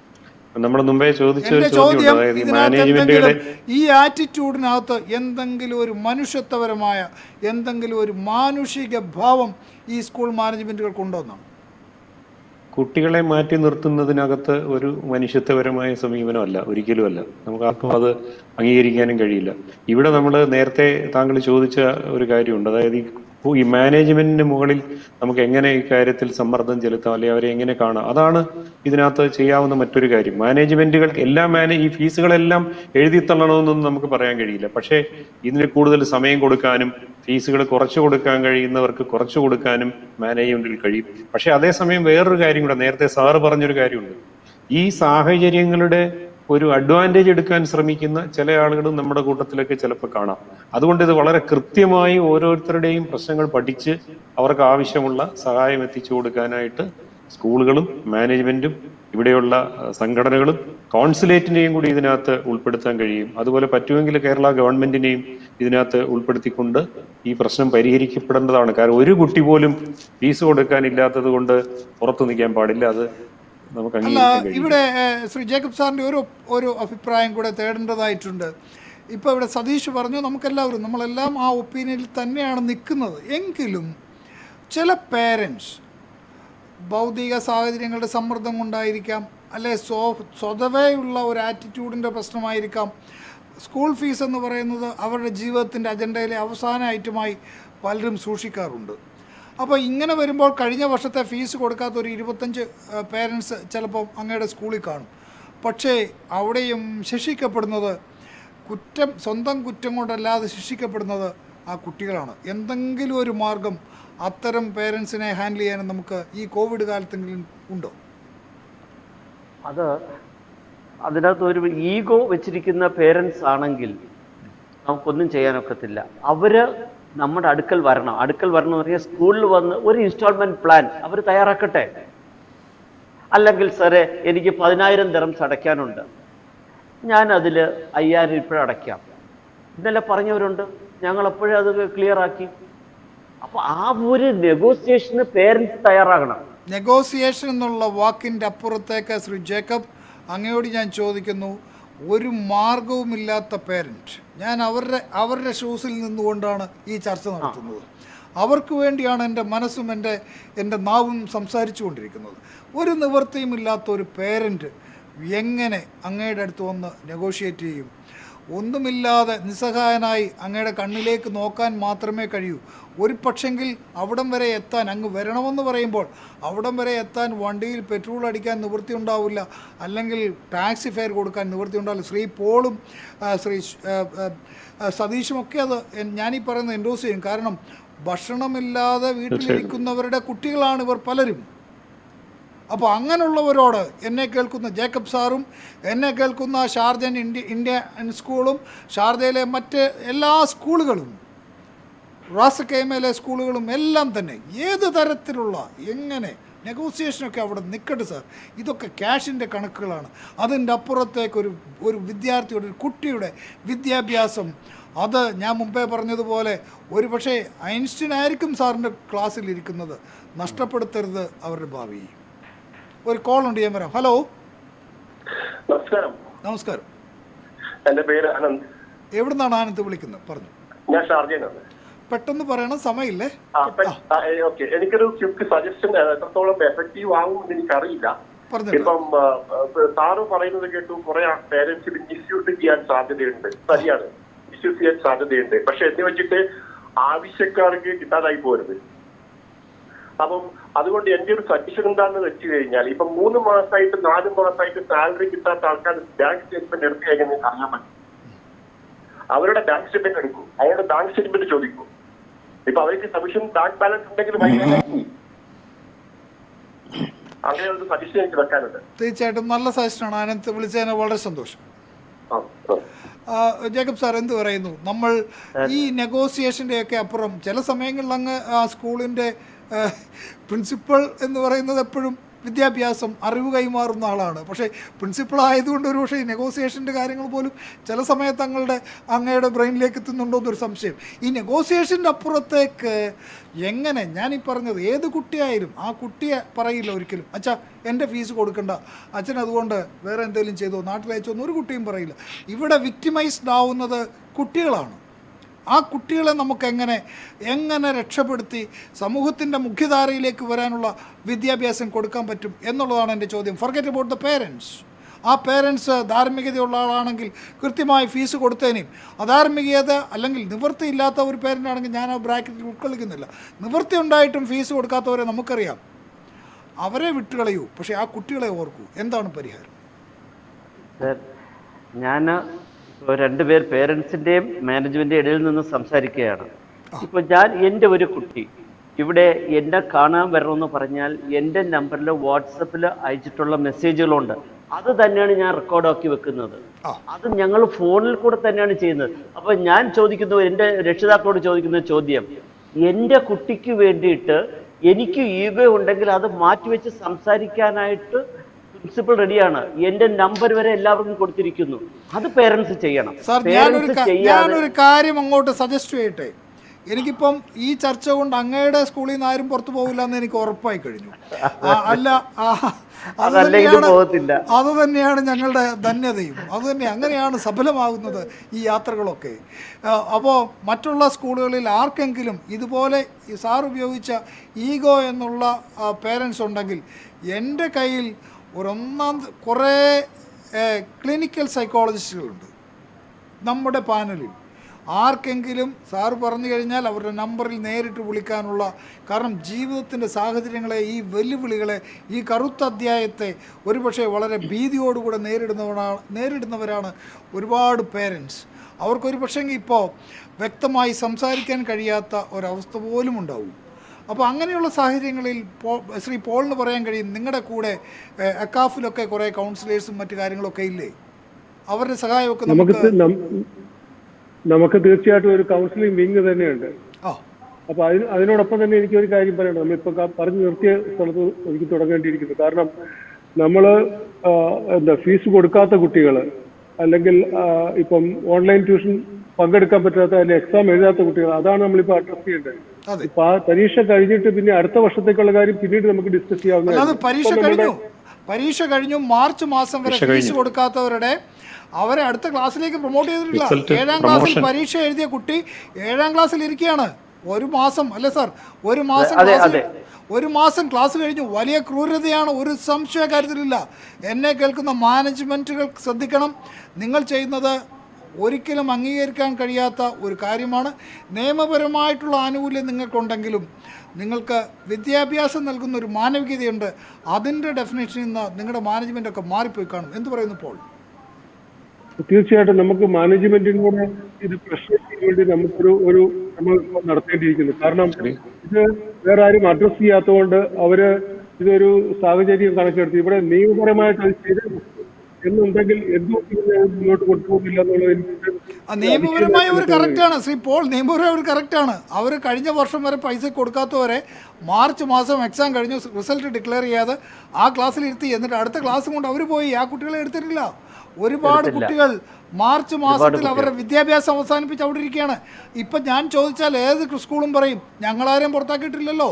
നമ്മൾ മുമ്പേ ചോദിച്ച ഒരു എന്റെ ചോദ്യമുണ്ട് ചോദ്യം അതായത് ഈ ഇതിനകത്ത് മാനേജ്മെന്റുകളുടെ എന്തെങ്കിലും ഈ ആറ്റിറ്റ്യൂഡിനകത്ത് എന്തെങ്കിലും ഒരു മനുഷ്യത്വപരമായ എന്തെങ്കിലും ഒരു മാനുഷിക ഭാവം ഈ സ്കൂൾ മാനേജ്മെന്റുകൾക്ക് ഉണ്ടോന്നാണ് കുട്ടികളെ മാറ്റി നിർത്തുന്നതിനകത്ത് ഒരു മനുഷ്യത്വപരമായ സമീപനമല്ല ഒരിക്കലുമല്ല നമുക്ക് ആർക്കും അത് അംഗീകരിക്കാനും കഴിയില്ല ഇവിടെ നമ്മൾ നേരത്തെ താങ്കൾ ചോദിച്ച ഒരു കാര്യമുണ്ട് അതായത് ഈ കു- ഈ മാനേജ്മെന്റിന് മുകളിൽ നമുക്ക് എങ്ങനെ ഇക്കാര്യത്തിൽ സമ്മർദ്ദം ചെലുത്താം അല്ലെങ്കിൽ അവരെ എങ്ങനെ കാണാം അതാണ് ഇതിനകത്ത് ചെയ്യാവുന്ന മറ്റൊരു കാര്യം മാനേജ്മെന്റുകൾ എല്ലാ മാനേ ഈ ഫീസുകളെല്ലാം എഴുതി തള്ളണമെന്നൊന്നും നമുക്ക് പറയാൻ കഴിയില്ല പക്ഷേ ഇതിന് കൂടുതൽ സമയം കൊടുക്കാനും ഫീസുകൾ കുറച്ചു കൊടുക്കാൻ കഴിയുന്നവർക്ക് കുറച്ചു കൊടുക്കാനും മാനേജ്മെന്റിൽ കഴിയും പക്ഷെ അതേസമയം വേറൊരു കാര്യം കൂടെ നേരത്തെ സാറ് പറഞ്ഞൊരു കാര്യമുണ്ട് ഈ സാഹചര്യങ്ങളുടെ ഒരു അഡ്വാൻറ്റേജ് എടുക്കാൻ ശ്രമിക്കുന്ന ചില ആളുകളും നമ്മുടെ കൂട്ടത്തിലൊക്കെ ചിലപ്പോൾ കാണാം അതുകൊണ്ട് ഇത് വളരെ കൃത്യമായി ഓരോരുത്തരുടെയും പ്രശ്നങ്ങൾ പഠിച്ച് അവർക്ക് ആവശ്യമുള്ള സഹായം എത്തിച്ചു കൊടുക്കാനായിട്ട് സ്കൂളുകളും മാനേജ്മെന്റും ഇവിടെയുള്ള അഹ്, സംഘടനകളും കോൺസുലേറ്റിനെയും കൂടി ഇതിനകത്ത് ഉൾപ്പെടുത്താൻ കഴിയും അതുപോലെ പറ്റുമെങ്കിൽ കേരള ഗവൺമെന്റിനെയും ഇതിനകത്ത് ഉൾപ്പെടുത്തിക്കൊണ്ട് ഈ പ്രശ്നം പരിഹരിക്കപ്പെടേണ്ടതാണ് കാരണം ഒരു കുട്ടി പോലും ഫീസ് കൊടുക്കാനില്ലാത്തത് കൊണ്ട് പുറത്തു നിൽക്കാൻ പാടില്ല അത് നമുക്ക് അല്ല അംഗീകരിക്കാൻ കഴിയും ഇവിടെ ഏഹ്, ശ്രീ ജേക്കബ് സാറിന്റെ ഒരു ഒരു അഭിപ്രായം കൂടെ തേടേണ്ടതായിട്ടുണ്ട് ഇപ്പോൾ ഇവിടെ സതീഷ് പറഞ്ഞു നമുക്കെല്ലാവരും നമ്മളെല്ലാം ആ ഒപ്പീനിയനിൽ തന്നെയാണ് നിൽക്കുന്നത് എങ്കിലും ചില പേരൻസ് ഭൗതിക സാഹചര്യങ്ങളുടെ സമ്മർദ്ദം കൊണ്ടായിരിക്കാം അല്ലെ സ്വ സ്വതവേയുള്ള ഒരു ആറ്റിറ്റ്യൂഡിൻ്റെ പ്രശ്നമായിരിക്കാം സ്കൂൾ ഫീസ് എന്ന് പറയുന്നത് അവരുടെ ജീവിതത്തിൻ്റെ അജണ്ടയിലെ അവസാന ഐറ്റമായി പലരും സൂക്ഷിക്കാറുണ്ട് അപ്പോൾ ഇങ്ങനെ വരുമ്പോൾ കഴിഞ്ഞ വർഷത്തെ ഫീസ് കൊടുക്കാത്ത ഒരു ഇരുപത്തഞ്ച് പേരൻസ് ചിലപ്പോൾ അങ്ങയുടെ സ്കൂളിൽ കാണും പക്ഷേ അവിടെയും ശിക്ഷിക്കപ്പെടുന്നത് കുറ്റം സ്വന്തം കുറ്റം കൊണ്ടല്ലാതെ ശിക്ഷിക്കപ്പെടുന്നത് ആ കുട്ടികളാണ് എന്തെങ്കിലും ഒരു മാർഗം അത്തരം പേരൻസിനെ ഹാൻഡിൽ ചെയ്യാനും നമുക്ക് ഈ കോവിഡ് കാലത്തെങ്കിലും ഉണ്ടോ അത് അതിനകത്ത് ഒരു ഈഗോ വെച്ചിരിക്കുന്ന പേരൻസ് ആണെങ്കിൽ നമുക്കൊന്നും ചെയ്യാനൊക്കത്തില്ല അവര് നമ്മുടെ അടുക്കൽ വരണം അടുക്കൽ വരണം എന്ന് പറഞ്ഞാൽ സ്കൂളിൽ വന്ന് ഒരു ഇൻസ്റ്റാൾമെന്റ് പ്ലാൻ അവർ തയ്യാറാക്കട്ടെ അല്ലെങ്കിൽ സാറേ എനിക്ക് പതിനായിരം ദിറംസ് അടയ്ക്കാനുണ്ട് ഞാൻ അതിൽ അയ്യായിരം ഇപ്പോഴും അടയ്ക്കാം ഇന്നലെ പറഞ്ഞവരുണ്ട് ഞങ്ങൾ അപ്പോഴേ അത് ക്ലിയർ ആക്കി അപ്പൊ ആ ഒരു നെഗോസിയേഷന് പേരൻസ് തയ്യാറാകണം നെഗോസിയേഷൻ എന്നുള്ള വാക്കിൻ്റെ അപ്പുറത്തേക്ക് ശ്രീ ജേക്കബ് അങ്ങയോട് ഞാൻ ചോദിക്കുന്നു ഒരു മാർഗവുമില്ലാത്ത പേരൻറ്റ് ഞാൻ അവരുടെ അവരുടെ ഷൂസിൽ നിന്നുകൊണ്ടാണ് ഈ ചർച്ച നടത്തുന്നത് അവർക്ക് വേണ്ടിയാണ് എൻ്റെ മനസ്സും എൻ്റെ എൻ്റെ നാവും സംസാരിച്ചു കൊണ്ടിരിക്കുന്നത് ഒരു നിവൃത്തിയുമില്ലാത്ത ഒരു പേരൻറ്റ് എങ്ങനെ അങ്ങയുടെ അടുത്ത് വന്ന് നെഗോഷിയേറ്റ് ചെയ്യും ഒന്നുമില്ലാതെ നിസ്സഹായനായി അങ്ങയുടെ കണ്ണിലേക്ക് നോക്കാൻ മാത്രമേ കഴിയൂ ഒരു പക്ഷെങ്കിൽ അവിടം വരെ എത്താൻ അങ്ങ് വരണമെന്ന് പറയുമ്പോൾ അവിടം വരെ എത്താൻ വണ്ടിയിൽ പെട്രോൾ അടിക്കാൻ നിവൃത്തി ഉണ്ടാവില്ല അല്ലെങ്കിൽ ടാക്സി ഫെയർ കൊടുക്കാൻ നിവൃത്തി ഉണ്ടാവില്ല ശ്രീ പോളും ആ, ശ്രീ ശ്- ആ, ആ, ആ, സതീഷുമൊക്കെ അത് എൻ- ഞാനീ പറയുന്നത് എൻഡോസ് ചെയ്യും കാരണം ഭക്ഷണമില്ലാതെ വീട്ടിലിരിക്കുന്നവരുടെ കുട്ടികളാണ് ഇവർ പലരും അപ്പോൾ അങ്ങനെയുള്ളവരോട് എന്നെ കേൾക്കുന്ന ജേക്കബ് സാറും എന്നെ കേൾക്കുന്ന ഷാർജൻ ഇന്ത്യ ഇന്ത്യൻ സ്കൂളും ഷാർജയിലെ മറ്റ് എല്ലാ സ്കൂളുകളും റാസക്കേമയിലെ സ്കൂളുകളും എല്ലാം തന്നെ ഏത് തരത്തിലുള്ള എങ്ങനെ നെഗോസിയേഷനൊക്കെ അവിടെ നിൽക്കട്ടെ സാർ ഇതൊക്കെ ക്യാഷിൻ്റെ കണക്കുകളാണ് അതിൻ്റെ അപ്പുറത്തേക്ക് ഒരു ഒരു വിദ്യാർത്ഥിയുടെ ഒരു കുട്ടിയുടെ വിദ്യാഭ്യാസം അത് ഞാൻ മുമ്പേ പറഞ്ഞതുപോലെ ഒരു പക്ഷേ ഐൻസ്റ്റീൻ ആയിരിക്കും സാറിൻ്റെ ക്ലാസ്സിൽ ഇരിക്കുന്നത് നഷ്ടപ്പെടുത്തരുത് അവരുടെ ഭാവി ഒരു കോൾ ഉണ്ട് ഞാൻ വരാം ഹലോ നമസ്കാരം നമസ്കാരം എന്റെ പേര് അനന്ത് എവിടുന്നാണ് ആനന്ദ് വിളിക്കുന്നത് പറഞ്ഞു ഞാൻ ഷാർജയിലാണ് പെട്ടെന്ന് പറയണം സമയമില്ലേ ഓക്കെ എനിക്കൊരു ക്വിക്ക് സജഷൻ എത്രത്തോളം എഫക്റ്റീവ് ആവും എന്ന് എനിക്കറിയില്ല പറഞ്ഞു ഇപ്പം ആ, ആ, സാറ് പറയുന്നത് കേട്ടു കുറെ പേരൻസിന് മിസ്യൂസ് ചെയ്യാൻ സാധ്യതയുണ്ട് ശരിയാണ് മിസ്യൂസ് ചെയ്യാൻ സാധ്യതയുണ്ട് പക്ഷെ എന്ന് വെച്ചിട്ട് ആവശ്യക്കാർക്ക് കിട്ടാതായി പോരുത് അപ്പം അതുകൊണ്ട് എന്റെ ഒരു സജഷൻ എന്താണെന്ന് വെച്ച് കഴിഞ്ഞാൽ ഇപ്പൊ മൂന്ന് മാസമായിട്ട് നാല് മാസമായിട്ട് സാലറി കിട്ടാത്ത ആൾക്കാർ ബാങ്ക് സ്റ്റേറ്റ്മെന്റ് എടുത്ത് കഴിഞ്ഞാൽ നിങ്ങൾക്ക് അറിയാൻ പറ്റും അവരുടെ ബാങ്ക് സ്റ്റേറ്റ്മെന്റ് എടുക്കും അവരുടെ ബാങ്ക് സ്റ്റേറ്റ്മെന്റ് ചോദിക്കും ഇപ്പൊ അവർക്ക് സഫീഷ്യന്റ് ബാങ്ക് ബാലൻസ് ഉണ്ടെങ്കിൽ ഭയങ്കര happy. അങ്ങനെ ഒരു സജഷൻ എനിക്ക് വെക്കാനുണ്ട് തീർച്ചയായിട്ടും നല്ല സജഷനാണ് ആനന്ദ് വിളിച്ചതിന് വളരെ സന്തോഷം ആ, ആ. ആ, ജേക്കബ് സാർ എന്ത് പറയുന്നു നമ്മൾ ഈ നെഗോസിയേഷൻ്റെ ഒക്കെ അപ്പുറം ചില സമയങ്ങളിൽ അങ്ങ് ആ സ്കൂളിൻ്റെ പ്രിൻസിപ്പൽ എന്ന് പറയുന്നത് എപ്പോഴും വിദ്യാഭ്യാസം അറിവ് കൈമാറുന്ന ആളാണ് പക്ഷേ പ്രിൻസിപ്പൾ ആയതുകൊണ്ട് ഒരു പക്ഷേ ഈ നെഗോസിയേഷൻ്റെ കാര്യങ്ങൾ പോലും ചില സമയത്ത് തങ്ങളുടെ അങ്ങയുടെ ബ്രെയിനിലേക്ക് എത്തുന്നുണ്ടോ എന്നൊരു സംശയം ഈ നെഗോസിയേഷൻ്റെ അപ്പുറത്തേക്ക് എങ്ങനെ ഞാൻ ഈ പറഞ്ഞത് ഏത് കുട്ടിയായാലും ആ കുട്ടിയെ പറയില്ല ഒരിക്കലും അച്ഛാ എൻ്റെ ഫീസ് കൊടുക്കണ്ട അച്ഛൻ അതുകൊണ്ട് വേറെ എന്തെങ്കിലും ചെയ്തോ നാട്ടിലയച്ചോ ഒരു കുട്ടിയും പറയില്ല ഇവിടെ വിക്ടിമൈസ്ഡ് ആവുന്നത് കുട്ടികളാണ് ആ കുട്ടികളെ നമുക്ക് എങ്ങനെ എങ്ങനെ രക്ഷപ്പെടുത്തി സമൂഹത്തിൻ്റെ മുഖ്യധാരയിലേക്ക് വരാനുള്ള വിദ്യാഭ്യാസം കൊടുക്കാൻ പറ്റും എന്നുള്ളതാണ് എൻ്റെ ചോദ്യം ഫർഗറ്റ് അബൌട്ട് ദ പേരൻസ് ആ പേരൻസ് ധാർമ്മികതയുള്ള ആളാണെങ്കിൽ കൃത്യമായി ഫീസ് കൊടുത്തേനെയും അധാർമികത അല്ലെങ്കിൽ നിവൃത്തിയില്ലാത്ത ഒരു പേരൻ്റ് ആണെങ്കിൽ ഞാൻ ആ ബ്രാക്കറ്റിൽ ഉൾക്കൊള്ളിക്കുന്നില്ല നിവൃത്തി ഉണ്ടായിട്ടും ഫീസ് കൊടുക്കാത്തവരെ നമുക്കറിയാം അവരെ വിട്ടുകളയൂ പക്ഷേ ആ കുട്ടികളെ ഓർക്കൂ എന്താണ് പരിഹാരം സർ ഞാൻ ഇപ്പോൾ രണ്ടുപേർ പേരൻസിന്റെയും മാനേജ്മെന്റിന്റെ ഇടയിൽ നിന്ന് സംസാരിക്കുകയാണ് ഇപ്പൊ ഞാൻ എൻ്റെ ഒരു കുട്ടി ഇവിടെ എന്നെ കാണാൻ വരണമെന്ന് പറഞ്ഞാൽ എൻ്റെ നമ്പറിൽ വാട്സപ്പിൽ അയച്ചിട്ടുള്ള മെസ്സേജുകളുണ്ട് അത് തന്നെയാണ് ഞാൻ റെക്കോർഡാക്കി വെക്കുന്നത് ആ. അത് ഞങ്ങൾ ഫോണിൽ കൂടെ തന്നെയാണ് ചെയ്യുന്നത് അപ്പൊ ഞാൻ ചോദിക്കുന്നു എൻ്റെ രക്ഷിതാക്കളോട് ചോദിക്കുന്ന ചോദ്യം എൻ്റെ കുട്ടിക്ക് വേണ്ടിയിട്ട് എനിക്ക് ഈഗോ ഉണ്ടെങ്കിൽ അത് മാറ്റിവെച്ച് സംസാരിക്കാനായിട്ട് പ്രിൻസിപ്പൽ റെഡിയാണ് എന്റെ നമ്പർ വരെ എല്ലാവർക്കും കൊടുത്തിരിക്കുന്നു അത് പേരൻസ് ചെയ്യണം സാർ ഞാനൊരു പേരൻസ് ക- ചെയ്യാതെ ഞാനൊരു കാര്യം അങ്ങോട്ട് സജസ്റ്റ് ചെയ്യട്ടെ എനിക്കിപ്പം ഈ ചർച്ച കൊണ്ട് അങ്ങയുടെ സ്കൂളിൽ നിന്ന് ആരും പുറത്തു പോകില്ല എന്ന് എനിക്ക് ഉറപ്പായി കഴിഞ്ഞു ആ, അല്ല ആ, അത് അതല്ലെങ്കിൽ തന്നെയാണ് പോകത്തില്ല. അത് തന്നെയാണ് ഞങ്ങളുടെ ധന്യതയും അത് തന്നെ അങ്ങനെയാണ് സഫലമാകുന്നത് ഈ യാത്രകളൊക്കെ അപ്പോൾ മറ്റുള്ള സ്കൂളുകളിൽ ആർക്കെങ്കിലും ഇതുപോലെ ഈ സാർ ഉപയോഗിച്ച ഈഗോ എന്നുള്ള പേരൻസ് ഉണ്ടെങ്കിൽ എൻ്റെ കയ്യിൽ ഒരൊന്നാം കുറേ ക്ലിനിക്കൽ സൈക്കോളജിസ്റ്റുകളുണ്ട് നമ്മുടെ പാനലിൽ ആർക്കെങ്കിലും സാറ് പറഞ്ഞു കഴിഞ്ഞാൽ അവരുടെ നമ്പറിൽ നേരിട്ട് വിളിക്കാനുള്ള കാരണം ജീവിതത്തിൻ്റെ സാഹചര്യങ്ങളെ ഈ വെല്ലുവിളികളെ ഈ കറുത്ത അധ്യായത്തെ ഒരുപക്ഷെ വളരെ ഭീതിയോടുകൂടെ നേരിടുന്നവരാണ് നേരിടുന്നവരാണ് ഒരുപാട് പേരൻസ് അവർക്കൊരു പക്ഷേങ്കിൽ ഇപ്പോൾ വ്യക്തമായി സംസാരിക്കാൻ കഴിയാത്ത ഒരവസ്ഥ പോലും ഉണ്ടാവും അപ്പോൾ അങ്ങനെയുള്ള സാഹചര്യങ്ങളിൽ പോ ശ്രീ പോളിന് പറയാൻ കഴിയും നിങ്ങളുടെ കൂടെ ഏഹ്, അക്കാഫിലൊക്കെ കുറേ കൗൺസിലേഴ്സും മറ്റു കാര്യങ്ങളൊക്കെ ഇല്ലേ അവരുടെ സഹായമൊക്കെ നമുക്ക് നമുക്ക് തി- നം- നമുക്ക് തീർച്ചയായിട്ടും ഒരു കൗൺസിലിംഗ് വിങ് തന്നെയുണ്ട് ആ അപ്പൊ അതിന് അതിനോടൊപ്പം തന്നെ എനിക്ക് ഒരു കാര്യം പറയണം നമ്മളിപ്പോ ക- പറഞ്ഞു നിർത്തിയ സ്ഥലത്ത് എനിക്ക് തുടങ്ങേണ്ടിയിരിക്കുന്നു കാരണം നമ്മള് ആ, എന്താ ഫീസ് കൊടുക്കാത്ത കുട്ടികൾ അല്ലെങ്കിൽ ആ, ഇപ്പം ഓൺലൈൻ ട്യൂഷൻ പങ്കെടുക്കാൻ പറ്റാത്ത അല്ലെങ്കിൽ എക്സാം എഴുതാത്ത കുട്ടികൾ അതാണ് നമ്മളിപ്പോ അഡ്രസ് ചെയ്യേണ്ടത് അതെ ഇപ്പൊ ആ പരീക്ഷ കഴിഞ്ഞിട്ട് പിന്നെ അടുത്ത വർഷത്തേക്കുള്ള കാര്യം പിന്നീട് നമുക്ക് ഡിസ്കസ് അല്ലാതെ ചെയ്യാവുന്നതാണ് പരീക്ഷ കഴിഞ്ഞു പരീക്ഷ കഴിഞ്ഞു മാർച്ച് മാസം വരെ ഫീസ് കൊടുക്കാത്തവരുടെ അവരെ അടുത്ത ക്ലാസ്സിലേക്ക് പ്രൊമോട്ട് ചെയ്തിട്ടില്ല Result, ഏഴാം ക്ലാസ്സിൽ promotion. പരീക്ഷ എഴുതിയ കുട്ടി ഏഴാം ക്ലാസ്സിൽ ഇരിക്കുകയാണ് ഒരു മാസം അല്ലേ സാർ ഒരു മാസം അതെ, ക്ലാസ് അതെ. ഒരു മാസം ക്ലാസ് കഴിഞ്ഞു വലിയ ക്രൂരതയാണ് ഒരു സംശയ കാര്യത്തിലില്ല എന്നെ കേൾക്കുന്ന മാനേജ്മെൻറ്റുകൾ ശ്രദ്ധിക്കണം നിങ്ങൾ ചെയ്യുന്നത് ഒരിക്കലും അംഗീകരിക്കാൻ കഴിയാത്ത ഒരു കാര്യമാണ് നിയമപരമായിട്ടുള്ള ആനുകൂല്യം നിങ്ങൾക്കുണ്ടെങ്കിലും നിങ്ങൾക്ക് വിദ്യാഭ്യാസം നൽകുന്ന ഒരു മാനവികതയുണ്ട് അതിൻ്റെ ഡെഫിനേഷനിൽ നിന്ന് നിങ്ങളുടെ മാനേജ്മെൻ്റ് ഒക്കെ മാറിപ്പോയി കാണും എന്ത് പറയുന്നു പോൾ തീർച്ചയായിട്ടും നമുക്ക് മാനേജ്മെന്റിനും കൂടെ ഇത് പ്രശ്നം ചെയ്യാൻ വേണ്ടി നമുക്കൊരു ഒരു നമ്മൾ ഇപ്പൊ നടത്തേണ്ടിയിരിക്കുന്നു കാരണം ഇത് വേറെ ആരും അഡ്രസ് ചെയ്യാത്തതുകൊണ്ട് അവര് ഇതൊരു സാഹചര്യം കണക്കെടുത്ത് ഇവിടെ നിയമപരമായിട്ട് അത് ചെയ്ത് എന്നുണ്ടെങ്കിൽ എന്തുകൊണ്ട് ഇത് മുന്നോട്ട് കൊണ്ടുപോകില്ല എന്നുള്ളത് എനിക്ക് ആ നിയമപരമായി അവർ കറക്റ്റാണ് ശ്രീ പോൾ നിയമപരമായി അവർ കറക്റ്റാണ് അവർ കഴിഞ്ഞ വർഷം വരെ പൈസ കൊടുക്കാത്തവരെ മാർച്ച് മാസം എക്സാം കഴിഞ്ഞു റിസൾട്ട് ഡിക്ലെയർ ചെയ്യാതെ ആ ക്ലാസ്സിൽ ഇരുത്തി എന്നിട്ട് അടുത്ത ക്ലാസ് കൊണ്ട് അവർ പോയി ആ കുട്ടികളെ എടുത്തിട്ടില്ല ഒരുപാട് കുട്ടികൾ മാർച്ച് മാസത്തിൽ അവരുടെ വിദ്യാഭ്യാസം അവസാനിപ്പിച്ച് അവിടെ ഇരിക്കുകയാണ് ഇപ്പം ഞാൻ ചോദിച്ചാൽ ഏത് സ്കൂളും പറയും ഞങ്ങളാരെയും പുറത്താക്കിയിട്ടില്ലല്ലോ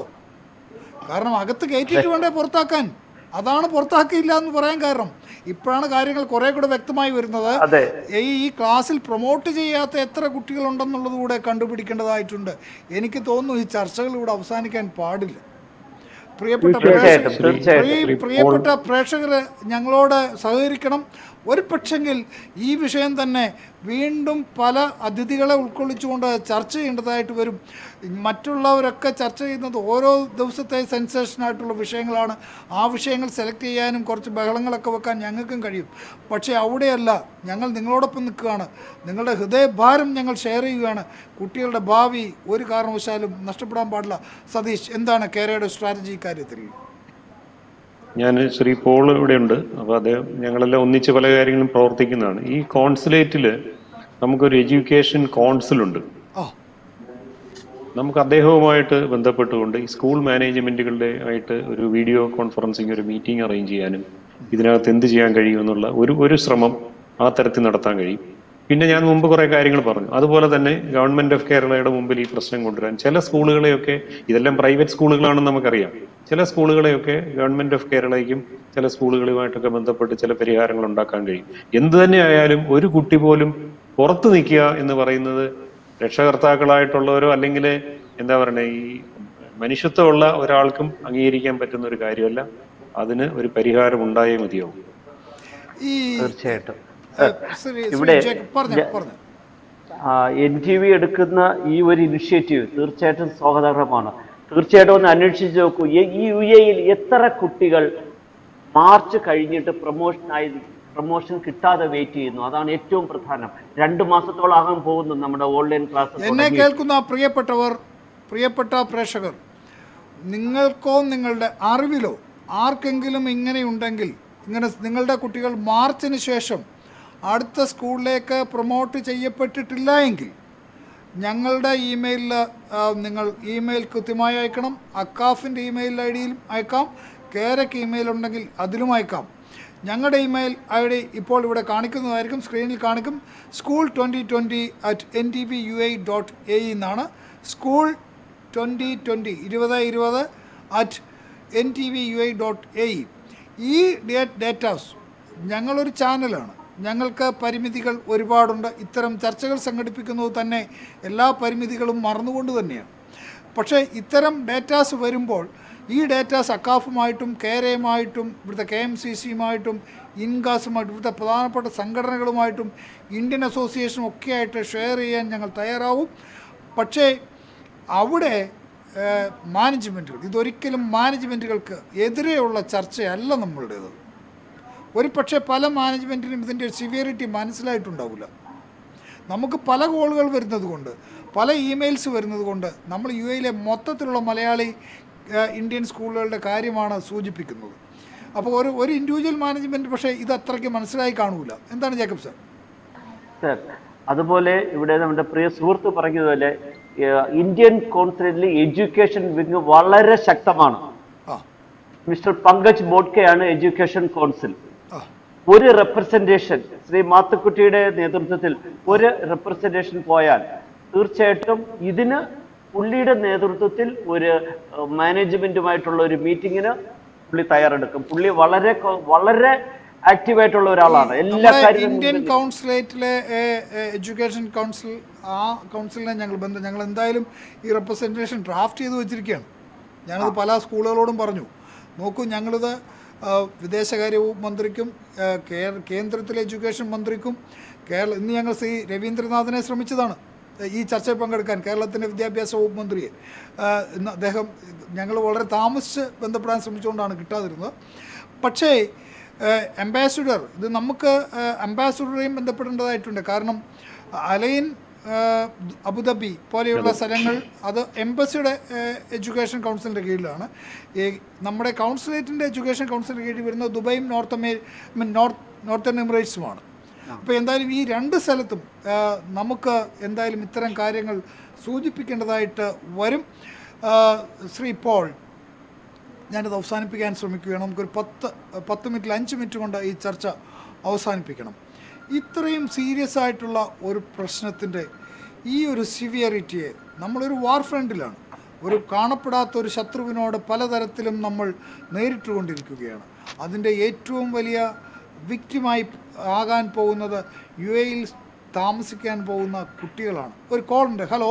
കാരണം അകത്ത് കയറ്റിയിട്ട് വേണ്ടേ പുറത്താക്കാൻ അതാണ് പുറത്താക്കിയില്ല എന്ന് പറയാൻ കാരണം ഇപ്പോഴാണ് കാര്യങ്ങൾ കുറെ കൂടെ വ്യക്തമായി വരുന്നത് അതെ. ഈ ഈ ക്ലാസ്സിൽ പ്രൊമോട്ട് ചെയ്യാത്ത എത്ര കുട്ടികളുണ്ടെന്നുള്ളത് കൂടെ കണ്ടുപിടിക്കേണ്ടതായിട്ടുണ്ട് എനിക്ക് തോന്നുന്നു ഈ ചർച്ചകൾ ഇവിടെ അവസാനിക്കാൻ പാടില്ല പ്രിയപ്പെട്ട തീർച്ചയായിട്ടും, പ്രേക്ഷകർ- തീർച്ചയായിട്ടും. പ്രിയ- പ്രിയപ്പെട്ട പ്രേക്ഷകർ ഞങ്ങളോട് സഹകരിക്കണം ഒരു പക്ഷെങ്കിൽ ഈ വിഷയം തന്നെ വീണ്ടും പല അതിഥികളെ ഉൾക്കൊള്ളിച്ചുകൊണ്ട് ചർച്ച ചെയ്യേണ്ടതായിട്ട് വരും മറ്റുള്ളവരൊക്കെ ചർച്ച ചെയ്യുന്നത് ഓരോ ദിവസത്തെ സെൻസേഷനായിട്ടുള്ള വിഷയങ്ങളാണ് ആ വിഷയങ്ങൾ സെലക്ട് ചെയ്യാനും കുറച്ച് ബഹളങ്ങളൊക്കെ വെക്കാൻ ഞങ്ങൾക്കും കഴിയും പക്ഷേ അവിടെയല്ല ഞങ്ങൾ നിങ്ങളോടൊപ്പം നിൽക്കുകയാണ് നിങ്ങളുടെ ഹൃദയഭാരം ഞങ്ങൾ ഷെയർ ചെയ്യുകയാണ് കുട്ടികളുടെ ഭാവി ഒരു കാരണവശാലും നഷ്ടപ്പെടാൻ പാടില്ല സതീഷ് എന്താണ് കേരയുടെ സ്ട്രാറ്റജി ഇക്കാര്യത്തിൽ ഞാൻ ശ്രീ പോൾ ഇവിടെ ഉണ്ട് അപ്പോൾ അദ്ദേഹം ഞങ്ങളെല്ലാം ഒന്നിച്ച് പല കാര്യങ്ങളും പ്രവർത്തിക്കുന്നതാണ് ഈ കോൺസുലേറ്റിൽ നമുക്കൊരു എഡ്യൂക്കേഷൻ കൗൺസിലുണ്ട് ആ നമുക്ക് അദ്ദേഹവുമായിട്ട് ബന്ധപ്പെട്ടുകൊണ്ട് ഈ സ്കൂൾ മാനേജ്മെന്റുകളുടെ ആയിട്ട് ഒരു വീഡിയോ കോൺഫറൻസിങ് ഒരു മീറ്റിംഗ് അറേഞ്ച് ചെയ്യാനും ഇതിനകത്ത് എന്ത് ചെയ്യാൻ കഴിയുമെന്നുള്ള ഒരു ഒരു ശ്രമം ആ തരത്തിൽ നടത്താൻ കഴിയും പിന്നെ ഞാൻ മുമ്പ് കുറെ കാര്യങ്ങൾ പറഞ്ഞു അതുപോലെ തന്നെ ഗവൺമെന്റ് ഓഫ് കേരളയുടെ മുമ്പിൽ ഈ പ്രശ്നം കൊണ്ടുവരാൻ ചില സ്കൂളുകളെയൊക്കെ ഇതെല്ലാം പ്രൈവറ്റ് സ്കൂളുകളാണെന്ന് നമുക്കറിയാം ചില സ്കൂളുകളെയൊക്കെ ഗവൺമെന്റ് ഓഫ് കേരളയ്ക്കും ചില സ്കൂളുകളുമായിട്ടൊക്കെ ബന്ധപ്പെട്ട് ചില പരിഹാരങ്ങൾ ഉണ്ടാക്കാൻ കഴിയും എന്ത് തന്നെ ആയാലും ഒരു കുട്ടി പോലും പുറത്തു നിൽക്കുക എന്ന് പറയുന്നത് രക്ഷകർത്താക്കളായിട്ടുള്ളവരോ അല്ലെങ്കിൽ എന്താ പറയുക ഈ മനുഷ്യത്വമുള്ള ഒരാൾക്കും അംഗീകരിക്കാൻ പറ്റുന്ന ഒരു കാര്യമല്ല അതിന് ഒരു പരിഹാരം ഉണ്ടായേ മതിയാവും ഈ തീർച്ചയായിട്ടും ഏ, ശ്രീ ശ്രീ ഇവിടെ ജേക്കബ് പറഞ്ഞു ജ- പറഞ്ഞു എൻ ടി വി എടുക്കുന്ന ഈ ഒരു ഇനിഷ്യേറ്റീവ് തീർച്ചയായിട്ടും സ്വാഗതാർഹമാണ് തീർച്ചയായിട്ടും ഒന്ന് അന്വേഷിച്ച് നോക്കൂ ഈ- ഈ യു എയിൽ എത്ര കുട്ടികൾ മാർച്ച് കഴിഞ്ഞിട്ട് പ്രൊമോഷനായി പ്രൊമോഷൻ കിട്ടാതെ വെയിറ്റ് ചെയ്യുന്നു അതാണ് ഏറ്റവും പ്രധാനം രണ്ട് മാസത്തോളം ആകാൻ പോകുന്നു നമ്മുടെ ഓൺലൈൻ ക്ലാസ് എന്നെ കേൾക്കുന്ന പ്രിയപ്പെട്ടവർ പ്രിയപ്പെട്ട പ്രേക്ഷകർ നിങ്ങൾക്കോ നിങ്ങളുടെ അറിവിലോ ആർക്കെങ്കിലും ഇങ്ങനെയുണ്ടെങ്കിൽ ഇങ്ങനെ നിങ്ങളുടെ കുട്ടികൾ മാർച്ചിന് ശേഷം അടുത്ത സ്കൂളിലേക്ക് പ്രൊമോട്ട് ചെയ്യപ്പെട്ടിട്ടില്ല എങ്കിൽ ഞങ്ങളുടെ ഇമെയിലിൽ നിങ്ങൾ ഇമെയിൽ കൃത്യമായി അയക്കണം അക്കാഫിൻ്റെ ഇമെയിൽ ഐ ഡിയിലും അയക്കാം കേരക്ക് ഇമെയിൽ ഉണ്ടെങ്കിൽ അതിലും അയക്കാം ഞങ്ങളുടെ ഇമെയിൽ ഐ ഡി ഇപ്പോൾ ഇവിടെ കാണിക്കുന്നതായിരിക്കും സ്ക്രീനിൽ കാണിക്കും school twenty twenty at N T V U I dot A എന്നാണ് സ്കൂൾ ട്വൻറ്റി ട്വൻറ്റി ഇരുപത് ഇരുപത് at N T V U I dot A ഈ ഡേറ്റാസ് ഞങ്ങളൊരു ചാനലാണ് ഞങ്ങൾക്ക് പരിമിതികൾ ഒരുപാടുണ്ട് ഇത്തരം ചർച്ചകൾ സംഘടിപ്പിക്കുന്നത് തന്നെ എല്ലാ പരിമിതികളും മറന്നുകൊണ്ട് തന്നെയാണ് പക്ഷേ ഇത്തരം ഡേറ്റാസ് വരുമ്പോൾ ഈ ഡേറ്റാസ് അക്കാഫുമായിട്ടും കേരയുമായിട്ടും ഇവിടുത്തെ കെ എം സി സിയുമായിട്ടും ഇൻഗാസുമായിട്ടും ഇവിടുത്തെ പ്രധാനപ്പെട്ട സംഘടനകളുമായിട്ടും ഇന്ത്യൻ അസോസിയേഷനും ഒക്കെ ആയിട്ട് ഷെയർ ചെയ്യാൻ ഞങ്ങൾ തയ്യാറാവും പക്ഷേ അവിടെ ഏഹ്, മാനേജ്മെൻറ്റുകൾ ഇതൊരിക്കലും മാനേജ്മെൻറ്റുകൾക്ക് എതിരെയുള്ള ചർച്ചയല്ല നമ്മളുടേത് ഒരു പക്ഷേ പല മാനേജ്മെൻറ്റിനും ഇതിൻ്റെ സിവിയറിറ്റി മനസ്സിലായിട്ടുണ്ടാവില്ല നമുക്ക് പല കോളുകൾ വരുന്നത് കൊണ്ട് പല ഇമെയിൽസ് വരുന്നത് കൊണ്ട് നമ്മൾ യു എയിലെ മൊത്തത്തിലുള്ള മലയാളി ഏഹ്, ഇന്ത്യൻ സ്കൂളുകളുടെ കാര്യമാണ് സൂചിപ്പിക്കുന്നത് അപ്പോൾ ഒരു ഒരു ഇൻഡിവിജ്വൽ മാനേജ്മെൻറ്റ് പക്ഷേ ഇത് അത്രയ്ക്ക് മനസ്സിലായി കാണൂല എന്താണ് ജേക്കബ് സാർ സർ അതുപോലെ ഇവിടെ നമ്മുടെ പ്രിയ സുഹൃത്ത് പറഞ്ഞതുപോലെ ഏഹ്, ഇന്ത്യൻ കൗൺസിലിൽ എഡ്യൂക്കേഷൻ വിങ് വളരെ ശക്തമാണ് ആ മിസ്റ്റർ പങ്കജ് ബോഡ്കെയാണ് എഡ്യൂക്കേഷൻ കൗൺസിൽ ആ ഒരു റെപ്രസെന്റേഷൻ ശ്രീ മാത്തുക്കുട്ടിയുടെ നേതൃത്വത്തിൽ ഒരു റെപ്രസെന്റേഷൻ പോയാൽ തീർച്ചയായിട്ടും ഇതിന് പുള്ളിയുടെ നേതൃത്വത്തിൽ ഒരു ഏഹ്, മാനേജ്മെന്റുമായിട്ടുള്ള ഒരു മീറ്റിങ്ങിന് പുള്ളി തയ്യാറെടുക്കും പുള്ളി വളരെ കൊ- വളരെ ആക്റ്റീവായിട്ടുള്ള ഒരാളാണ് എല്ലാ നമ്മുടെ കാര്യത്തിലും ഇന്ത്യൻ കൗൺസിലേറ്റിലെ എഡ്യൂക്കേഷൻ കൗൺസിൽ ആ കൗൺസിലിനെ ഞങ്ങൾ ബന്ധം ഞങ്ങൾ എന്തായാലും ഈ റെപ്രസെൻറ്റേഷൻ ഡ്രാഫ്റ്റ് ചെയ്ത് വെച്ചിരിക്കുകയാണ് ഞാനത് പല സ്കൂളുകളോടും പറഞ്ഞു നോക്കൂ ഞങ്ങളിത് ആ, വിദേശകാര്യ വകുപ്പ് മന്ത്രിക്കും ആ, കേ- കേന്ദ്രത്തിലെ എഡ്യൂക്കേഷൻ മന്ത്രിക്കും കേരള ഇന്ന് ഞങ്ങൾ ശ്രീ രവീന്ദ്രനാഥിനെ ശ്രമിച്ചതാണ് ഈ ചർച്ചയിൽ പങ്കെടുക്കാൻ കേരളത്തിൻ്റെ വിദ്യാഭ്യാസ വകുപ്പ് മന്ത്രിയെ ആ, ഇന്ന് അദ്ദേഹം ഞങ്ങൾ വളരെ താമസിച്ച് ബന്ധപ്പെടാൻ ശ്രമിച്ചുകൊണ്ടാണ് കിട്ടാതിരുന്നത് പക്ഷേ അംബാസിഡർ ഇത് നമുക്ക് അംബാസിഡറെയും ബന്ധപ്പെടേണ്ടതായിട്ടുണ്ട് കാരണം അലൈൻ ഏഹ്, അബുദാബി പോലെയുള്ള സ്ഥലങ്ങൾ അത് എംബസിയുടെ എഡ്യൂക്കേഷൻ കൗൺസിലിൻ്റെ കീഴിലാണ് ഈ നമ്മുടെ കൗൺസിലേറ്റിൻ്റെ എഡ്യൂക്കേഷൻ കൗൺസിലിൻ്റെ കീഴിൽ വരുന്നത് ദുബൈയും നോർത്ത് അമേ മീൻ നോർത്ത് നോർത്തേൺ എമിറേറ്റ്സുമാണ് അപ്പോൾ എന്തായാലും ഈ രണ്ട് സ്ഥലത്തും ഏഹ്, നമുക്ക് എന്തായാലും ഇത്തരം കാര്യങ്ങൾ സൂചിപ്പിക്കേണ്ടതായിട്ട് വരും ഏഹ്, ശ്രീ പോൾ ഞാനിത് അവസാനിപ്പിക്കാൻ ശ്രമിക്കുകയാണ് നമുക്കൊരു പത്ത് പത്ത് മിനിറ്റിൽ അഞ്ച് മിനിറ്റ് കൊണ്ട് ഈ ചർച്ച അവസാനിപ്പിക്കണം ഇത്രയും സീരിയസ് ആയിട്ടുള്ള ഒരു പ്രശ്നത്തിൻ്റെ ഈ ഒരു സിവിയറിറ്റിയെ നമ്മളൊരു വാർ ഫ്രണ്ടിലാണ് ഒരു കാണപ്പെടാത്ത ഒരു ശത്രുവിനോട് പലതരത്തിലും നമ്മൾ നേരിട്ടുകൊണ്ടിരിക്കുകയാണ് അതിൻ്റെ ഏറ്റവും വലിയ വിക്റ്റിമായി ആകാൻ പോകുന്നത് യു എയിൽ താമസിക്കാൻ പോകുന്ന കുട്ടികളാണ് ഒരു കോളുണ്ട് ഹലോ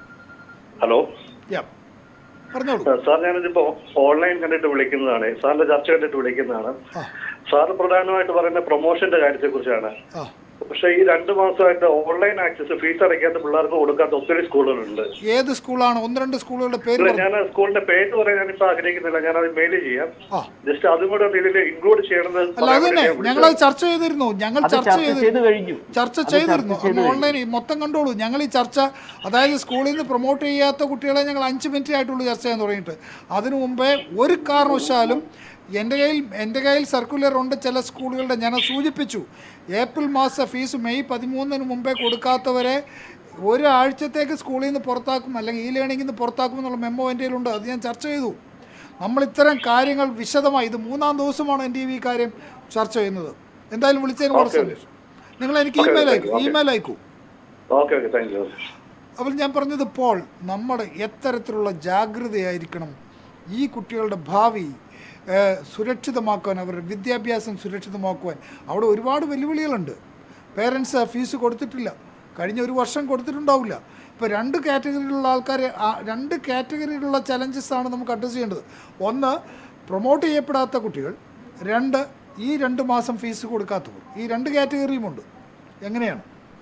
ഹലോ യാ പറഞ്ഞോളൂ സാർ ഞാനിതിപ്പോ ഓൺലൈൻ കണ്ടിട്ട് വിളിക്കുന്നതാണ് സാറിന്റെ ചർച്ച കണ്ടിട്ട് വിളിക്കുന്നതാണ് ആ സാർ പ്രധാനമായിട്ട് പറയുന്ന പ്രൊമോഷന്റെ കാര്യത്തെ കുറിച്ചാണ് ആ പക്ഷെ ഈ രണ്ട് മാസമായിട്ട് ഓൺലൈൻ ആക്സസ് ഫീസ് അടയ്ക്കാത്ത പിള്ളേർക്ക് കൊടുക്കാത്ത ഒത്തിരി സ്കൂളുകളുണ്ട് ഏത് സ്കൂളാണ് ഒന്ന് രണ്ട് സ്കൂളുകളുടെ പേര് ഇല്ല, പറഞ്ഞു ഞാൻ സ്കൂളിന്റെ പേര് പറയാൻ ഞാനിപ്പോ ആഗ്രഹിക്കുന്നില്ല ഞാൻ അത് മെയിൽ ചെയ്യാം ആ ജസ്റ്റ് അതും കൂടെ ഇതിൽ ഇൻക്ലൂഡ് ചെയ്യണമെന്ന് അല്ല പറയാൻ അത് വേണ്ടി തന്നെ ഞാൻ ഞങ്ങൾ വിളിച്ചതാണ്. ചർച്ച ചെയ്തിരുന്നു ഞങ്ങൾ അത് ചർച്ച ചർച്ച ചെയ്ത് ചെയ്തിരുന്നു കഴിഞ്ഞു ചർച്ച അത് ചെയ്തിരുന്നു ചർച്ച ചെയ്ത് കഴിഞ്ഞു. ഓൺലൈനിൽ മൊത്തം കണ്ടോളൂ ഞങ്ങൾ ഈ ചർച്ച അതായത് സ്കൂളിൽ നിന്ന് പ്രൊമോട്ട് ചെയ്യാത്ത കുട്ടികളെ ഞങ്ങൾ അഞ്ച് മിനിറ്റ് ആയിട്ടുള്ളൂ ചർച്ച ചെയ്യാൻ തുടങ്ങിയിട്ട് അതിനു മുമ്പേ ഒരു കാരണവശാലും എൻ്റെ കയ്യിൽ എൻ്റെ കയ്യിൽ സർക്കുലർ ഉണ്ട് ചില സ്കൂളുകളുടെ ഞാൻ അത് സൂചിപ്പിച്ചു ഏപ്രിൽ മാസ ഫീസ് മെയ് പതിമൂന്നിന് മുമ്പേ കൊടുക്കാത്തവരെ ഒരാഴ്ചത്തേക്ക് സ്കൂളിൽ നിന്ന് പുറത്താക്കും അല്ലെങ്കിൽ ഈ ലേണിംഗിൽ നിന്ന് പുറത്താക്കും എന്നുള്ള മെമ്മോ എൻ്റെ കയ്യിലുണ്ട് അത് ഞാൻ ചർച്ച ചെയ്തു നമ്മൾ ഇത്തരം കാര്യങ്ങൾ വിശദമായി ഇത് മൂന്നാം ദിവസമാണ് എൻ്റെ ഈ കാര്യം ചർച്ച ചെയ്യുന്നത് എന്തായാലും വിളിച്ചതിന് വളരെ സന്തോഷം നിങ്ങൾ എനിക്ക് Okay, ഇമെയിൽ thank അയക്കും you. Okay. ഇമെയിൽ അയക്കൂ ഓക്കെ ഓക്കെ താങ്ക് യു അപ്പോൾ ഞാൻ പറഞ്ഞത് പോൾ നമ്മൾ എത്തരത്തിലുള്ള ജാഗ്രതയായിരിക്കണം ഈ കുട്ടികളുടെ ഭാവി ഏഹ്, സുരക്ഷിതമാക്കുവാൻ അവരുടെ വിദ്യാഭ്യാസം സുരക്ഷിതമാക്കുവാൻ അവിടെ ഒരുപാട് വെല്ലുവിളികളുണ്ട് പേരൻസ് ഫീസ് കൊടുത്തിട്ടില്ല കഴിഞ്ഞ ഒരു വർഷം കൊടുത്തിട്ടുണ്ടാവില്ല ഇപ്പോൾ രണ്ട് കാറ്റഗറിയിലുള്ള ആൾക്കാരെ ആ- രണ്ട് കാറ്റഗറിയിലുള്ള ചലഞ്ചസ് ആണ് നമുക്ക് അഡ്രസ്സ് ചെയ്യേണ്ടത് ഒന്ന് പ്രൊമോട്ട് ചെയ്യപ്പെടാത്ത കുട്ടികൾ രണ്ട് ഈ രണ്ട് മാസം ഫീസ് കൊടുക്കാത്തവർ ഈ രണ്ട് കാറ്റഗറിയുമുണ്ട് എങ്ങനെയാണ്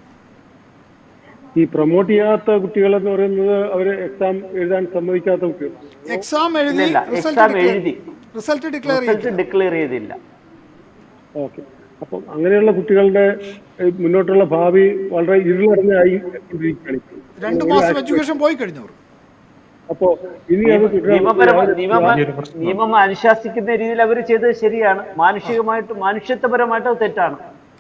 ഈ പ്രൊമോട്ട് ചെയ്യാത്ത കുട്ടികൾ എന്ന് പറയുന്നത് അവര് എക്സാം എഴുതാൻ സമ്മതിക്കാത്ത കുട്ടികൾ എക്സാം എഴുതി ഇല്ലില്ല, റിസൾട്ട് exam ഡിക്ലെയർ എഴുതി. റിസൾട്ട് ഡിക്ലെയർ റിസൾട്ട് ചെയ്തു ഡിക്ലെയർ ചെയ്തില്ല ഓക്കെ അപ്പം അങ്ങനെയുള്ള കുട്ടികളുടെ ഏഹ്, മുന്നോട്ടുള്ള ഭാവി വളരെ ഇരുളടഞ്ഞായി കൊണ്ടിരിക്കുകയാണ് ഇപ്പോൾ. രണ്ട് മാസം എഡ്യൂക്കേഷൻ പോയി കഴിഞ്ഞവർ അപ്പോ ഇനി അത് തുടരാൻ നിയമപരമായി യാതൊരു- നിയമം വലിയൊരു പ്രശ്നമാണ്. നിയമം അനുശാസിക്കുന്ന രീതിയിൽ അവർ ചെയ്തത് ശരിയാണ് മാനുഷികമായിട്ട് മനുഷ്യത്വപരമായിട്ട് അത് തെറ്റാണ്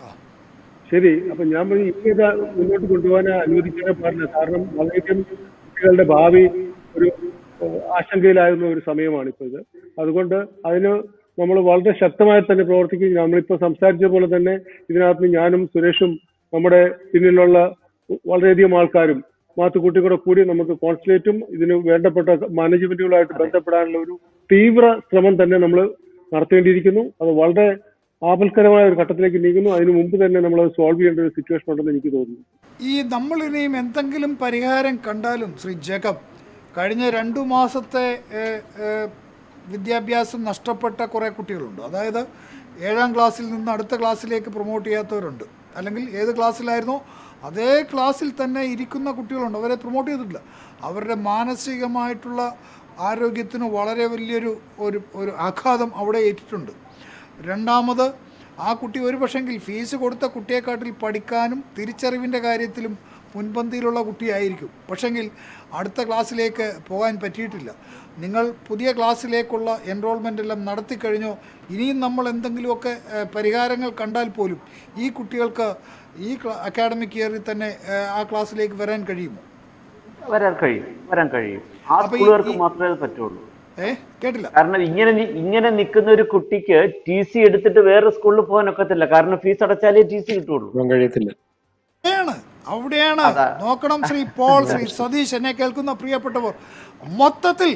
ശരി അപ്പൊ ഞാൻ പറഞ്ഞു ഇനി ഇത് മുന്നോട്ട് കൊണ്ടുപോകാൻ അനുവദിക്കാനേ പാടില്ല കാരണം വളരെയധികം കുട്ടികളുടെ ഭാവി ഒരു ഏഹ്, ആശങ്കയിലാകുന്ന ഒരു സമയമാണ് ഇപ്പോൾ ഇത് അതുകൊണ്ട് അതിന് നമ്മൾ വളരെ ശക്തമായി തന്നെ പ്രവർത്തിക്കും നമ്മളിപ്പോൾ സംസാരിച്ച പോലെ തന്നെ ഇതിനകത്ത് ഞാനും സുരേഷും നമ്മുടെ പിന്നിലുള്ള വളരെയധികം ആൾക്കാരും മാത്തുക്കുട്ടി കൂടെ കൂടി നമുക്ക് കോൺസുലേറ്റും ഇതിന് വേണ്ടപ്പെട്ട മാനേജ്മെന്റുകളായിട്ട് ബന്ധപ്പെടാനുള്ള ഒരു തീവ്ര ശ്രമം തന്നെ നമ്മൾ നടത്തേണ്ടിയിരിക്കുന്നു അത് വളരെ ആപൽക്കരമായ ഒരു ഘട്ടത്തിലേക്ക് നീങ്ങുന്നു അതിനു മുമ്പ് തന്നെ നമ്മൾ അത് സോൾവ് ചെയ്യേണ്ട ഒരു സിറ്റുവേഷൻ ഉണ്ടെന്ന് എനിക്ക് തോന്നുന്നു ഈ നമ്മൾ ഇനിയും എന്തെങ്കിലും പരിഹാരം കണ്ടാലും ശ്രീ ജേക്കബ് കഴിഞ്ഞ രണ്ടു മാസത്തെ ഏഹ്, ഏഹ്, വിദ്യാഭ്യാസം നഷ്ടപ്പെട്ട കുറേ കുട്ടികളുണ്ട് അതായത് ഏഴാം ക്ലാസ്സിൽ നിന്ന് അടുത്ത ക്ലാസ്സിലേക്ക് പ്രൊമോട്ട് ചെയ്യാത്തവരുണ്ട് അല്ലെങ്കിൽ ഏത് ക്ലാസ്സിലായിരുന്നോ അതേ ക്ലാസ്സിൽ തന്നെ ഇരിക്കുന്ന കുട്ടികളുണ്ട് അവരെ പ്രൊമോട്ട് ചെയ്തിട്ടില്ല അവരുടെ മാനസികമായിട്ടുള്ള ആരോഗ്യത്തിന് വളരെ വലിയൊരു ഒരു ഒരു ആഘാതം അവിടെ ഏറ്റിട്ടുണ്ട് രണ്ടാമത് ആ കുട്ടി ഒരു പക്ഷെങ്കിൽ ഫീസ് കൊടുത്ത കുട്ടിയെക്കാട്ടിൽ പഠിക്കാനും തിരിച്ചറിവിൻ്റെ കാര്യത്തിലും മുൻപന്തിയിലുള്ള കുട്ടിയായിരിക്കും പക്ഷെങ്കിൽ അടുത്ത ക്ലാസ്സിലേക്ക് പോകാൻ പറ്റിയിട്ടില്ല നിങ്ങൾ പുതിയ ക്ലാസ്സിലേക്കുള്ള എൻറോൾമെൻ്റ് എല്ലാം നടത്തിക്കഴിഞ്ഞോ ഇനിയും നമ്മൾ എന്തെങ്കിലുമൊക്കെ ഏഹ്, പരിഹാരങ്ങൾ കണ്ടാൽ പോലും ഈ കുട്ടികൾക്ക് ഈ അക്കാഡമിക് ഇയറിൽ തന്നെ ഏഹ്, ആ ക്ലാസ്സിലേക്ക് വരാൻ കഴിയുമോ വരാൻ കഴിയും വരാൻ കഴിയും ആ അപ്പൊ ഈ- സ്കൂളുകാർക്ക് ഈ- മാത്രമേ അത് പറ്റുള്ളൂ ഏ കേട്ടില്ല കാരണം ഇങ്ങനെ നി- ഇങ്ങനെ നിൽക്കുന്ന ഒരു കുട്ടിക്ക് ടി സി എടുത്തിട്ട് വേറെ സ്കൂളിൽ പോകാൻ ഒക്കത്തില്ല കാരണം ഫീസ് അടച്ചാലേ ടി സി കിട്ടുള്ളൂ പോകാൻ കഴിയത്തില്ല അവിടെയാണ് അവിടെയാണ് അതാ. നോക്കണം ശ്രീ പോൾ ശ്രീ സതീഷ് എന്നെ കേൾക്കുന്ന പ്രിയപ്പെട്ടവർ മൊത്തത്തിൽ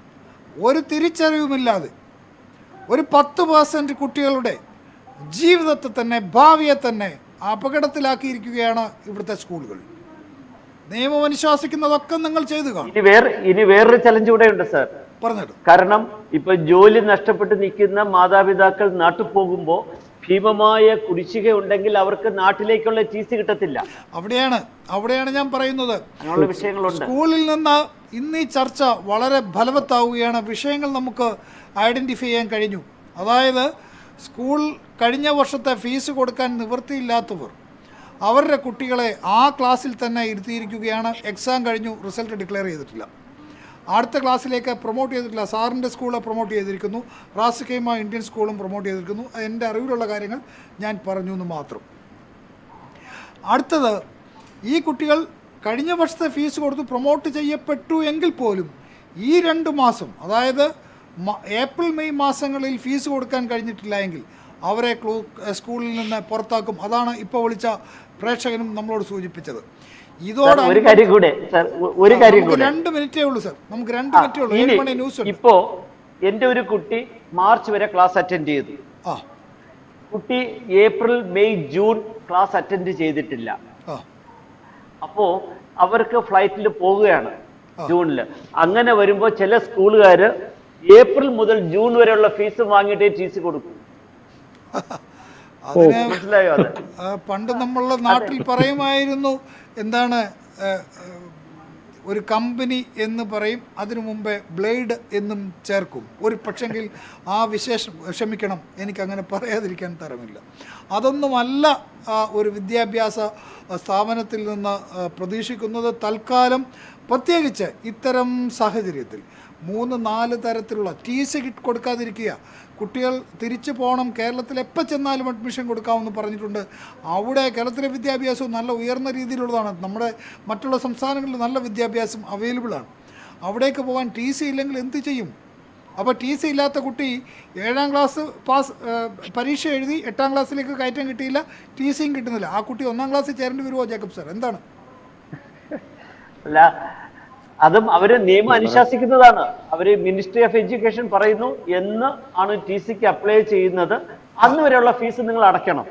ഒരു തിരിച്ചറിവുമില്ലാതെ ഒരു പത്ത് പേഴ്സൻറ്റ് കുട്ടികളുടെ ജീവിതത്തെ തന്നെ ഭാവിയെ തന്നെ അപകടത്തിലാക്കിയിരിക്കുകയാണ് ഇവിടുത്തെ സ്കൂളുകൾ നിയമം അനുശാസിക്കുന്നതൊക്കെ നിങ്ങൾ ചെയ്തു കാണും ഇനി വേറെ ഇനി വേറൊരു ചലഞ്ച് കൂടെ ഉണ്ട് സാർ പറഞ്ഞിട്ട് കാരണം ഇപ്പൊ ജോലി നഷ്ടപ്പെട്ട് നിൽക്കുന്ന മാതാപിതാക്കൾ നാട്ടിൽ പോകുമ്പോൾ ഭീമമായ കുടിശ്ശിക ഉണ്ടെങ്കിൽ അവർക്ക് നാട്ടിലേക്കുള്ള ടി സി കിട്ടത്തില്ല അവിടെയാണ് അവിടെയാണ് ഞാൻ പറയുന്നത് അങ്ങനെയുള്ള വിഷയങ്ങളുണ്ട് സ്കൂളിൽ നിന്ന് ഇന്ന് ഈ ചർച്ച വളരെ ഫലവത്താവുകയാണ് വിഷയങ്ങൾ നമുക്ക് ഐഡൻറ്റിഫൈ ചെയ്യാൻ കഴിഞ്ഞു അതായത് സ്കൂൾ കഴിഞ്ഞ വർഷത്തെ ഫീസ് കൊടുക്കാൻ നിവൃത്തിയില്ലാത്തവർ അവരുടെ കുട്ടികളെ ആ ക്ലാസ്സിൽ തന്നെ ഇരുത്തിയിരിക്കുകയാണ് എക്സാം കഴിഞ്ഞു റിസൾട്ട് ഡിക്ലെയർ ചെയ്തിട്ടില്ല അടുത്ത ക്ലാസ്സിലേക്ക് പ്രൊമോട്ട് ചെയ്തിട്ടില്ല സാറിൻ്റെ സ്കൂളെ പ്രൊമോട്ട് ചെയ്തിരിക്കുന്നു റാസിക്കൈമ ഇന്ത്യൻ സ്കൂളും പ്രൊമോട്ട് ചെയ്തിരിക്കുന്നു എൻ്റെ അറിവിലുള്ള കാര്യങ്ങൾ ഞാൻ പറഞ്ഞു എന്ന് മാത്രം അടുത്തത് ഈ കുട്ടികൾ കഴിഞ്ഞ വർഷത്തെ ഫീസ് കൊടുത്ത് പ്രൊമോട്ട് ചെയ്യപ്പെട്ടു എങ്കിൽ പോലും ഈ രണ്ട് മാസം അതായത് മ- ഏപ്രിൽ മെയ് മാസങ്ങളിൽ ഫീസ് കൊടുക്കാൻ കഴിഞ്ഞിട്ടില്ല എങ്കിൽ അവരെ ക്ലൂ സ്കൂളിൽ നിന്ന് പുറത്താക്കും അതാണ് ഇപ്പോൾ വിളിച്ച പ്രേക്ഷകനും നമ്മളോട് സൂചിപ്പിച്ചത് സാർ, ഇതോടെ ഒരു കാര്യം കൂടെ സാർ ഒ- ഒരു കാര്യം നമുക്ക് കൂടെ രണ്ട് മിനിറ്റേ ഉള്ളൂ സാർ നമുക്ക് രണ്ട് ആ, മിനിറ്റേ ഉള്ളൂ ഇനി ഏഴ് മണി ന്യൂസ് ഉണ്ട് ഇപ്പോ എന്റെ ഒരു കുട്ടി മാർച്ച് വരെ ക്ലാസ് അറ്റൻഡ് ചെയ്തു ആ കുട്ടി April May June class attend ചെയ്തിട്ടില്ല ആ അപ്പോ അവർക്ക് ഫ്ലൈറ്റിൽ പോവുകയാണ് ജൂണില് അങ്ങനെ വരുമ്പോൾ ചില സ്കൂളുകാര് ഏപ്രിൽ മുതൽ ജൂൺ വരെയുള്ള ഫീസ് വാങ്ങിയിട്ടേ ടി സി കൊടുക്കും അതിന് മനസ്സിലായോ അത് ആ, പണ്ട് നമ്മളുടെ നാട്ടിൽ പറയുമായിരുന്നു എന്താണ് ആ, ആ, ഒരു കമ്പനി എന്ന് പറയും അതിനു മുമ്പേ ബ്ലേഡ് എന്നും ചേർക്കും ഒരു പക്ഷെങ്കിൽ ആ വിശേഷം ക്ഷമിക്കണം എനിക്കങ്ങനെ പറയാതിരിക്കാൻ തരമില്ല അതൊന്നുമല്ല ആ, ഒരു വിദ്യാഭ്യാസ ആ, സ്ഥാപനത്തിൽ നിന്ന് ആ, പ്രതീക്ഷിക്കുന്നത് തൽക്കാലം പ്രത്യേകിച്ച് ഇത്തരം സാഹചര്യത്തിൽ മൂന്ന് നാല് തരത്തിലുള്ള ടി സി കൊടുക്കാതിരിക്കുക കുട്ടികൾ തിരിച്ചു പോകണം കേരളത്തിൽ എപ്പോൾ ചെന്നാലും അഡ്മിഷൻ കൊടുക്കാമെന്ന് പറഞ്ഞിട്ടുണ്ട് അവിടെ കേരളത്തിലെ വിദ്യാഭ്യാസവും നല്ല ഉയർന്ന രീതിയിലുള്ളതാണ് നമ്മുടെ മറ്റുള്ള സംസ്ഥാനങ്ങളിൽ നല്ല വിദ്യാഭ്യാസം അവൈലബിൾ ആണ് അവിടേക്ക് പോകാൻ ടി സി ഇല്ലെങ്കിൽ എന്ത് ചെയ്യും അപ്പോൾ ടി സി ഇല്ലാത്ത കുട്ടി ഏഴാം ക്ലാസ് പാസ് ഏഹ്, പരീക്ഷ എഴുതി എട്ടാം ക്ലാസ്സിലേക്ക് കയറ്റം കിട്ടിയില്ല ടി സിയും കിട്ടുന്നില്ല ആ കുട്ടി ഒന്നാം ക്ലാസ്സിൽ ചേരേണ്ടി വരുമോ ജേക്കബ് സാർ എന്താണ് അല്ല അതും അവര് നിയമം അനുശാസിക്കുന്നതാണ് അവര് മിനിസ്ട്രി ഓഫ് എഡ്യൂക്കേഷൻ പറയുന്നു എന്ന് ആണ് ടി സിക്ക് അപ്ലൈ ചെയ്യുന്നത് അന്ന് വരെയുള്ള ഫീസ് നിങ്ങൾ അടയ്ക്കണം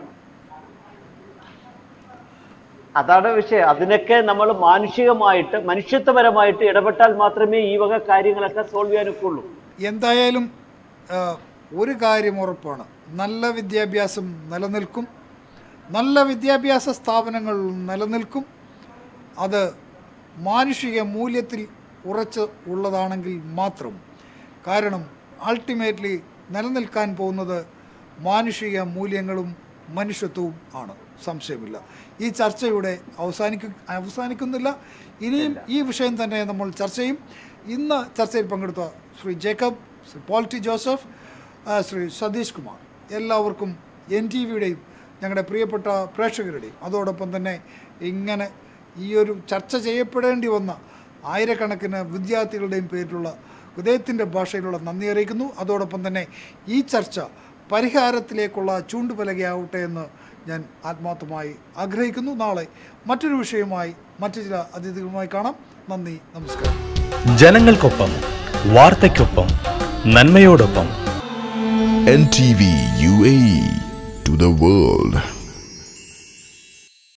അതാണ് വിഷയം അതിനൊക്കെ നമ്മൾ മാനുഷികമായിട്ട് മനുഷ്യത്വപരമായിട്ട് ഇടപെട്ടാൽ മാത്രമേ ഈ വക കാര്യങ്ങളൊക്കെ സോൾവ് ചെയ്യാനൊക്കെ ഉള്ളൂ എന്തായാലും ആ, ഒരു കാര്യം ഉറപ്പാണ് നല്ല വിദ്യാഭ്യാസം നിലനിൽക്കും നല്ല വിദ്യാഭ്യാസ സ്ഥാപനങ്ങൾ നിലനിൽക്കും അത് മാനുഷിക മൂല്യത്തിൽ ഉറച്ച് ഉള്ളതാണെങ്കിൽ മാത്രം കാരണം അൾട്ടിമേറ്റ്ലി നിലനിൽക്കാൻ പോകുന്നത് മാനുഷിക മൂല്യങ്ങളും മനുഷ്യത്വവും ആണ് സംശയമില്ല ഈ ചർച്ചയുടെ അവസാനിക്കു അവസാനിക്കുന്നില്ല ഇനിയും ഈ വിഷയം തന്നെ നമ്മൾ ചർച്ച ചെയ്യും ഇന്ന് ചർച്ചയിൽ പങ്കെടുത്ത Shri Jacob Shri Paul T Joseph ആ, ശ്രീ സതീഷ് കുമാർ എല്ലാവർക്കും എൻ ടി വിയുടെയും ഞങ്ങളുടെ പ്രിയപ്പെട്ട പ്രേക്ഷകരുടെയും അതോടൊപ്പം തന്നെ ഇങ്ങനെ ഈ ഒരു ചർച്ച ചെയ്യപ്പെടേണ്ടി വന്ന ആയിരക്കണക്കിന് വിദ്യാർത്ഥികളുടെയും പേരിലുള്ള ഹൃദയത്തിൻ്റെ ഭാഷയിലുള്ള നന്ദി അറിയിക്കുന്നു അതോടൊപ്പം തന്നെ ഈ ചർച്ച പരിഹാരത്തിലേക്കുള്ള ചൂണ്ടുപലകയാവട്ടെ എന്ന് ഞാൻ ആത്മാർത്ഥമായി ആഗ്രഹിക്കുന്നു നാളെ മറ്റൊരു വിഷയവുമായി മറ്റു ചില അതിഥികളുമായി കാണാം നന്ദി നമസ്കാരം ജനങ്ങൾക്കൊപ്പം വാർത്തയ്ക്കൊപ്പം നന്മയോടൊപ്പം NTV UAE to the world.